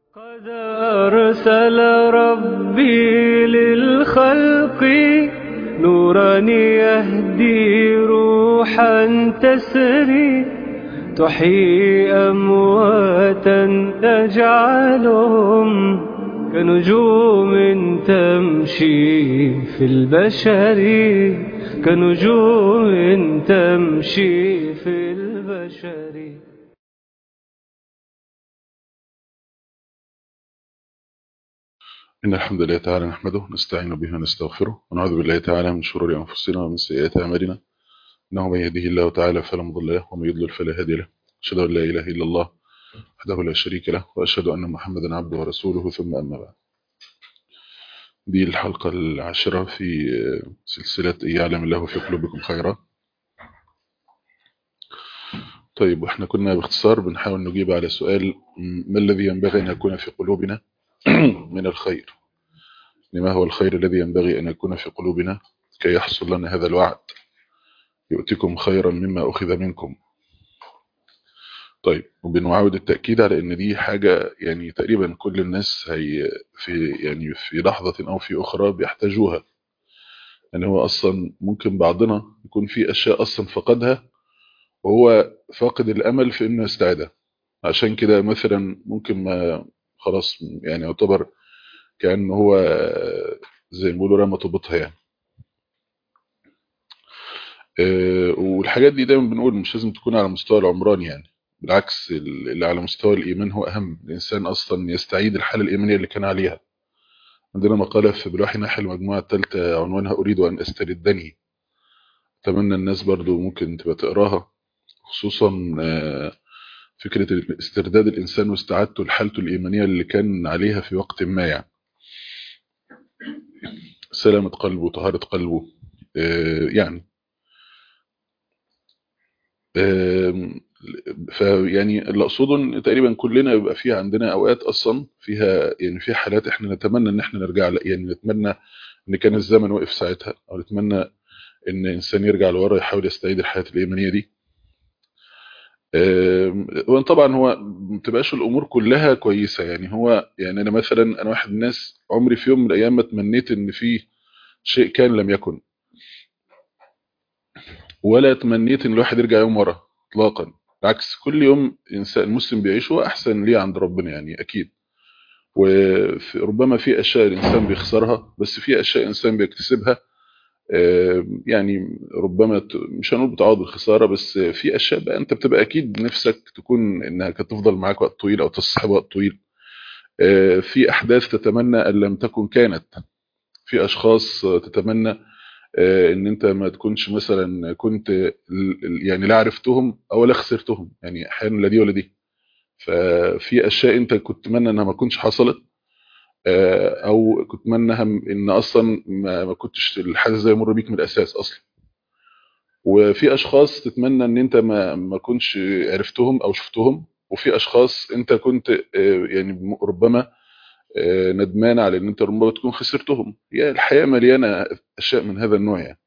قد أرسل ربي للخلق نورا يهدي روحا تسري تحيي أمواتا تجعلهم كنجوم تمشي في البشر كنجوم تمشي في البشر إن الحمد لله تعالى نحمده نستعين به ونستغفره ونعوذ بالله تعالى من شرور أنفسنا ومن سيئات أعمالنا إنه من يهده الله تعالى فلا مضل له ومن يضلل فلا هادي له أشهد أن لا إله إلا الله وحده لا شريك له وأشهد أن محمدا عبده ورسوله ثم أما بعد دي الحلقة العاشرة في سلسلة يعلم الله في قلوبكم خيرا طيب واحنا كنا باختصار بنحاول نجيب على سؤال ما الذي ينبغي أن يكون في قلوبنا من الخير لما هو الخير الذي ينبغي أن يكون في قلوبنا كي يحصل لنا هذا الوعد يؤتكم خيرا مما أخذ منكم طيب وبنعاود التأكيد على أن دي حاجة يعني تقريبا كل الناس هي في يعني في لحظة أو في أخرى بيحتاجوها يعني هو أصلا ممكن بعضنا يكون في أشياء أصلا فقدها وهو فاقد الأمل في أنه يستعيدها عشان كده مثلا ممكن ما خلاص يعني يعتبر كأنه هو زي ما بيقولوا رمى طوبتها يعني والحاجات دي دايما بنقول مش لازم تكون على مستوى العمران يعني بالعكس اللي على مستوى الإيمان هو أهم الإنسان أصلا يستعيد الحالة الإيمانية اللي كان عليها عندنا مقالة في بلوحي نحل المجموعة الثالثة عنوانها أريد أن أستردني أتمنى الناس برضو ممكن تبقى تقراها خصوصا فكرة استرداد الإنسان واستعادته لحالته الإيمانية اللي كان عليها في وقت ما يعني سلامة قلبه وطهارة قلبه يعني فيعني اللي اقصده ان تقريبا كلنا يبقى فيها عندنا اوقات اصلا فيها يعني في حالات احنا نتمنى ان احنا نرجع يعني نتمنى ان كان الزمن وقف ساعتها او نتمنى ان انسان يرجع لورا يحاول يستعيد الحياه الايمانيه دي وان طبعا هو ما تبقاش الامور كلها كويسه يعني هو يعني انا مثلا انا واحد من الناس عمري في يوم من الايام ما تمنيت ان في شيء كان لم يكن ولا تمنيت ان الواحد يرجع يوم ورا اطلاقا بالعكس كل يوم انسان المسلم بيعيشه احسن ليه عند ربنا يعني اكيد وربما في اشياء الانسان بيخسرها بس في اشياء الانسان بيكتسبها يعني ربما مش هنقول بتعوض الخساره بس في اشياء بقى انت بتبقى اكيد نفسك تكون انها كانت تفضل معاك وقت طويل او تصحب وقت طويل في احداث تتمنى ان لم تكن كانت في اشخاص تتمنى ان انت ما تكونش مثلا كنت يعني لا عرفتهم او لا خسرتهم يعني احيانا لا دي ولا دي ففي اشياء انت كنت تتمنى انها ما كنتش حصلت او كنت اتمنى ان اصلا ما كنتش الحدث ده يمر بيك من الاساس اصلا وفي اشخاص تتمنى ان انت ما ما كنتش عرفتهم او شفتهم وفي اشخاص انت كنت يعني ربما ندمان على ان انت ربما تكون خسرتهم هي الحياه مليانه اشياء من هذا النوع يعني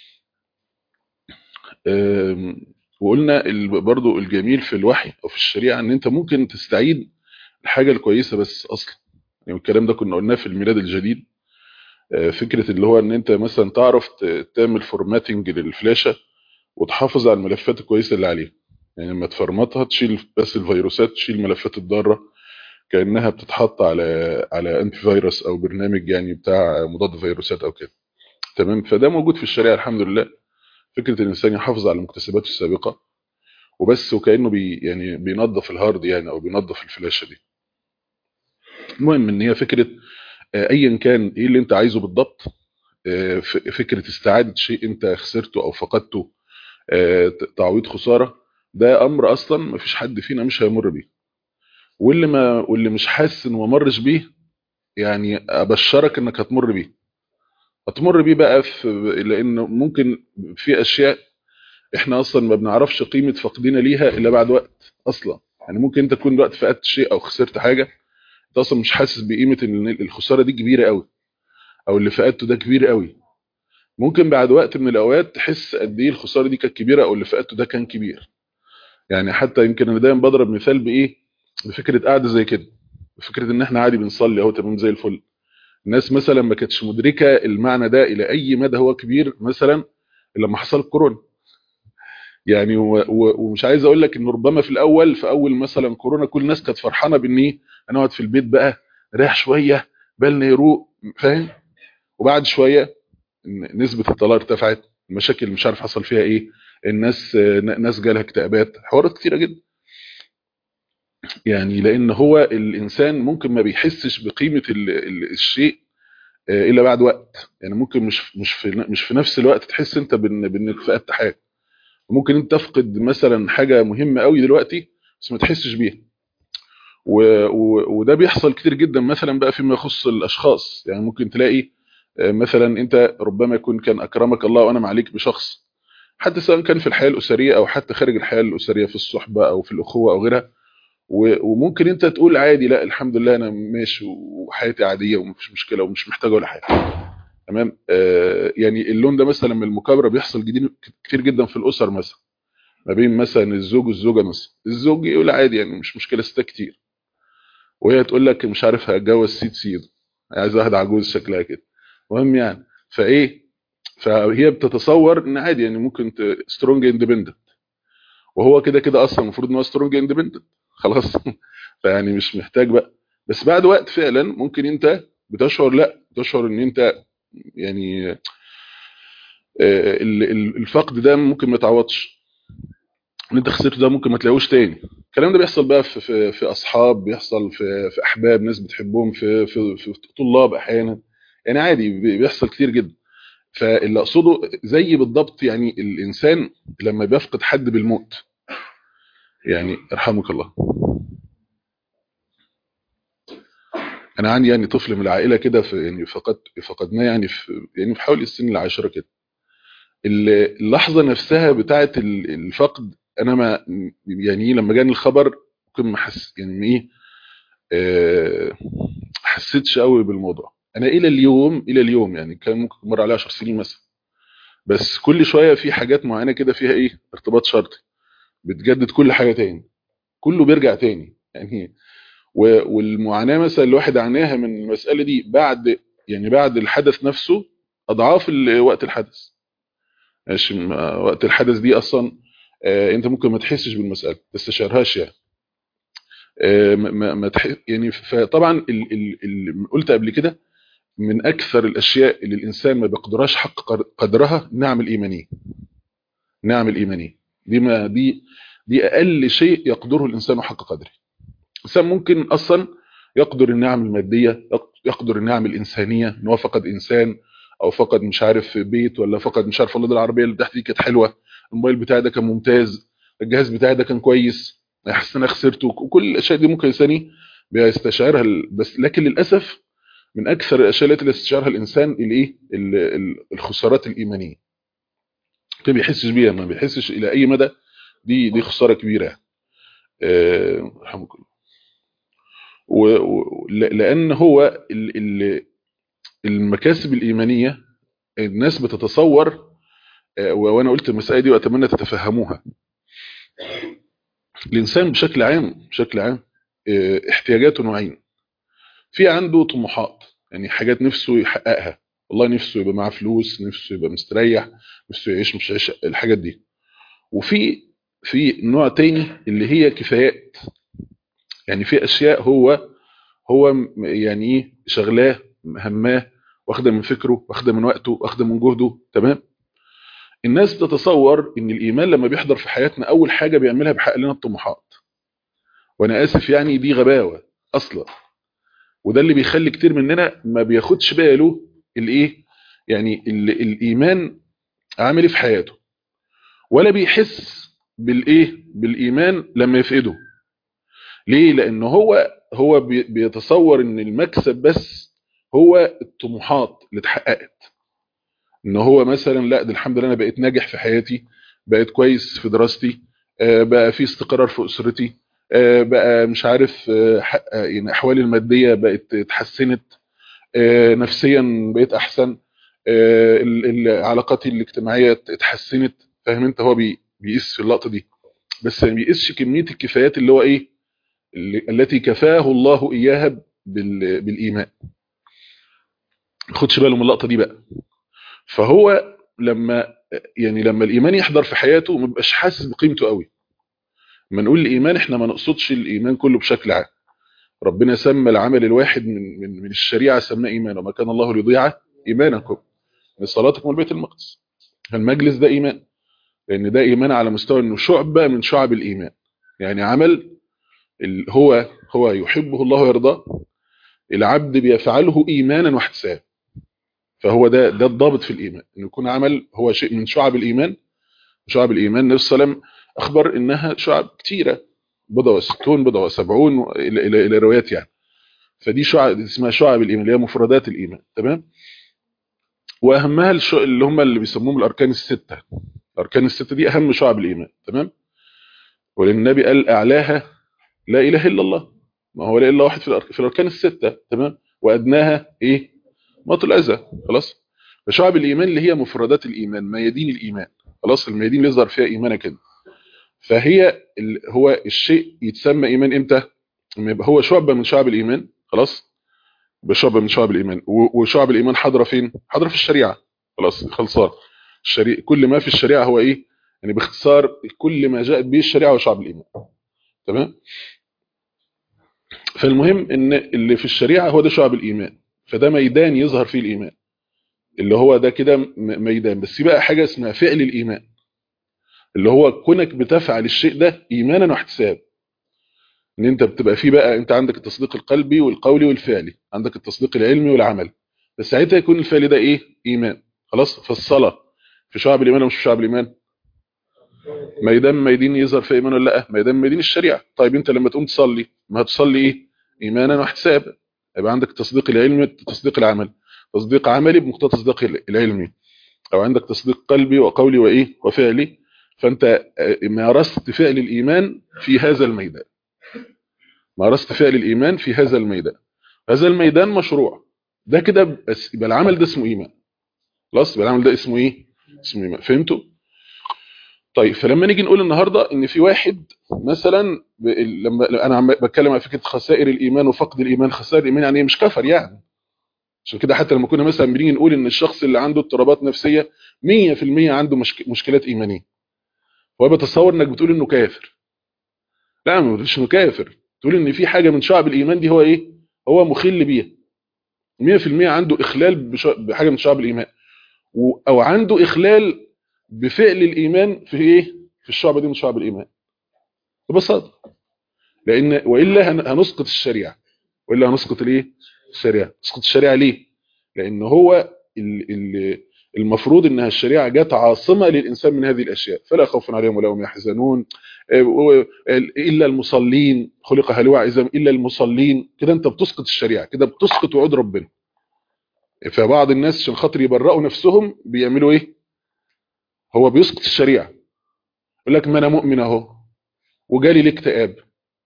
وقلنا برضو الجميل في الوحي او في الشريعه ان انت ممكن تستعيد الحاجه الكويسه بس اصلا يعني الكلام ده كنا قلناه في الميلاد الجديد فكره اللي هو ان انت مثلا تعرف تعمل فورماتنج للفلاشه وتحافظ على الملفات الكويسه اللي عليها يعني لما تفرمطها تشيل بس الفيروسات تشيل الملفات الضاره كانها بتتحط على على انتي فيروس او برنامج يعني بتاع مضاد فيروسات او كده تمام فده موجود في الشريعه الحمد لله فكره الانسان يحافظ على مكتسباته السابقه وبس وكانه بي يعني بينظف الهارد يعني او بينظف الفلاشه دي المهم ان هي فكره ايا كان ايه اللي انت عايزه بالضبط فكره استعاده شيء انت خسرته او فقدته تعويض خساره ده امر اصلا ما فيش حد فينا مش هيمر بيه واللي ما واللي مش حاسس انه ما مرش بيه يعني ابشرك انك هتمر بيه هتمر بيه بقى في لانه ممكن في اشياء احنا اصلا ما بنعرفش قيمه فقدنا ليها الا بعد وقت اصلا يعني ممكن انت تكون دلوقتي فقدت شيء او خسرت حاجه انت اصلا مش حاسس بقيمه ان الخساره دي كبيره قوي او اللي فقدته ده كبير قوي ممكن بعد وقت من الاوقات تحس قد ايه الخساره دي كانت كبيره او اللي فقدته ده كان كبير يعني حتى يمكن انا دايما بضرب مثال بايه بفكره قاعده زي كده فكره ان احنا عادي بنصلي اهو تمام زي الفل الناس مثلا ما كانتش مدركه المعنى ده الى اي مدى هو كبير مثلا لما حصل كورونا يعني و... و... ومش عايز اقول لك ان ربما في الاول في اول مثلا كورونا كل الناس كانت فرحانه بان ايه انا اقعد في البيت بقى ريح شويه بالنا يروق فاهم وبعد شويه نسبه الطلاق ارتفعت المشاكل مش عارف حصل فيها ايه الناس ناس جالها اكتئابات حوارات كتيره جدا يعني لان هو الانسان ممكن ما بيحسش بقيمه ال... ال... الشيء الا بعد وقت يعني ممكن مش مش في مش في نفس الوقت تحس انت بان بانك فقدت حاجه ممكن انت تفقد مثلا حاجه مهمه قوي دلوقتي بس ما تحسش بيها و... و... وده بيحصل كتير جدا مثلا بقى فيما يخص الاشخاص يعني ممكن تلاقي مثلا انت ربما يكون كان اكرمك الله وانعم عليك بشخص حتى سواء كان في الحياه الاسريه او حتى خارج الحياه الاسريه في الصحبه او في الاخوه او غيرها وممكن انت تقول عادي لا الحمد لله انا ماشي وحياتي عاديه ومفيش مشكله ومش محتاج ولا حاجه تمام آه يعني اللون ده مثلا من المكابره بيحصل جديد كتير جدا في الاسر مثلا ما بين مثلا الزوج والزوجه مثلا الزوج يقول عادي يعني مش مشكله ستات كتير وهي تقول لك مش عارف هتجوز سيد سيد عايز واحده عجوز شكلها كده المهم يعني فايه فهي بتتصور ان عادي يعني ممكن سترونج اندبندنت وهو كده كده اصلا المفروض ان هو سترونج اندبندنت خلاص فيعني مش محتاج بقى بس بعد وقت فعلا ممكن انت بتشعر لا بتشعر ان انت يعني الفقد ده ممكن ما يتعوضش ان انت خسرته ده ممكن ما تلاقوش تاني الكلام ده بيحصل بقى في في, في اصحاب بيحصل في في احباب ناس بتحبهم في في, في طلاب احيانا يعني عادي بيحصل كتير جدا فاللي اقصده زي بالضبط يعني الانسان لما بيفقد حد بالموت يعني ارحمك الله انا عندي يعني طفل من العائله كده في يعني فقد فقدناه يعني في يعني في حوالي السن العاشره كده اللحظه نفسها بتاعه الفقد انا ما يعني لما جاني الخبر ممكن ما حس يعني ايه أه حسيتش قوي بالموضوع انا الى اليوم الى اليوم يعني كان ممكن مر عليه 10 سنين مثلا بس كل شويه في حاجات معينه كده فيها ايه ارتباط شرطي بتجدد كل حاجه تاني كله بيرجع تاني يعني والمعاناه مثلا الواحد عاناها من المساله دي بعد يعني بعد الحدث نفسه اضعاف وقت الحدث ماشي وقت الحدث دي اصلا آه انت ممكن ما تحسش بالمساله ما تستشعرهاش يعني آه ما ما تح... يعني فطبعا اللي قلت قبل كده من اكثر الاشياء اللي الانسان ما بيقدرهاش حق قدرها النعم الايمانيه النعم الايمانيه دي ما دي دي اقل شيء يقدره الانسان حق قدره الانسان ممكن اصلا يقدر النعم الماديه يقدر النعم الانسانيه ان هو فقد انسان او فقد مش عارف بيت ولا فقد مش عارف والله العربيه اللي تحت دي كانت حلوه الموبايل بتاعي ده كان ممتاز الجهاز بتاعي ده كان كويس احس انا خسرته وكل الاشياء دي ممكن الانسان بيستشعرها بس لكن للاسف من اكثر الاشياء التي يستشعرها الانسان الايه الخسارات الايمانيه ما بيحسش بيها ما بيحسش الى اي مدى دي دي خساره كبيره أه رحمك الله لان هو المكاسب الايمانيه الناس بتتصور وانا قلت المساله دي واتمنى تتفهموها الانسان بشكل عام بشكل عام احتياجاته نوعين في عنده طموحات يعني حاجات نفسه يحققها والله نفسه يبقى معاه فلوس نفسه يبقى مستريح نفسه يعيش مش عيش الحاجات دي وفي في نوع تاني اللي هي كفايات يعني في اشياء هو هو يعني ايه شغلاه هماه واخده من فكره واخده من وقته واخده من جهده تمام الناس بتتصور ان الايمان لما بيحضر في حياتنا اول حاجه بيعملها بيحقق لنا الطموحات وانا اسف يعني دي غباوه اصلا وده اللي بيخلي كتير مننا ما بياخدش باله الايه يعني الايمان عامل ايه في حياته ولا بيحس بالايه بالايمان لما يفقده ليه لان هو هو بيتصور ان المكسب بس هو الطموحات اللي اتحققت ان هو مثلا لا ده الحمد لله انا بقيت ناجح في حياتي بقيت كويس في دراستي بقى في استقرار في اسرتي بقى مش عارف يعني احوالي الماديه بقت اتحسنت نفسيا بقيت احسن علاقاتي الاجتماعيه اتحسنت فاهم انت هو بيقيس في اللقطه دي بس ما بيقيسش كميه الكفايات اللي هو ايه التي كفاه الله إياها بالإيمان خدش باله من اللقطة دي بقى فهو لما يعني لما الإيمان يحضر في حياته ما بيبقاش حاسس بقيمته قوي لما نقول الإيمان احنا ما نقصدش الإيمان كله بشكل عام ربنا سمى العمل الواحد من من من الشريعة سماه إيمان وما كان الله ليضيع إيمانكم من صلاتكم والبيت المقدس المجلس ده إيمان لأن ده إيمان على مستوى إنه شعبة من شعب الإيمان يعني عمل هو هو يحبه الله ويرضاه العبد بيفعله إيمانا واحتساب فهو ده ده الضابط في الإيمان إنه يكون عمل هو شيء من شعب الإيمان شعب الإيمان النبي صلى الله عليه وسلم أخبر إنها شعب كتيرة بضع وستون بضع وسبعون إلى, إلى, إلى روايات يعني فدي شعب اسمها شعب الإيمان اللي هي مفردات الإيمان تمام وأهمها اللي هم اللي بيسموهم الأركان الستة الأركان الستة دي أهم شعب الإيمان تمام ولأن النبي قال أعلاها لا إله إلا الله ما هو لا إلا واحد في, الأرك... في الأركان الستة تمام وأدناها إيه مط الأذى خلاص فشعب الإيمان اللي هي مفردات الإيمان ميادين الإيمان خلاص الميادين اللي يظهر فيها إيمانك كده فهي ال... هو الشيء يتسمى إيمان إمتى لما يبقى هو شعبة من شعب الإيمان خلاص بشعبة من شعب الإيمان و... وشعب الإيمان حاضرة فين حاضرة في الشريعة خلاص خلصان الشريعة كل ما في الشريعة هو إيه يعني باختصار كل ما جاءت به الشريعة هو شعب الإيمان تمام فالمهم ان اللي في الشريعة هو ده شعب الإيمان فده ميدان يظهر فيه الإيمان اللي هو ده كده ميدان بس بقى حاجة اسمها فعل الإيمان اللي هو كونك بتفعل الشيء ده إيمانا واحتساب ان انت بتبقى فيه بقى انت عندك التصديق القلبي والقولي والفعلي عندك التصديق العلمي والعمل بس ساعتها يكون الفعل ده ايه ايمان خلاص فالصلاة في شعب الإيمان ومش في شعب الإيمان ميدان ميدين يظهر في ايمان ولا لا ميدان ميدين الشريعه طيب انت لما تقوم تصلي ما هتصلي ايه ايمانا واحتسابا يبقى عندك التصديق العلمي التصديق العمل تصديق عملي بمقتضى التصديق العلمي او عندك تصديق قلبي وقولي وايه وفعلي فانت مارست فعل الايمان في هذا الميدان مارست فعل الايمان في هذا الميدان هذا الميدان مشروع ده كده بس يبقى العمل ده اسمه ايمان خلاص يبقى العمل ده اسمه ايه اسمه ايمان فهمتوا طيب فلما نيجي نقول النهاردة ان في واحد مثلا ب... لما انا بتكلم على فكرة خسائر الايمان وفقد الايمان خسائر الايمان يعني مش كفر يعني عشان كده حتى لما كنا مثلا بنيجي نقول ان الشخص اللي عنده اضطرابات نفسية 100% عنده مشك... مشكلات ايمانية هو بتصور انك بتقول انه كافر لا ما بتقولش انه كافر تقول ان في حاجة من شعب الايمان دي هو ايه هو مخل بيها 100% عنده اخلال بش... بحاجة من شعب الايمان و... او عنده اخلال بفعل الإيمان في إيه؟ في الشعب دي من شعب الإيمان ببساطة لأن وإلا هنسقط الشريعة وإلا هنسقط الإيه؟ الشريعة نسقط الشريعة ليه؟ لأن هو المفروض إنها الشريعة جت عاصمة للإنسان من هذه الأشياء فلا خوف عليهم ولا هم يحزنون إلا المصلين خلق هلوع إذا إلا المصلين كده أنت بتسقط الشريعة كده بتسقط وعود ربنا فبعض الناس عشان خاطر يبرئوا نفسهم بيعملوا إيه؟ هو بيسقط الشريعة يقول لك ما انا مؤمن اهو وجالي ليه اكتئاب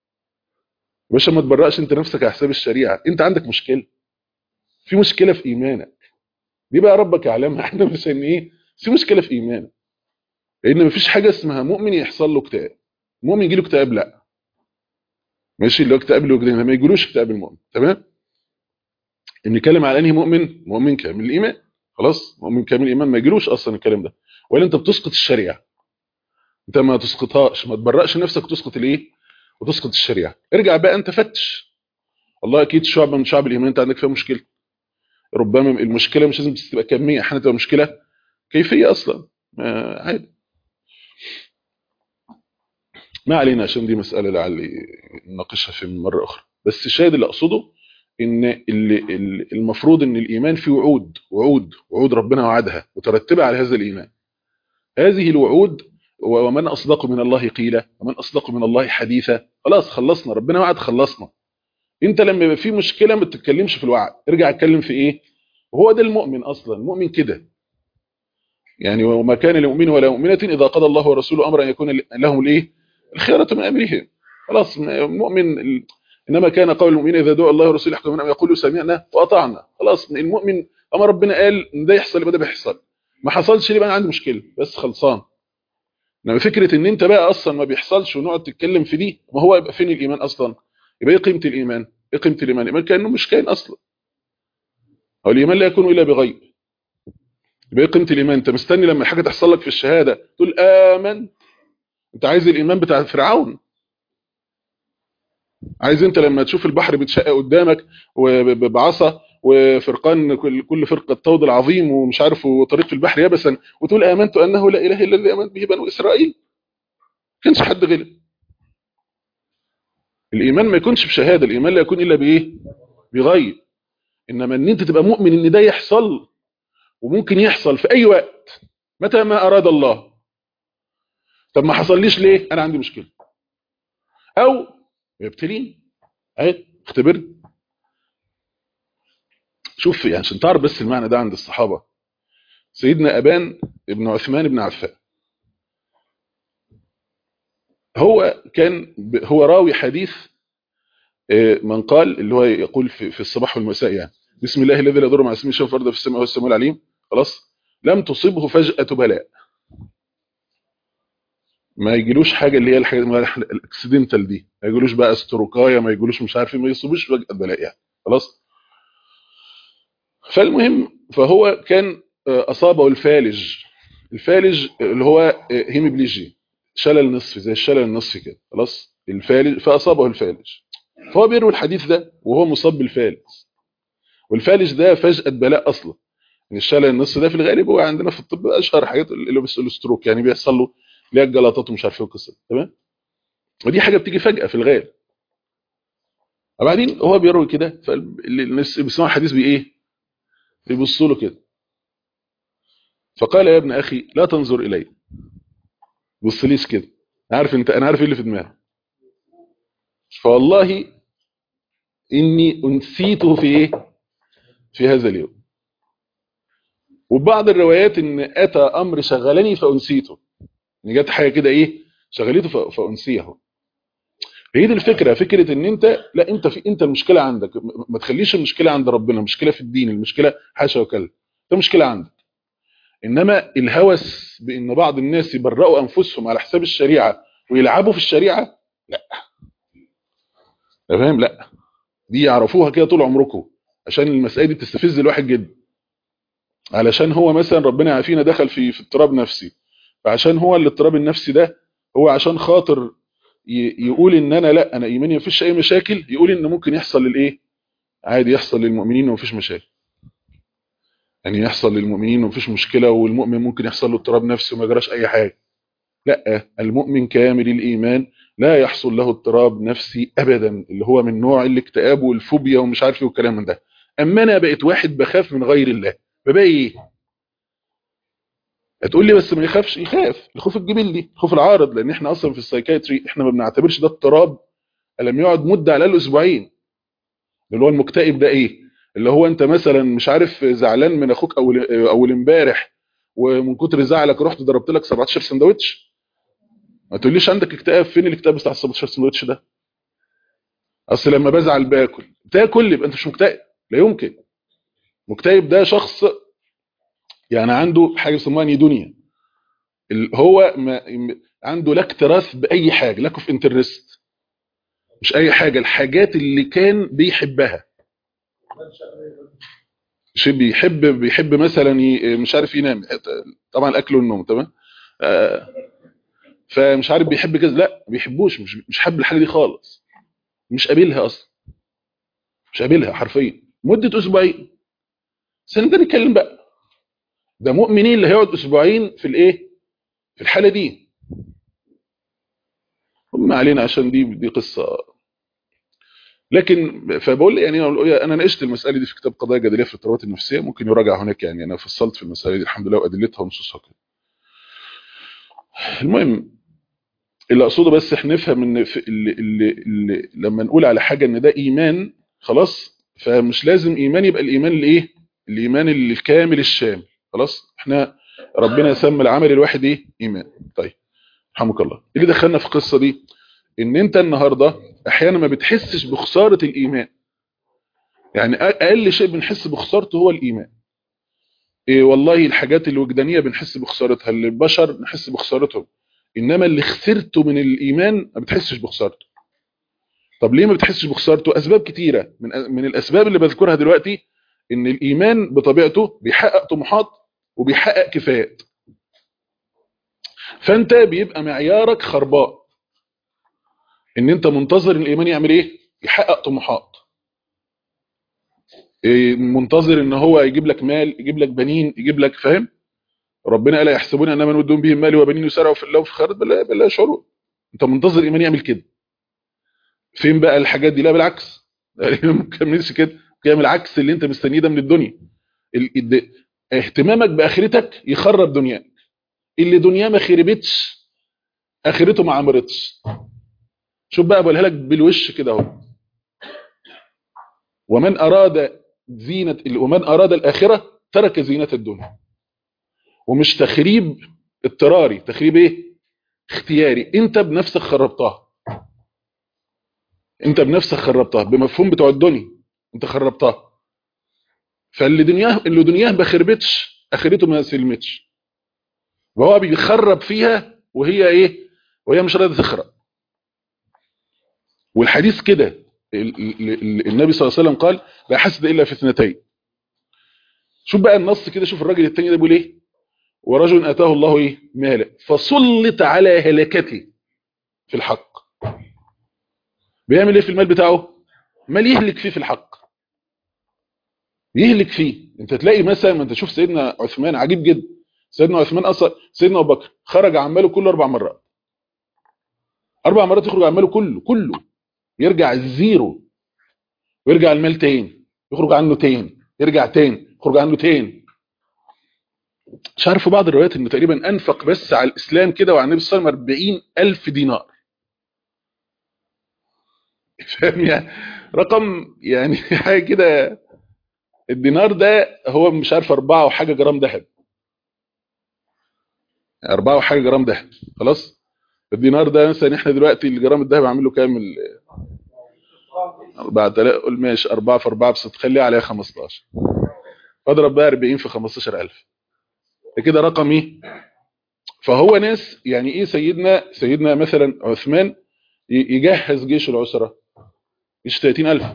باش ما تبرأش انت نفسك على حساب الشريعة انت عندك مشكلة في مشكلة في ايمانك دي بقى ربك يعلمها احنا مش ان ايه في مشكلة في ايمانك لان مفيش حاجة اسمها مؤمن يحصل له اكتئاب مؤمن يجي له اكتئاب لا ماشي اللي هو اكتئاب له كده ما يجيلوش اكتئاب المؤمن تمام ان نتكلم على انهي مؤمن مؤمن كامل الايمان خلاص مؤمن كامل الايمان ما يجيلوش اصلا الكلام ده ولا انت بتسقط الشريعه انت ما تسقطهاش ما تبرأش نفسك تسقط الايه وتسقط الشريعه ارجع بقى انت فتش والله اكيد شعب من شعب الايمان انت عندك فيها مشكله ربما المشكله مش لازم تبقى كميه احيانا تبقى مشكله كيفيه اصلا عادي ما علينا عشان دي مساله لعلي نناقشها في مره اخرى بس الشاهد اللي اقصده ان اللي المفروض ان الايمان فيه وعود وعود وعود ربنا وعدها مترتبه على هذا الايمان هذه الوعود ومن اصدق من الله قيلا ومن اصدق من الله حديثا خلاص خلصنا ربنا وعد خلصنا انت لما يبقى في مشكله ما تتكلمش في الوعد ارجع اتكلم في ايه وهو ده المؤمن اصلا المؤمن كده يعني وما كان لمؤمن ولا مؤمنه اذا قضى الله ورسوله امرا ان يكون لهم الايه الخيره من امرهم خلاص المؤمن انما كان قول المؤمن اذا دعا الله ورسوله يحكم بينهم يقولوا سمعنا واطعنا خلاص المؤمن اما ربنا قال ان ده يحصل يبقى ده بيحصل ما حصلش ليه بقى عندي مشكله بس خلصان انما فكره ان انت بقى اصلا ما بيحصلش ونقعد تتكلم في دي ما هو يبقى فين الايمان اصلا يبقى ايه قيمه الايمان ايه قيمه الايمان الايمان كانه مش كائن اصلا هو الايمان لا يكون الا بغيب يبقى ايه قيمه الايمان انت مستني لما حاجه تحصل لك في الشهاده تقول امن انت عايز الايمان بتاع فرعون عايز انت لما تشوف البحر بيتشق قدامك وبعصا وفرقان كل كل فرقه طود العظيم ومش عارف وطريق في البحر يبسا وتقول امنت انه لا اله الا الذي امنت به بنو اسرائيل ما كانش حد غلب الايمان ما يكونش بشهاده الايمان لا يكون الا بايه بغيب انما ان انت تبقى مؤمن ان ده يحصل وممكن يحصل في اي وقت متى ما اراد الله طب ما حصليش ليه انا عندي مشكله او يبتليني اهي اختبرني شوف يعني عشان تعرف بس المعنى ده عند الصحابه سيدنا ابان ابن عثمان بن عفان هو كان هو راوي حديث من قال اللي هو يقول في, في الصباح والمساء يعني بسم الله الذي لا يضر مع اسمه شيء فرد في السماء والسماء العليم خلاص لم تصبه فجأة بلاء ما يجيلوش حاجة اللي هي الحاجة الاكسيدنتال دي ما يجيلوش بقى استروكاية ما يجيلوش مش عارف ما يصيبوش فجأة بلاء يعني خلاص فالمهم فهو كان أصابه الفالج الفالج اللي هو هيموبليجي شلل نصفي زي الشلل النصفي كده خلاص الفالج فأصابه الفالج فهو بيروي الحديث ده وهو مصاب بالفالج والفالج ده فجأة بلاء أصلا ان الشلل النصفي ده في الغالب هو عندنا في الطب اشهر حاجات اللي بيحصل له ستروك يعني بيحصل له اللي هي الجلطات ومش عارف ايه القصه تمام ودي حاجه بتيجي فجاه في الغالب وبعدين هو بيروي كده فالناس بيسمعوا الحديث بايه بيبصوا له كده فقال يا ابن اخي لا تنظر الي بص ليش كده عارف انت انا عارف ايه اللي في دماغي فوالله اني انسيته في ايه في هذا اليوم وبعض الروايات ان اتى امر شغلني فانسيته ان جت حاجه كده ايه شغلته فانسيه هي دي الفكره فكره ان انت لا انت في انت المشكله عندك ما تخليش المشكله عند ربنا المشكله في الدين المشكله حاشا وكلا ده مشكله عندك انما الهوس بان بعض الناس يبرئوا انفسهم على حساب الشريعه ويلعبوا في الشريعه لا فاهم لا دي يعرفوها كده طول عمركم عشان المسائل دي بتستفز الواحد جدا علشان هو مثلا ربنا يعافينا دخل في في اضطراب نفسي فعشان هو الاضطراب النفسي ده هو عشان خاطر يقول ان انا لا انا ايماني ما فيش اي مشاكل يقول ان ممكن يحصل للايه عادي يحصل للمؤمنين وما فيش مشاكل يعني يحصل للمؤمنين وما فيش مشكله والمؤمن ممكن يحصل له اضطراب نفسي وما جراش اي حاجه لا المؤمن كامل الايمان لا يحصل له اضطراب نفسي ابدا اللي هو من نوع الاكتئاب والفوبيا ومش عارف ايه والكلام من ده اما انا بقيت واحد بخاف من غير الله فبقى ايه هتقول لي بس ما يخافش يخاف الخوف الجبلي الخوف العارض لان احنا اصلا في السايكايتري احنا ما بنعتبرش ده اضطراب لم يقعد مده على الاقل اسبوعين اللي هو المكتئب ده ايه اللي هو انت مثلا مش عارف زعلان من اخوك اول اول امبارح ومن كتر زعلك رحت ضربت لك 17 سندوتش ما تقوليش عندك اكتئاب فين الاكتئاب بتاع 17 سندوتش ده اصل لما بزعل باكل تاكل يبقى انت مش مكتئب لا يمكن مكتئب ده شخص يعني عنده حاجه اسمها نيدونيا هو ما عنده لا اكتراث باي حاجه لاك اوف انترست مش اي حاجه الحاجات اللي كان بيحبها شيء بيحب بيحب مثلا مش عارف ينام طبعا الاكل والنوم تمام آه فمش عارف بيحب كذا لا ما بيحبوش مش مش حابب الحاجه دي خالص مش قابلها اصلا مش قابلها حرفيا مده اسبوعين بس ده نتكلم بقى ده مؤمنين اللي هيقعد اسبوعين في الايه في الحاله دي هم علينا عشان دي دي قصه لكن فبقول يعني انا ناقشت المساله دي في كتاب قضايا جدليه في الاضطرابات النفسيه ممكن يراجع هناك يعني انا فصلت في المساله دي الحمد لله وادلتها ونصوصها كده المهم اللي اقصده بس احنا نفهم ان اللي اللي اللي لما نقول على حاجه ان ده ايمان خلاص فمش لازم ايمان يبقى الايمان الايه الايمان الكامل الشامل خلاص احنا ربنا سمى العمل الواحد ايه ايمان طيب رحمك الله اللي دخلنا في القصه دي ان انت النهارده احيانا ما بتحسش بخساره الايمان يعني اقل شيء بنحس بخسارته هو الايمان إيه والله الحاجات الوجدانيه بنحس بخسارتها البشر نحس بخسارتهم انما اللي خسرته من الايمان ما بتحسش بخسارته طب ليه ما بتحسش بخسارته اسباب كتيره من من الاسباب اللي بذكرها دلوقتي ان الايمان بطبيعته بيحقق طموحات وبيحقق كفايات فانت بيبقى معيارك خرباء ان انت منتظر ان الايمان يعمل ايه يحقق طموحات إيه منتظر ان هو يجيب لك مال يجيب لك بنين يجيب لك فاهم ربنا الا يحسبون انما نودهم بهم مال وبنين يسارعوا في الله وفي خيرات بل بل لا يشعرون انت منتظر الايمان يعمل كده فين بقى الحاجات دي لا بالعكس ما كملش كده يعمل عكس اللي انت مستنيه ده من الدنيا ال- الد- اهتمامك باخرتك يخرب دنياك اللي دنياه ما خربتش اخرته ما عمرتش شوف بقى بقولها لك بالوش كده اهو ومن اراد زينه ومن اراد الاخره ترك زينه الدنيا ومش تخريب اضطراري تخريب ايه اختياري انت بنفسك خربتها انت بنفسك خربتها بمفهوم بتوع الدنيا انت خربتها فاللي دنياه اللي دنياه ما خربتش اخرته ما سلمتش وهو بيخرب فيها وهي ايه وهي مش راضيه تخرب والحديث كده ال- ال- ال- النبي صلى الله عليه وسلم قال لا حسد الا في اثنتين شوف بقى النص كده شوف الراجل التاني ده بيقول ايه ورجل اتاه الله ايه مالا فسلط على هلكته في الحق بيعمل ايه في المال بتاعه مال يهلك فيه في الحق يهلك فيه انت تلاقي مثلا ما انت شوف سيدنا عثمان عجيب جدا سيدنا عثمان اصلا سيدنا ابو بكر خرج عن ماله كله اربع مرات اربع مرات يخرج عن ماله كله كله يرجع الزيرو ويرجع المال تاني يخرج عنه تاني يرجع تاني يخرج عنه تاني مش عارف في بعض الروايات انه تقريبا انفق بس على الاسلام كده وعلى النبي صلى الله عليه وسلم 40 الف دينار فاهم يعني رقم يعني حاجه كده الدينار ده هو مش عارف أربعة وحاجة جرام ذهب أربعة وحاجة جرام ذهب خلاص الدينار ده مثلا احنا دلوقتي الجرام الذهب عامل له كام ال 4000 قول ماشي 4 في 4 بس تخليها عليها 15 فاضرب بقى 40 في 15000 ده كده رقم ايه فهو ناس يعني ايه سيدنا سيدنا مثلا عثمان ي- يجهز جيش العسرة جيش 30000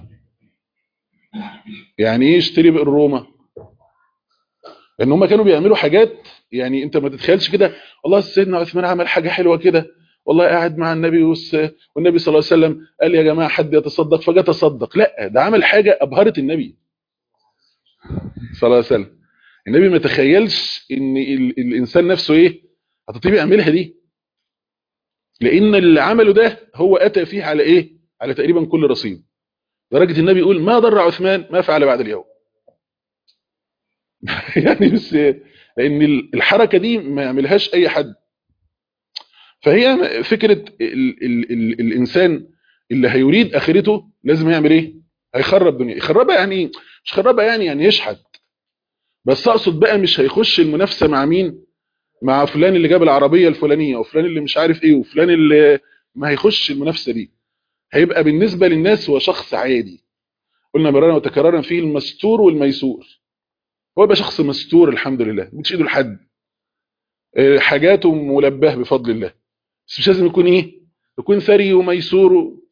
يعني ايه يشتري بئر روما ان هم كانوا بيعملوا حاجات يعني انت ما تتخيلش كده والله سيدنا عثمان عمل حاجه حلوه كده والله قاعد مع النبي والس- والنبي صلى الله عليه وسلم قال يا جماعه حد يتصدق فجاء تصدق لا ده عمل حاجه ابهرت النبي صلى الله عليه وسلم النبي ما تخيلش ان ال- الانسان نفسه ايه هتطيب يعملها دي لان اللي عمله ده هو اتى فيه على ايه على تقريبا كل رصيد درجه النبي يقول ما ضر عثمان ما فعل بعد اليوم يعني بس لان الحركه دي ما يعملهاش اي حد فهي فكره ال ال ال الانسان اللي هيريد اخرته لازم يعمل ايه هيخرب دنيا يخربها يعني إيه؟ مش خربها يعني يعني يشحت بس اقصد بقى مش هيخش المنافسه مع مين مع فلان اللي جاب العربيه الفلانيه وفلان اللي مش عارف ايه وفلان اللي ما هيخش المنافسه دي هيبقى بالنسبه للناس هو شخص عادي قلنا مرارا وتكرارا فيه المستور والميسور هو يبقى شخص مستور الحمد لله مش ايده لحد آه، حاجاته ملباه بفضل الله بس مش لازم يكون ايه يكون ثري وميسور و-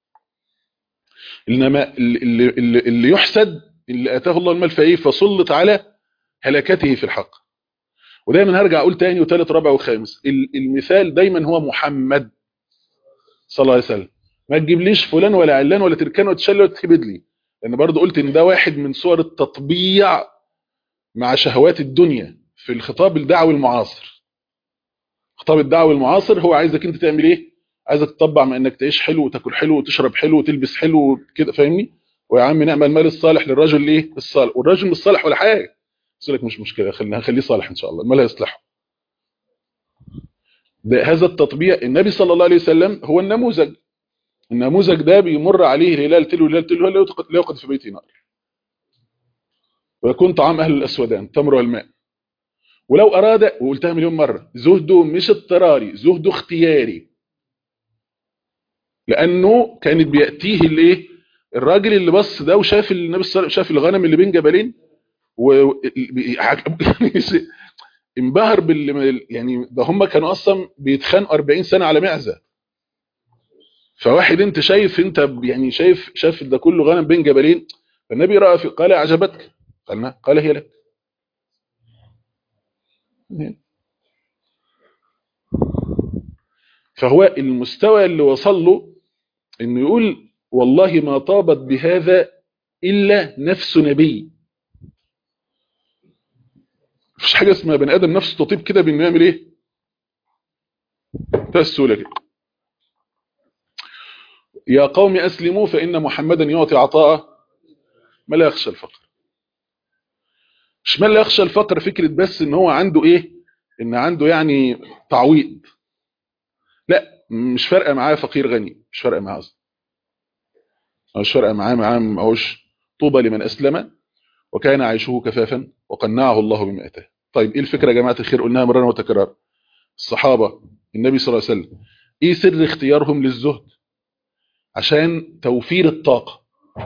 انما اللي, اللي, اللي يحسد اللي اتاه الله المال فايه فسلط على هلكته في الحق ودايما هرجع اقول تاني وثالث رابع وخامس ال- المثال دايما هو محمد صلى الله عليه وسلم ما تجيبليش فلان ولا علان ولا تركان ولا تشل ولا تهبد لي لان برضه قلت ان ده واحد من صور التطبيع مع شهوات الدنيا في الخطاب الدعوي المعاصر خطاب الدعوي المعاصر هو عايزك انت تعمل ايه عايزك تطبع مع انك تعيش حلو وتاكل حلو وتشرب حلو وتلبس حلو كده فاهمني ويا عم نعمل المال الصالح للرجل الايه الصالح والراجل مش صالح ولا حاجه بس لك مش مشكله خلينا هنخليه صالح ان شاء الله المال هيصلحه ده هذا التطبيع النبي صلى الله عليه وسلم هو النموذج النموذج ده بيمر عليه هلال تلو هلال تلو لا يوقد- لا يوقد في بيته نار ويكون طعام اهل الاسودان التمر والماء ولو اراد وقلتها مليون مره زهده مش اضطراري زهده اختياري لانه كانت بياتيه الايه الراجل اللي بص ده وشاف النبي صلى الله عليه وسلم شاف الغنم اللي بين جبلين و انبهر بال يعني ده هم كانوا اصلا بيتخانقوا 40 سنه على معزه فواحد انت شايف انت ب- يعني شايف شايف ده كله غنم بين جبلين فالنبي راى في قال اعجبتك قال قال هي لك فهو المستوى اللي وصل له انه يقول والله ما طابت بهذا الا نفس نبي مفيش حاجه اسمها بني ادم نفسه تطيب كده بانه يعمل ايه بالسهوله كده يا قوم اسلموا فان محمدا يعطي عطاء ما لا يخشى الفقر مش ما لا يخشى الفقر فكره بس ان هو عنده ايه ان عنده يعني تعويض لا مش فارقه معاه فقير غني مش فارقه معاه اصلا مش فارقه معاه معاه معوش طوبى لمن اسلم وكان عيشه كفافا وقنعه الله بما اتاه طيب ايه الفكره يا جماعه الخير قلناها مرارا وتكرارا الصحابه النبي صلى الله عليه وسلم ايه سر اختيارهم للزهد عشان توفير الطاقه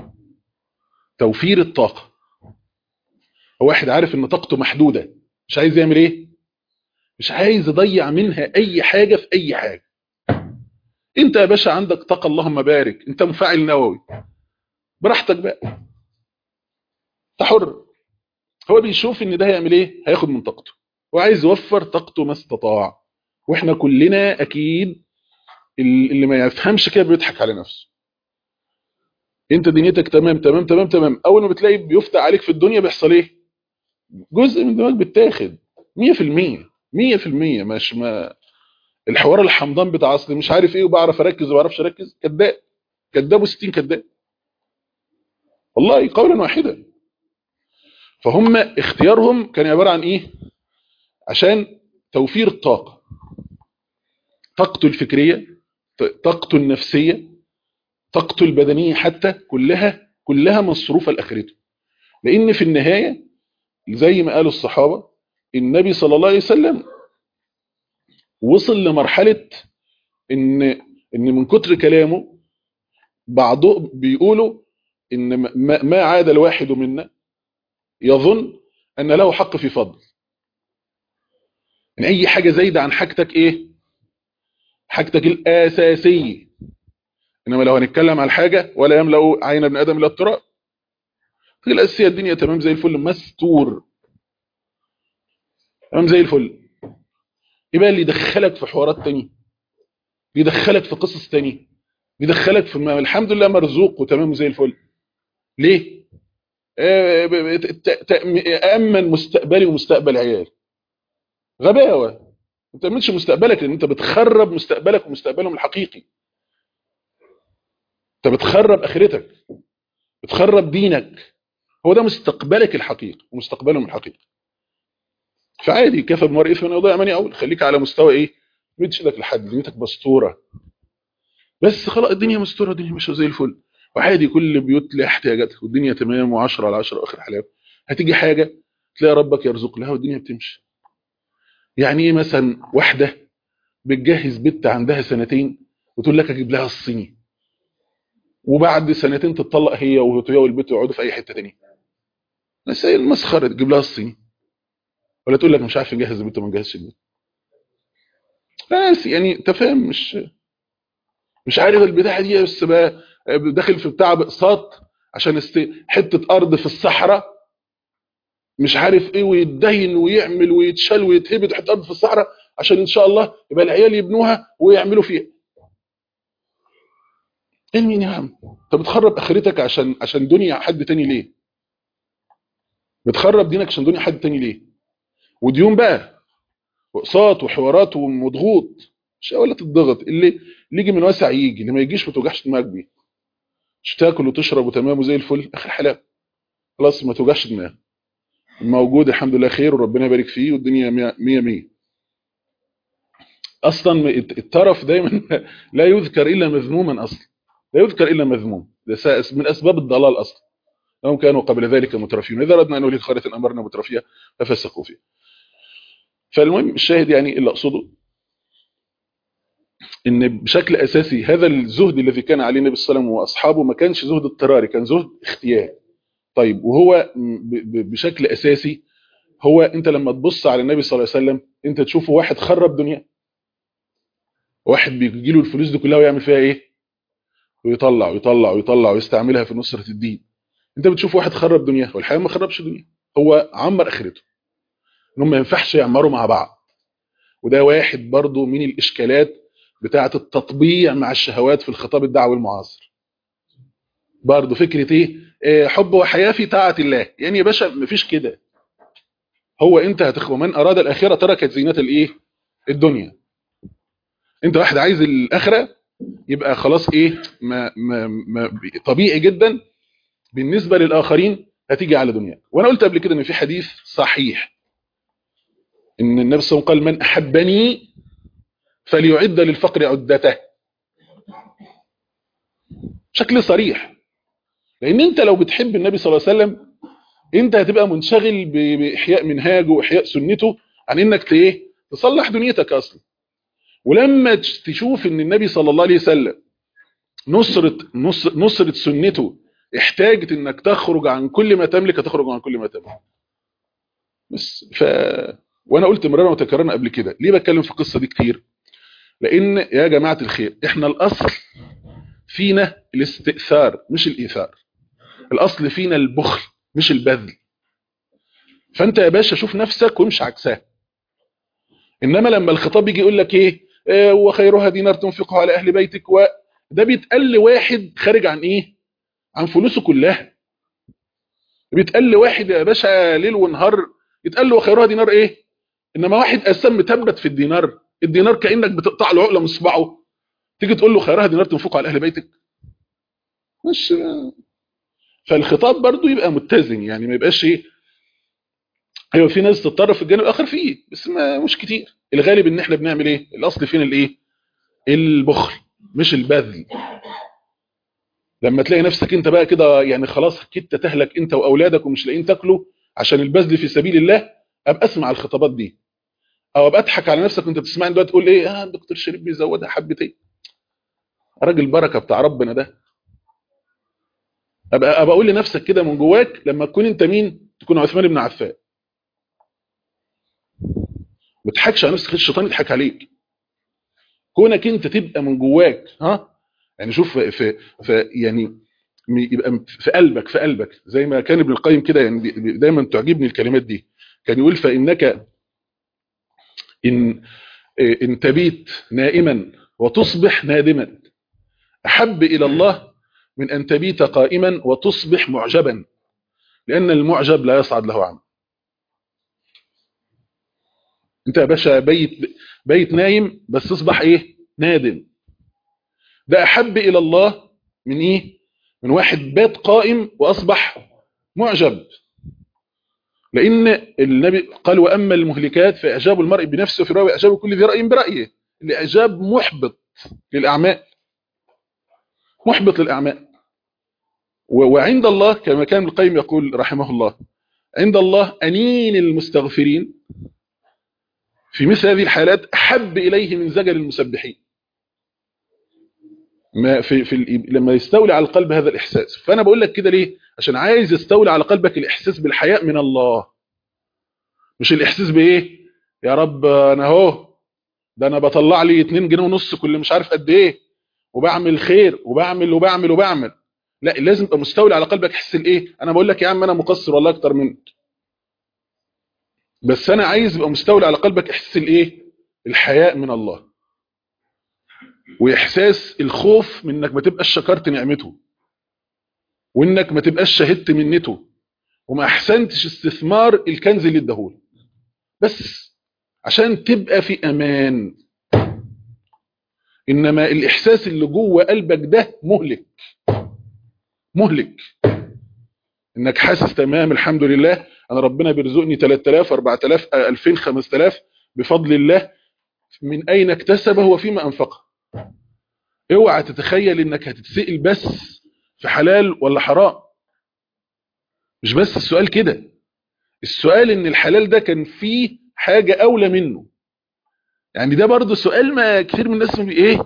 توفير الطاقه هو واحد عارف ان طاقته محدوده مش عايز يعمل ايه مش عايز يضيع منها اي حاجه في اي حاجه انت يا باشا عندك طاقه اللهم بارك انت مفاعل نووي براحتك بقى انت حر هو بيشوف ان ده هيعمل ايه هياخد من طاقته وعايز يوفر طاقته ما استطاع واحنا كلنا اكيد اللي ما يفهمش كده بيضحك على نفسه انت دنيتك تمام تمام تمام تمام اول ما بتلاقي بيفتح عليك في الدنيا بيحصل ايه جزء من دماغك بيتاخد 100% 100% مش ما الحوار الحمضان بتاع اصل مش عارف ايه وبعرف اركز وما بعرفش اركز كذاب كذاب و60 كذاب والله قولا واحدا فهم اختيارهم كان عباره عن ايه عشان توفير الطاقه طاقته الفكريه طاقته النفسيه طاقته البدنيه حتى كلها كلها مصروفه لاخرته لان في النهايه زي ما قالوا الصحابه النبي صلى الله عليه وسلم وصل لمرحله ان ان من كتر كلامه بعضهم بيقولوا ان ما, ما عاد الواحد منا يظن ان له حق في فضل ان اي حاجه زايده عن حاجتك ايه حاجتك الاساسيه انما لو هنتكلم على حاجه ولا يملا عين ابن ادم الا التراب الاساسيه الدنيا تمام زي الفل مستور تمام زي الفل يبقى اللي يدخلك في حوارات تانية بيدخلك في قصص تانية بيدخلك في ما الحمد لله مرزوق وتمام زي الفل ليه أأمن مستقبلي ومستقبل عيالي غباوة ما تأمنش مستقبلك لأن أنت بتخرب مستقبلك ومستقبلهم الحقيقي أنت بتخرب آخرتك بتخرب دينك هو ده مستقبلك الحقيقي ومستقبلهم الحقيقي فعادي كفى بمرء اثم ان يضيع من يعول خليك على مستوى ايه مدش ايدك لحد دنيتك مستوره بس خلاص الدنيا مستوره الدنيا ماشيه زي الفل وعادي كل بيوت لها احتياجاتها والدنيا تمام و10 على 10 اخر حلاوه هتيجي حاجه تلاقي ربك يرزق لها والدنيا بتمشي يعني ايه مثلا واحده بتجهز بنت عندها سنتين وتقول لك اجيب لها الصيني وبعد سنتين تتطلق هي وهي والبنت يقعدوا في اي حته ثانيه بس هي المسخره تجيب لها الصيني ولا تقول لك مش عارف نجهز البيت وما نجهزش البيت بس يعني انت فاهم مش مش عارف البتاعه دي بس بقى داخل في بتاع باقساط عشان است... حته ارض في الصحراء مش عارف ايه ويدهن ويعمل ويتشال ويتهبد حته ارض في الصحراء عشان ان شاء الله يبقى العيال يبنوها ويعملوا فيها ايه مين يا عم انت بتخرب اخرتك عشان عشان دنيا حد تاني ليه بتخرب دينك عشان دنيا حد تاني ليه وديون بقى واقساط وحوارات ومضغوط مش ولا تضغط اللي اللي يجي من واسع يجي اللي ما يجيش ما توجعش دماغك بيه مش تاكل وتشرب وتمام وزي الفل اخر حلاوه خلاص ما توجعش دماغك موجود الحمد لله خير وربنا يبارك فيه والدنيا 100 100 اصلا الترف دايما لا يذكر الا مذموما اصلا لا يذكر الا مذموم ده من اسباب الضلال اصلا هم كانوا قبل ذلك مترفين اذا اردنا ان نهلك قريه امرنا مترفيه ففسقوا فيها فالمهم الشاهد يعني اللي اقصده ان بشكل اساسي هذا الزهد الذي كان عليه النبي صلى الله عليه وسلم واصحابه ما كانش زهد اضطراري كان زهد اختيار طيب وهو بشكل اساسي هو انت لما تبص على النبي صلى الله عليه وسلم انت تشوفه واحد خرب دنيا واحد بيجي له الفلوس دي كلها ويعمل فيها ايه ويطلع ويطلع ويطلع ويستعملها في نصرة الدين انت بتشوف واحد خرب دنياه والحقيقه ما خربش دنياه هو عمر اخرته انهم ما ينفعش يعمروا مع بعض وده واحد برضو من الاشكالات بتاعه التطبيع مع الشهوات في الخطاب الدعوي المعاصر برضو فكره ايه آه، حب وحياه في طاعه الله يعني يا باشا مفيش كده هو انت هتخ من اراد الاخره تركت زينه الايه الدنيا انت واحد عايز الاخره يبقى خلاص ايه ما ما ما طبيعي جدا بالنسبه للاخرين هتيجي على دنياك وانا قلت قبل كده ان في حديث صحيح ان النبي صلى الله عليه وسلم قال من احبني فليعد للفقر عدته بشكل صريح لان انت لو بتحب النبي صلى الله عليه وسلم انت هتبقى منشغل ب- باحياء منهاجه واحياء سنته عن انك ت- ايه تصلح دنيتك اصلا ولما تش- تشوف ان النبي صلى الله عليه وسلم نصرة نص- نصرة سنته احتاجت انك تخرج عن كل ما تملك هتخرج عن كل ما تملك بس ف وانا قلت مرارا وتكررنا قبل كده ليه بتكلم في القصه دي كتير لان يا جماعه الخير احنا الاصل فينا الاستئثار مش الايثار الاصل فينا البخل مش البذل فانت يا باشا شوف نفسك وامشي عكسها انما لما الخطاب يجي يقول لك ايه آه، وخيرها دينار تنفقه على اهل بيتك وده بيتقال لواحد خارج عن ايه عن فلوسه كلها بيتقال لواحد يا باشا ليل ونهار يتقال له وخيرها دينار ايه انما واحد اساسا مثبت في الدينار الدينار كانك بتقطع له عقله من صباعه تيجي تقول له خيرها دينار تنفقه على اهل بيتك مش فالخطاب برضو يبقى متزن يعني ما يبقاش ايه ايوه في ناس تتطرف في الجانب الاخر فيه بس ما مش كتير الغالب ان احنا بنعمل ايه الاصل فينا الايه البخل مش البذل لما تلاقي نفسك انت بقى كده يعني خلاص كدت تهلك انت واولادك ومش لاقيين تاكلوا عشان البذل في سبيل الله ابقى اسمع الخطابات دي او ابقى اضحك على نفسك وانت بتسمعني دلوقتي تقول ايه اه الدكتور شريف بيزودها حبتين راجل بركه بتاع ربنا ده ابقى ابقى اقول لنفسك كده من جواك لما تكون انت مين تكون عثمان بن عفان ما تضحكش على نفسك الشيطان يضحك عليك كونك انت تبقى من جواك ها يعني شوف في, في, في يعني م- يبقى في قلبك في قلبك زي ما كان ابن القيم كده يعني بي- بي- دايما تعجبني الكلمات دي كان يقول فانك ان ان تبيت نائما وتصبح نادما احب الى الله من ان تبيت قائما وتصبح معجبا لان المعجب لا يصعد له عمل انت يا باشا بيت بيت نايم بس تصبح ايه نادم ده احب الى الله من ايه من واحد بات قائم واصبح معجب لان النبي قال واما المهلكات فاعجاب المرء بنفسه في رأي اعجاب كل ذي راي برايه الاعجاب محبط للاعمال محبط للاعمال و- وعند الله كما كان ابن القيم يقول رحمه الله عند الله انين المستغفرين في مثل هذه الحالات احب اليه من زجل المسبحين ما في في ال- لما يستولي على القلب هذا الاحساس فانا بقول لك كده ليه عشان عايز يستولي على قلبك الاحساس بالحياء من الله مش الاحساس بايه يا رب انا اهو ده انا بطلع لي 2 جنيه ونص كل مش عارف قد ايه وبعمل خير وبعمل وبعمل وبعمل لا لازم يبقى مستولي على قلبك احس الايه انا بقول لك يا عم انا مقصر والله اكتر منك بس انا عايز يبقى مستولي على قلبك احس الايه الحياء من الله واحساس الخوف من انك ما تبقاش شكرت نعمته وانك ما تبقاش شهدت منته وما احسنتش استثمار الكنز اللي اداهولك بس عشان تبقى في امان انما الاحساس اللي جوه قلبك ده مهلك مهلك انك حاسس تمام الحمد لله انا ربنا بيرزقني 3000 4000 آه، 2000 5000 بفضل الله من اين اكتسبه وفيما انفقه اوعى تتخيل انك هتتسئل بس في حلال ولا حرام مش بس السؤال كده السؤال ان الحلال ده كان فيه حاجة اولى منه يعني ده برضو سؤال ما كتير من الناس بي ايه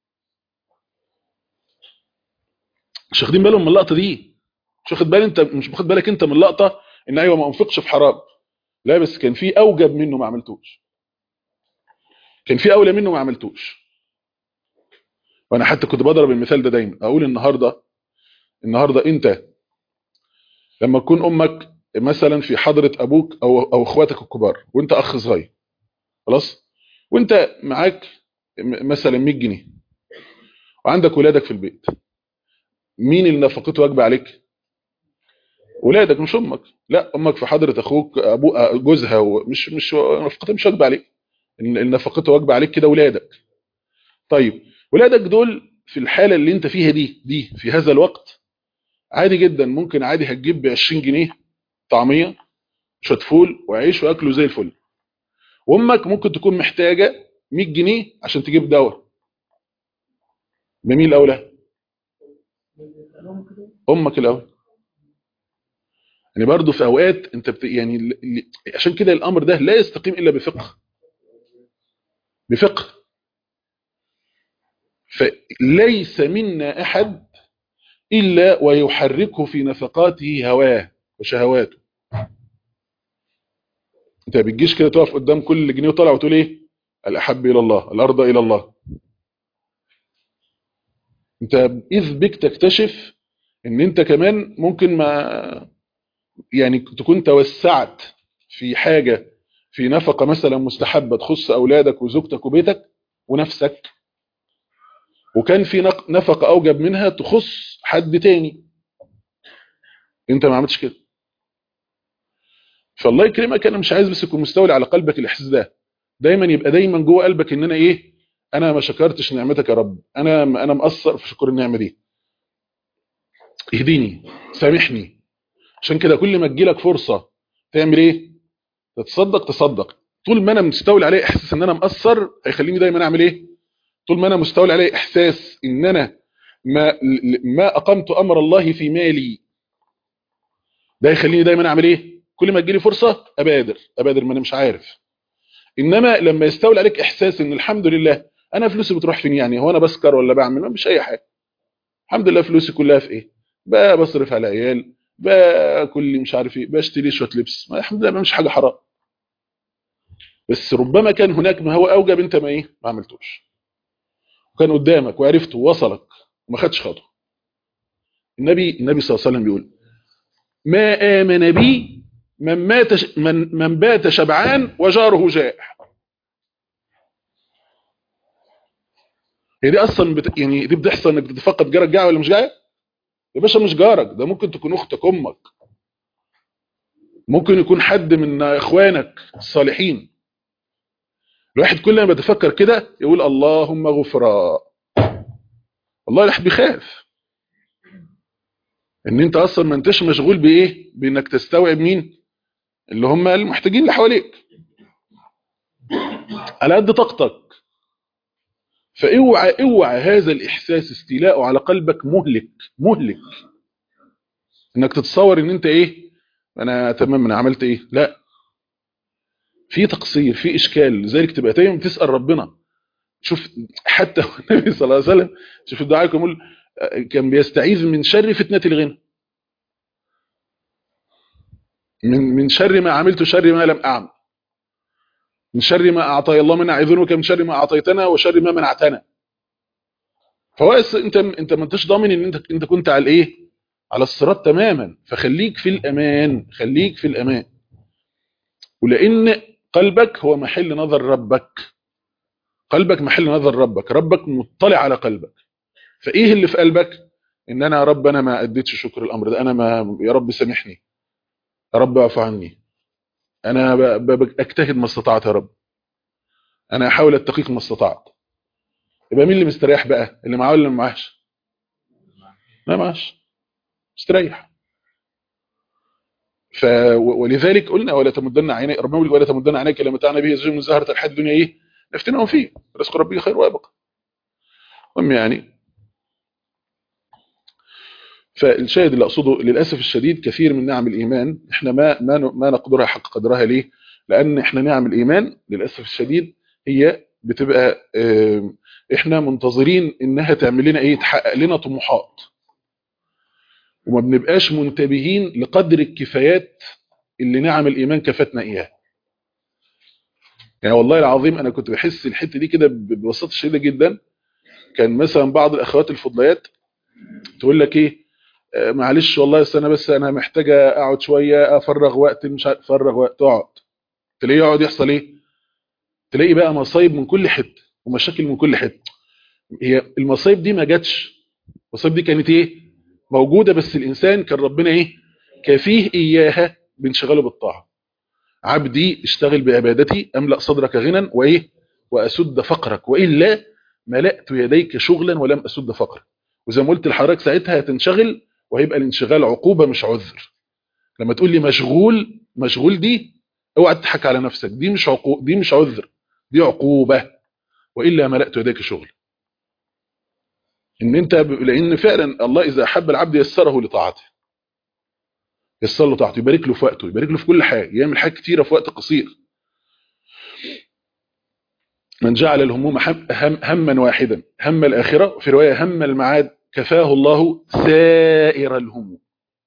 مش واخدين بالهم من اللقطة دي مش واخد بالك انت مش واخد بالك انت من اللقطة ان ايوه ما انفقش في حرام لا بس كان في اوجب منه ما عملتوش كان في اولى منه ما عملتوش وانا حتى كنت بضرب المثال ده دايما اقول النهارده النهارده انت لما تكون امك مثلا في حضره ابوك او او اخواتك الكبار وانت اخ صغير خلاص وانت معاك م- مثلا 100 جنيه وعندك ولادك في البيت مين اللي نفقته واجبه عليك ولادك مش امك لا امك في حضره اخوك ابو جوزها ومش مش نفقتها مش واجبه عليك ال- نفقته واجبه عليك كده ولادك طيب ولادك دول في الحاله اللي انت فيها دي دي في هذا الوقت عادي جدا ممكن عادي هتجيب ب 20 جنيه طعميه شويه فول وعيش واكله زي الفل وامك ممكن تكون محتاجه 100 جنيه عشان تجيب دواء بمين الاولى امك الاول يعني برضه في اوقات انت بت... يعني ال- ال- عشان كده الامر ده لا يستقيم الا بفقه بفقه فليس منا احد الا ويحركه في نفقاته هواه وشهواته انت ما بتجيش كده تقف قدام كل جنيه وطالع وتقول ايه الاحب الى الله الارضى الى الله انت اذ بك تكتشف ان انت كمان ممكن ما يعني تكون توسعت في حاجة في نفقة مثلا مستحبة تخص أولادك وزوجتك وبيتك ونفسك وكان في نق- نفقة أوجب منها تخص حد تاني انت ما عملتش كده فالله يكرمك انا مش عايز بس يكون مستولي على قلبك الاحساس ده دايما يبقى دايما جوه قلبك ان انا ايه انا ما شكرتش نعمتك يا رب انا انا مقصر في شكر النعمه دي اهديني سامحني عشان كده كل ما تجيلك فرصه تعمل ايه تتصدق تصدق طول ما انا مستولي عليه احساس ان انا مقصر هيخليني دايما اعمل ايه طول ما انا مستولي عليه احساس ان انا ما ما اقمت امر الله في مالي ده يخليني دايما اعمل ايه كل ما تجيلي فرصه ابادر ابادر ما انا مش عارف انما لما يستولي عليك احساس ان الحمد لله انا فلوسي بتروح فين يعني هو انا بسكر ولا بعمل مش اي حاجه الحمد لله فلوسي كلها في ايه بقى بصرف على عيال باكل مش عارف ايه بشتري شويه لبس ما الحمد لله مش حاجه حرام بس ربما كان هناك ما هو اوجب انت ما ايه ما عملتوش وكان قدامك وعرفته ووصلك وما خدش خطوه النبي النبي صلى الله عليه وسلم بيقول ما امن بي من مات ش... من من بات شبعان وجاره جائع هي دي اصلا بت... يعني دي بتحصل انك تتفقد جارك جائع ولا مش جائع يا باشا مش جارك ده ممكن تكون اختك امك ممكن يكون حد من اخوانك الصالحين الواحد كل ما بيتفكر كده يقول اللهم غفرا والله الواحد بيخاف ان انت اصلا ما انتش مشغول بايه بانك تستوعب مين اللي هم المحتاجين اللي حواليك على قد طاقتك فاوعى اوعى هذا الاحساس استيلاءه على قلبك مهلك مهلك انك تتصور ان انت ايه انا تمام انا عملت ايه لا في تقصير في اشكال لذلك تبقى دايما تسال ربنا شوف حتى النبي صلى الله عليه وسلم شوف الدعاء يقول كان بيستعيذ من شر فتنه الغنى من من شر ما عملت شر ما لم اعمل من شر ما اعطي الله من اعذنك من شر ما اعطيتنا وشر ما منعتنا فهو انت انت ما انتش ضامن ان انت انت كنت على الايه على الصراط تماما فخليك في الامان خليك في الامان ولان قلبك هو محل نظر ربك قلبك محل نظر ربك ربك مطلع على قلبك فايه اللي في قلبك ان انا يا رب انا ما اديتش شكر الامر ده انا ما يا رب سامحني يا رب اعف عني انا اجتهد ما استطعت يا رب انا احاول اتقيك ما استطعت يبقى مين اللي مستريح بقى اللي معاه ولا ما معاش لا معاش مستريح ف ولذلك قلنا ولا تمدن عينيك ربنا يقول ولا تمدن عينيك لما متعنا به زوج من زهرة الحياة الدنيا ايه نفتنهم فيه رزق ربي خير وابقى المهم يعني فالشاهد اللي اقصده للاسف الشديد كثير من نعم الايمان احنا ما ما ما نقدرها حق قدرها ليه لان احنا نعم الايمان للاسف الشديد هي بتبقى اه احنا منتظرين انها تعمل لنا ايه تحقق لنا طموحات وما بنبقاش منتبهين لقدر الكفايات اللي نعم الايمان كفتنا اياها يعني والله العظيم انا كنت بحس الحته دي كده ببساطه شديده جدا كان مثلا بعض الاخوات الفضليات تقول لك ايه آه، معلش والله بس انا بس انا محتاجه اقعد شويه افرغ وقت مش عارف افرغ وقت اقعد تلاقيه يقعد يحصل ايه تلاقي بقى مصايب من كل حته ومشاكل من كل حته هي المصايب دي ما جاتش المصايب دي كانت ايه موجوده بس الانسان كان ربنا ايه كفيه اياها بانشغاله بالطاعه عبدي اشتغل بعبادتي املا صدرك غنى وايه واسد فقرك والا ملأت يديك شغلا ولم اسد فقرك وزي ما قلت لحضرتك ساعتها هتنشغل وهيبقى الانشغال عقوبه مش عذر لما تقول لي مشغول مشغول دي اوعى تضحك على نفسك دي مش عقو... دي مش عذر دي عقوبه والا ملأت يديك شغل ان انت ب... لان فعلا الله اذا احب العبد يسره لطاعته يسر له طاعته يبارك له في وقته يبارك له في كل حاجه يعمل حاجات كتيره في وقت قصير من جعل الهموم هم هم هما واحدا هم الاخره في روايه هم المعاد كفاه الله سائر الهموم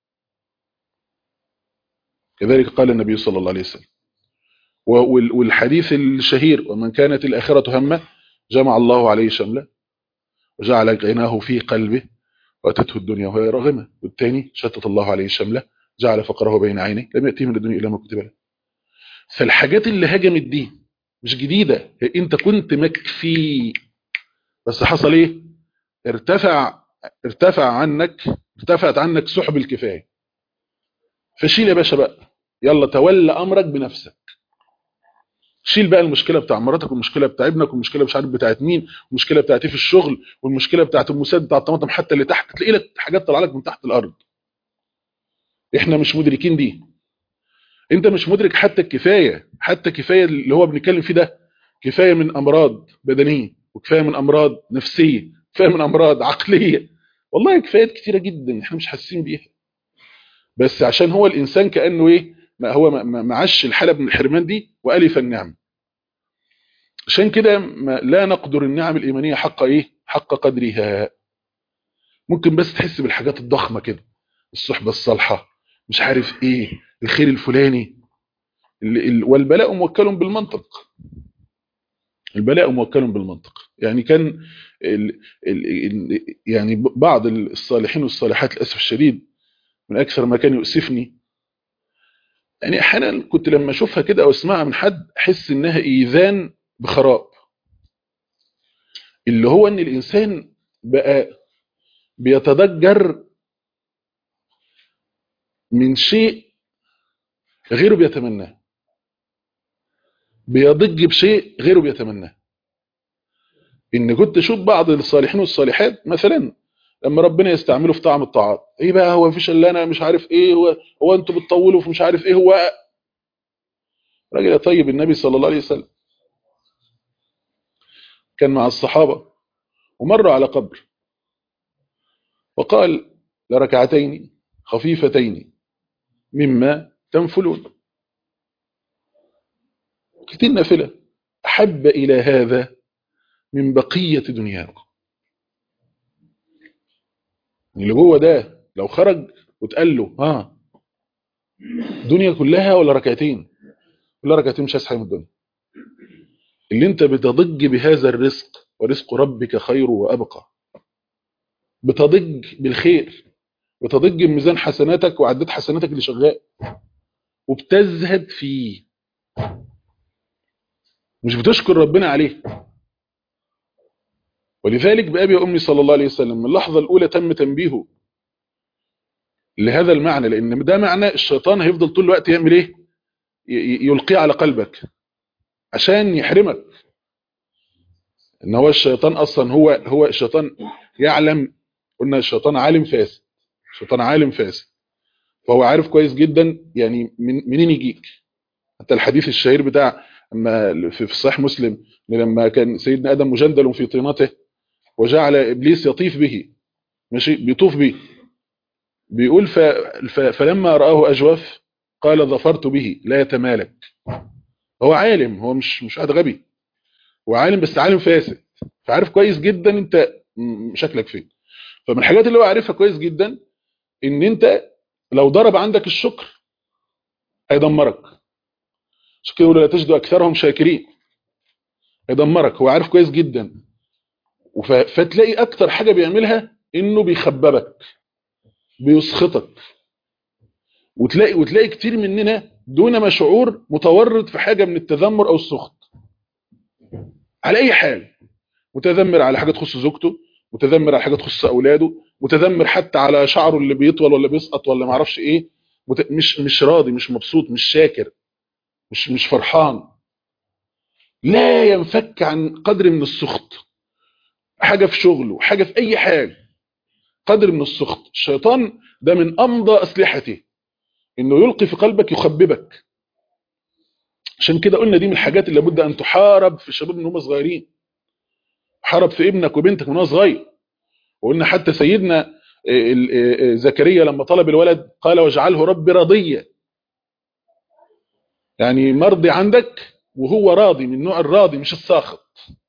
كذلك قال النبي صلى الله عليه وسلم وال- والحديث الشهير ومن كانت الآخرة همه جمع الله عليه شمله وجعل غناه في قلبه وأتته الدنيا وهي راغمة والثاني شتت الله عليه شمله جعل فقره بين عينيه لم يأتيه من الدنيا إلا ما كتب له فالحاجات اللي هجمت دي مش جديدة هي انت كنت مكفي بس حصل ايه ارتفع ارتفع عنك ارتفعت عنك سحب الكفاية فشيل يا باشا بقى يلا تولى امرك بنفسك شيل بقى المشكله بتاع مراتك والمشكله بتاع ابنك والمشكله مش عارف بتاعت مين والمشكله بتاعت ايه في الشغل والمشكله بتاعت المساد بتاع الطماطم حتى اللي تحت تلاقي لك حاجات طالعه لك من تحت الارض احنا مش مدركين دي انت مش مدرك حتى الكفايه حتى كفايه اللي هو بنتكلم فيه ده كفايه من امراض بدنيه وكفايه من امراض نفسيه كفايه من امراض عقليه والله كفايات كتيره جدا احنا مش حاسين بيها بس عشان هو الانسان كانه ايه ما هو ما- ما معش الحاله من الحرمان دي والف النعم عشان كده ما- لا نقدر النعم الايمانيه حق ايه حق قدرها ممكن بس تحس بالحاجات الضخمه كده الصحبه الصالحه مش عارف ايه الخير الفلاني ال- ال- والبلاء موكل بالمنطق البلاء موكل بالمنطق يعني كان ال ال ال يعني بعض الصالحين والصالحات للاسف الشديد من اكثر ما كان يؤسفني يعني احيانا كنت لما اشوفها كده او اسمعها من حد احس انها ايذان بخراب اللي هو ان الانسان بقى بيتضجر من شيء غيره بيتمناه بيضج بشيء غيره بيتمناه ان كنت اشوف بعض الصالحين والصالحات مثلا لما ربنا يستعمله في طعم الطاعات ايه بقى هو مفيش الا انا مش عارف ايه هو هو انتوا بتطولوا في مش عارف ايه هو راجل يا طيب النبي صلى الله عليه وسلم كان مع الصحابة ومر على قبر وقال لركعتين خفيفتين مما تنفلون كتير نافلة أحب إلى هذا من بقية دنياكم اللي جوه ده لو خرج وتقال له ها دنيا كلها ولا ركعتين ولا ركعتين مش هسحب من الدنيا اللي انت بتضج بهذا الرزق ورزق ربك خير وأبقى بتضج بالخير بتضج بميزان حسناتك وعداد حسناتك اللي شغال وبتزهد فيه مش بتشكر ربنا عليه ولذلك بأبي وأمي صلى الله عليه وسلم من اللحظة الأولى تم تنبيهه لهذا المعنى لأن ده معنى الشيطان هيفضل طول الوقت يعمل إيه ي- يلقيه على قلبك عشان يحرمك ان هو الشيطان اصلا هو هو الشيطان يعلم قلنا الشيطان عالم فاسد الشيطان عالم فاسد فهو عارف كويس جدا يعني من منين يجيك حتى الحديث الشهير بتاع اما في في صحيح مسلم إن لما كان سيدنا ادم مجندل في طينته وجعل ابليس يطيف به ماشي بيطوف به بيقول ف ف فلما رآه اجوف قال ظفرت به لا يتمالك هو عالم هو مش مش قاعد غبي هو عالم بس عالم فاسد فعارف كويس جدا انت م- شكلك فين فمن الحاجات اللي هو عارفها كويس جدا ان انت لو ضرب عندك الشكر هيدمرك عشان كده يقول لا تجد اكثرهم شاكرين هيدمرك هو عارف كويس جدا وف- فتلاقي اكتر حاجة بيعملها انه بيخببك بيسخطك وتلاقي وتلاقي كتير مننا دون ما شعور متورط في حاجة من التذمر او السخط على اي حال متذمر على حاجة تخص زوجته متذمر على حاجة تخص اولاده متذمر حتى على شعره اللي بيطول ولا بيسقط ولا ما اعرفش ايه مت... مش مش راضي مش مبسوط مش شاكر مش مش فرحان لا ينفك عن قدر من السخط حاجة في شغله حاجة في اي حاجة قدر من السخط الشيطان ده من امضى اسلحته انه يلقي في قلبك يخببك عشان كده قلنا دي من الحاجات اللي لابد ان تحارب في الشباب من هم صغيرين حارب في ابنك وبنتك من هو صغير وقلنا حتى سيدنا ال- ال- زكريا لما طلب الولد قال واجعله ربي رضيا يعني مرضي عندك وهو راضي من نوع الراضي مش الساخط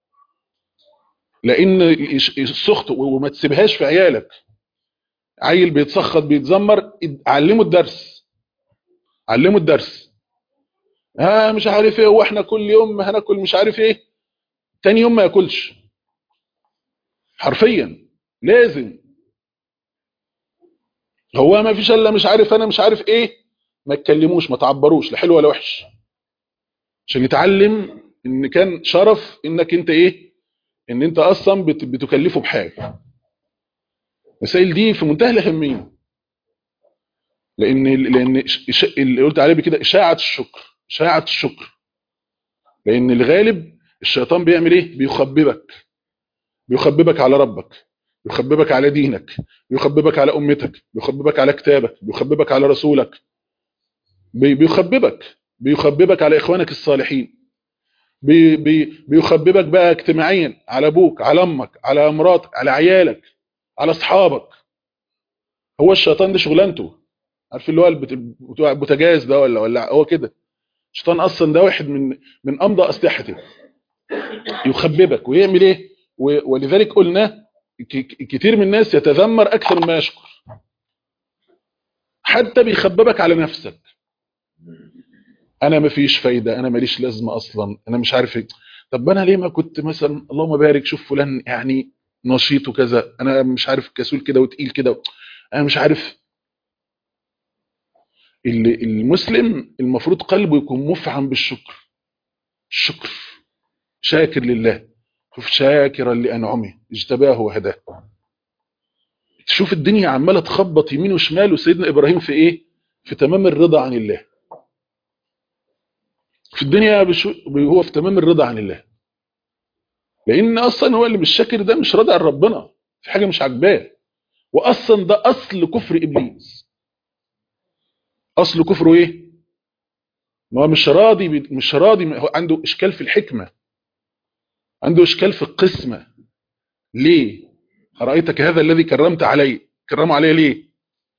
لان السخط وما تسيبهاش في عيالك عيل بيتسخط بيتذمر علمه الدرس علمه الدرس ها مش عارف ايه هو احنا كل يوم هناكل مش عارف ايه تاني يوم ما ياكلش حرفيا لازم هو ما فيش الا مش عارف انا مش عارف ايه ما تكلموش ما تعبروش لا حلو ولا وحش عشان يتعلم ان كان شرف انك انت ايه ان انت اصلا بت- بتكلفه بحاجه المسائل دي في منتهى الاهميه لان لان ش- ش- اللي قلت عليه كده اشاعه الشكر اشاعه الشكر لان الغالب الشيطان بيعمل ايه بيخببك بيخببك على ربك بيخببك على دينك بيخببك على امتك بيخببك على كتابك بيخببك على رسولك بي- بيخببك بيخببك على اخوانك الصالحين بي بي بيخببك بقى اجتماعيا على ابوك على امك على مراتك على عيالك على اصحابك هو الشيطان ده شغلانته عارف اللي هو البت- بتوع البوتاجاز ده ولا ولا هو كده الشيطان اصلا ده واحد من من امضى اسلحته يخببك ويعمل ايه و- ولذلك قلنا ك- ك- كتير من الناس يتذمر اكثر مما يشكر حتى بيخببك على نفسك انا مفيش فايده انا ماليش لازمه اصلا انا مش عارف ايه طب انا ليه ما كنت مثلا اللهم بارك شوف فلان يعني نشيط وكذا انا مش عارف كسول كده وتقيل كده انا مش عارف اللي المسلم المفروض قلبه يكون مفعم بالشكر الشكر شاكر لله شوف شاكرا لانعمه اجتباه وهداه تشوف الدنيا عماله تخبط يمين وشمال وسيدنا ابراهيم في ايه في تمام الرضا عن الله في الدنيا بشو... هو في تمام الرضا عن الله لان اصلا هو اللي مش شاكر ده مش راضي عن ربنا في حاجه مش عاجباه واصلا ده اصل كفر ابليس اصل كفره ايه ما هو مش راضي ب... مش راضي هو عنده اشكال في الحكمه عنده اشكال في القسمه ليه ارايتك هذا الذي كرمت علي كرمه علي ليه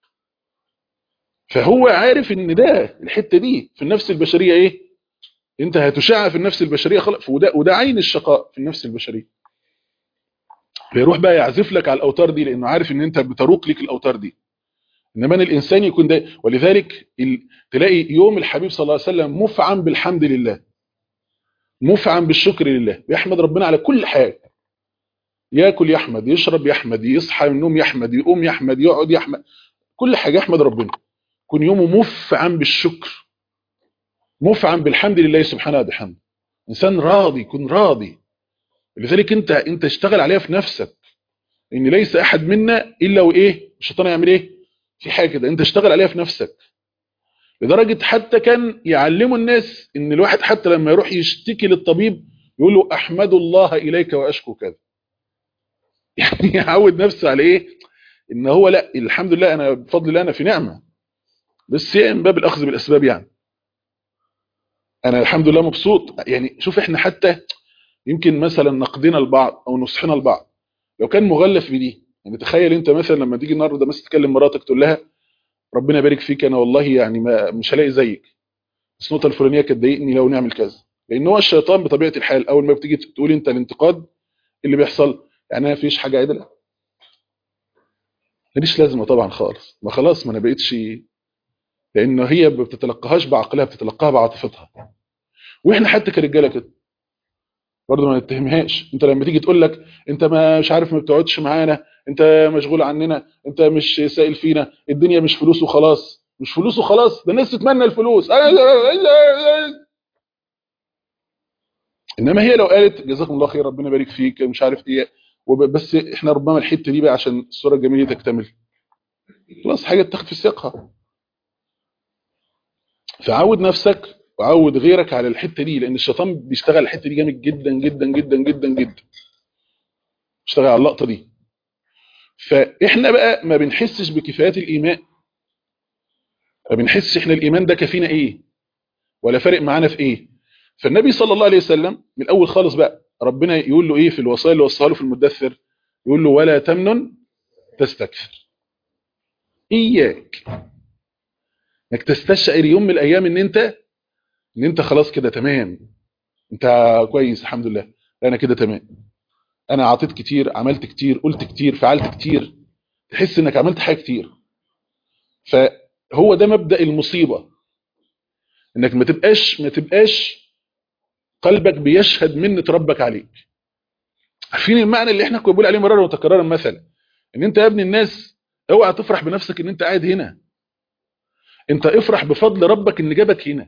فهو عارف ان ده الحته دي في النفس البشريه ايه انت هتشع في النفس البشريه خلق وده وده عين الشقاء في النفس البشريه بيروح بقى يعزف لك على الاوتار دي لانه عارف ان انت بتروق لك الاوتار دي انما أن الانسان يكون ده ولذلك ال... تلاقي يوم الحبيب صلى الله عليه وسلم مفعم بالحمد لله مفعم بالشكر لله بيحمد ربنا على كل حاجه ياكل يحمد يشرب يحمد يصحى من النوم يحمد يقوم يحمد يقعد يحمد كل حاجه يحمد ربنا يكون يومه مفعم بالشكر مفعم بالحمد لله سبحانه وبحمده انسان راضي يكون راضي لذلك انت انت اشتغل عليها في نفسك ان ليس احد منا الا وايه الشيطان يعمل ايه في حاجه كده انت اشتغل عليها في نفسك لدرجه حتى كان يعلموا الناس ان الواحد حتى لما يروح يشتكي للطبيب يقول له احمد الله اليك واشكو كذا يعني يعود نفسه على ايه ان هو لا الحمد لله انا بفضل الله انا في نعمه بس هي من باب الاخذ بالاسباب يعني انا الحمد لله مبسوط يعني شوف احنا حتى يمكن مثلا نقدنا البعض او نصحنا البعض لو كان مغلف بدي يعني تخيل انت مثلا لما تيجي النهارده مثلا تكلم مراتك تقول لها ربنا يبارك فيك انا والله يعني ما مش هلاقي زيك بس النقطه الفلانيه كانت تضايقني لو نعمل كذا لان هو الشيطان بطبيعه الحال اول ما بتيجي تقول انت الانتقاد اللي بيحصل يعني ما فيش حاجه عدله ماليش لازمه طبعا خالص ما خلاص ما انا بقيتش لانه هي ما بتتلقاهاش بعقلها بتتلقاها بعاطفتها واحنا حتى كرجاله كده برضه ما نتهمهاش انت لما تيجي تقول لك انت ما مش عارف ما بتقعدش معانا انت مشغول عننا انت مش سائل فينا الدنيا مش فلوس وخلاص مش فلوس وخلاص ده الناس تتمنى الفلوس انما هي لو قالت جزاكم الله خير ربنا يبارك فيك مش عارف ايه وب- بس احنا ربما الحته دي بقى عشان الصوره الجميله دي تكتمل خلاص حاجه تاخد في سياقها فعود نفسك وعود غيرك على الحته دي لان الشيطان بيشتغل الحته دي جامد جدا جدا جدا جدا جدا بيشتغل على اللقطه دي فاحنا بقى ما بنحسش بكفايات الايمان ما بنحسش احنا الايمان ده كفينا ايه ولا فارق معانا في ايه فالنبي صلى الله عليه وسلم من الاول خالص بقى ربنا يقول له ايه في الوصايا اللي وصاها له في المدثر يقول له ولا تمنن تستكثر اياك انك تستشعر يوم من الايام ان انت ان انت خلاص كده تمام انت كويس الحمد لله انا كده تمام انا عطيت كتير عملت كتير قلت كتير فعلت كتير تحس انك عملت حاجه كتير فهو ده مبدا المصيبه انك ما تبقاش ما تبقاش قلبك بيشهد منة ربك عليك عارفين المعنى اللي احنا كنا بنقول عليه مرارا وتكرارا مثلا ان انت يا ابن الناس اوعى تفرح بنفسك ان انت قاعد هنا انت افرح بفضل ربك ان جابك هنا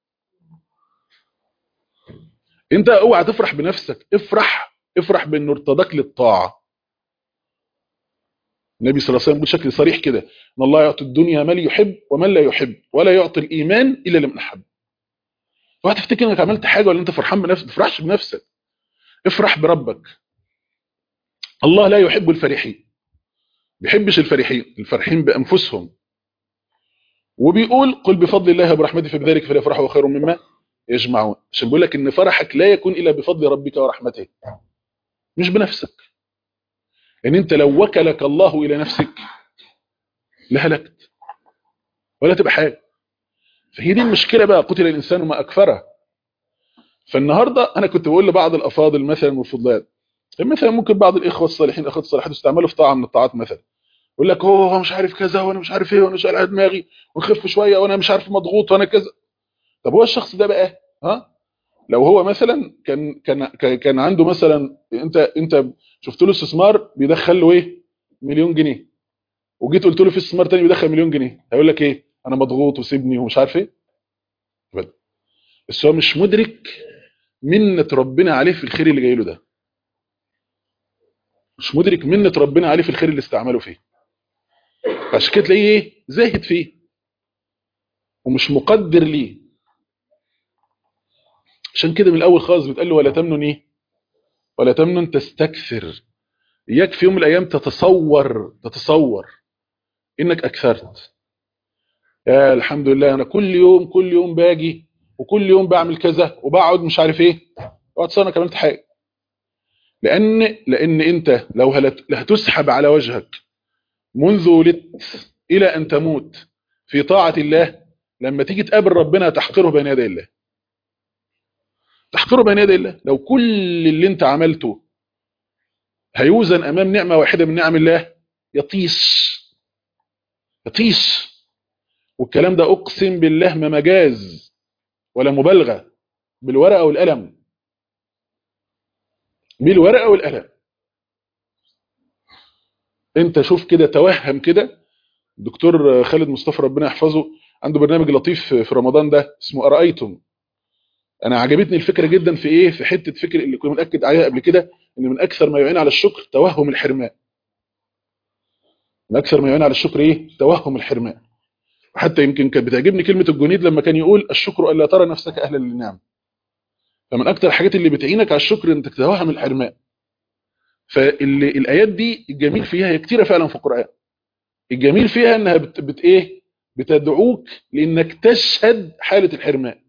انت اوعى تفرح بنفسك افرح افرح بانه ارتضاك للطاعه النبي صلى الله عليه وسلم بشكل صريح كده ان الله يعطي الدنيا من يحب ومن لا يحب ولا يعطي الايمان الا لمن احب اوعى تفتكر انك عملت حاجه ولا انت فرحان بنفسك ما تفرحش بنفسك افرح بربك الله لا يحب الفرحين بيحبش الفرحين الفرحين بانفسهم وبيقول قل بفضل الله وبرحمته فبذلك فليفرحوا خير مما يجمعون عشان بيقول لك ان فرحك لا يكون الا بفضل ربك ورحمته مش بنفسك لان انت لو وكلك الله الى نفسك لهلكت ولا تبقى حاجه فهي دي المشكله بقى قتل الانسان ما اكفره فالنهارده انا كنت بقول لبعض الافاضل مثلا والفضلات مثلا ممكن بعض الاخوه الصالحين الاخوات الصالحات يستعملوا في طاعه من الطاعات مثلا يقول لك هو مش عارف كذا وانا مش عارف ايه وانا مش على دماغي ونخف شويه وانا مش عارف مضغوط وانا كذا طب هو الشخص ده بقى ها لو هو مثلا كان كان كان عنده مثلا انت انت شفت له استثمار بيدخل له ايه مليون جنيه وجيت قلت له في استثمار تاني بيدخل مليون جنيه هيقول لك ايه انا مضغوط وسيبني ومش عارف ايه أبدا. بس هو مش مدرك منة ربنا عليه في الخير اللي جاي له ده مش مدرك منة ربنا عليه في الخير اللي استعمله فيه عشان كده تلاقيه ايه زاهد فيه ومش مقدر ليه عشان كده من الاول خالص بتقال له ولا تمنن ايه ولا تمنن تستكثر اياك في يوم من الايام تتصور تتصور انك اكثرت يا الحمد لله انا كل يوم كل يوم باجي وكل يوم بعمل كذا وبقعد مش عارف ايه اقعد سنه عملت حاجه لان لان انت لو هلت- هتسحب على وجهك منذ ولدت الى ان تموت في طاعه الله لما تيجي تقابل ربنا تحقره بين يدي الله تحقره بين يدي الله لو كل اللي انت عملته هيوزن امام نعمه واحده من نعم الله يطيش يطيش والكلام ده اقسم بالله ما مجاز ولا مبالغه بالورقه والقلم بالورقه والقلم انت شوف كده توهم كده دكتور خالد مصطفى ربنا يحفظه عنده برنامج لطيف في رمضان ده اسمه ارايتم انا عجبتني الفكره جدا في ايه في حته فكر اللي كنا بناكد عليها قبل كده ان من اكثر ما يعين على الشكر توهم الحرمان من اكثر ما يعين على الشكر ايه توهم الحرمان وحتى يمكن كانت بتعجبني كلمه الجنيد لما كان يقول الشكر الا ترى نفسك اهلا للنعم فمن اكثر الحاجات اللي بتعينك على الشكر انك تتوهم الحرمان فالايات دي الجميل فيها هي كتيره فعلا في القران الجميل فيها انها بت, بت ايه بتدعوك لانك تشهد حاله الحرمان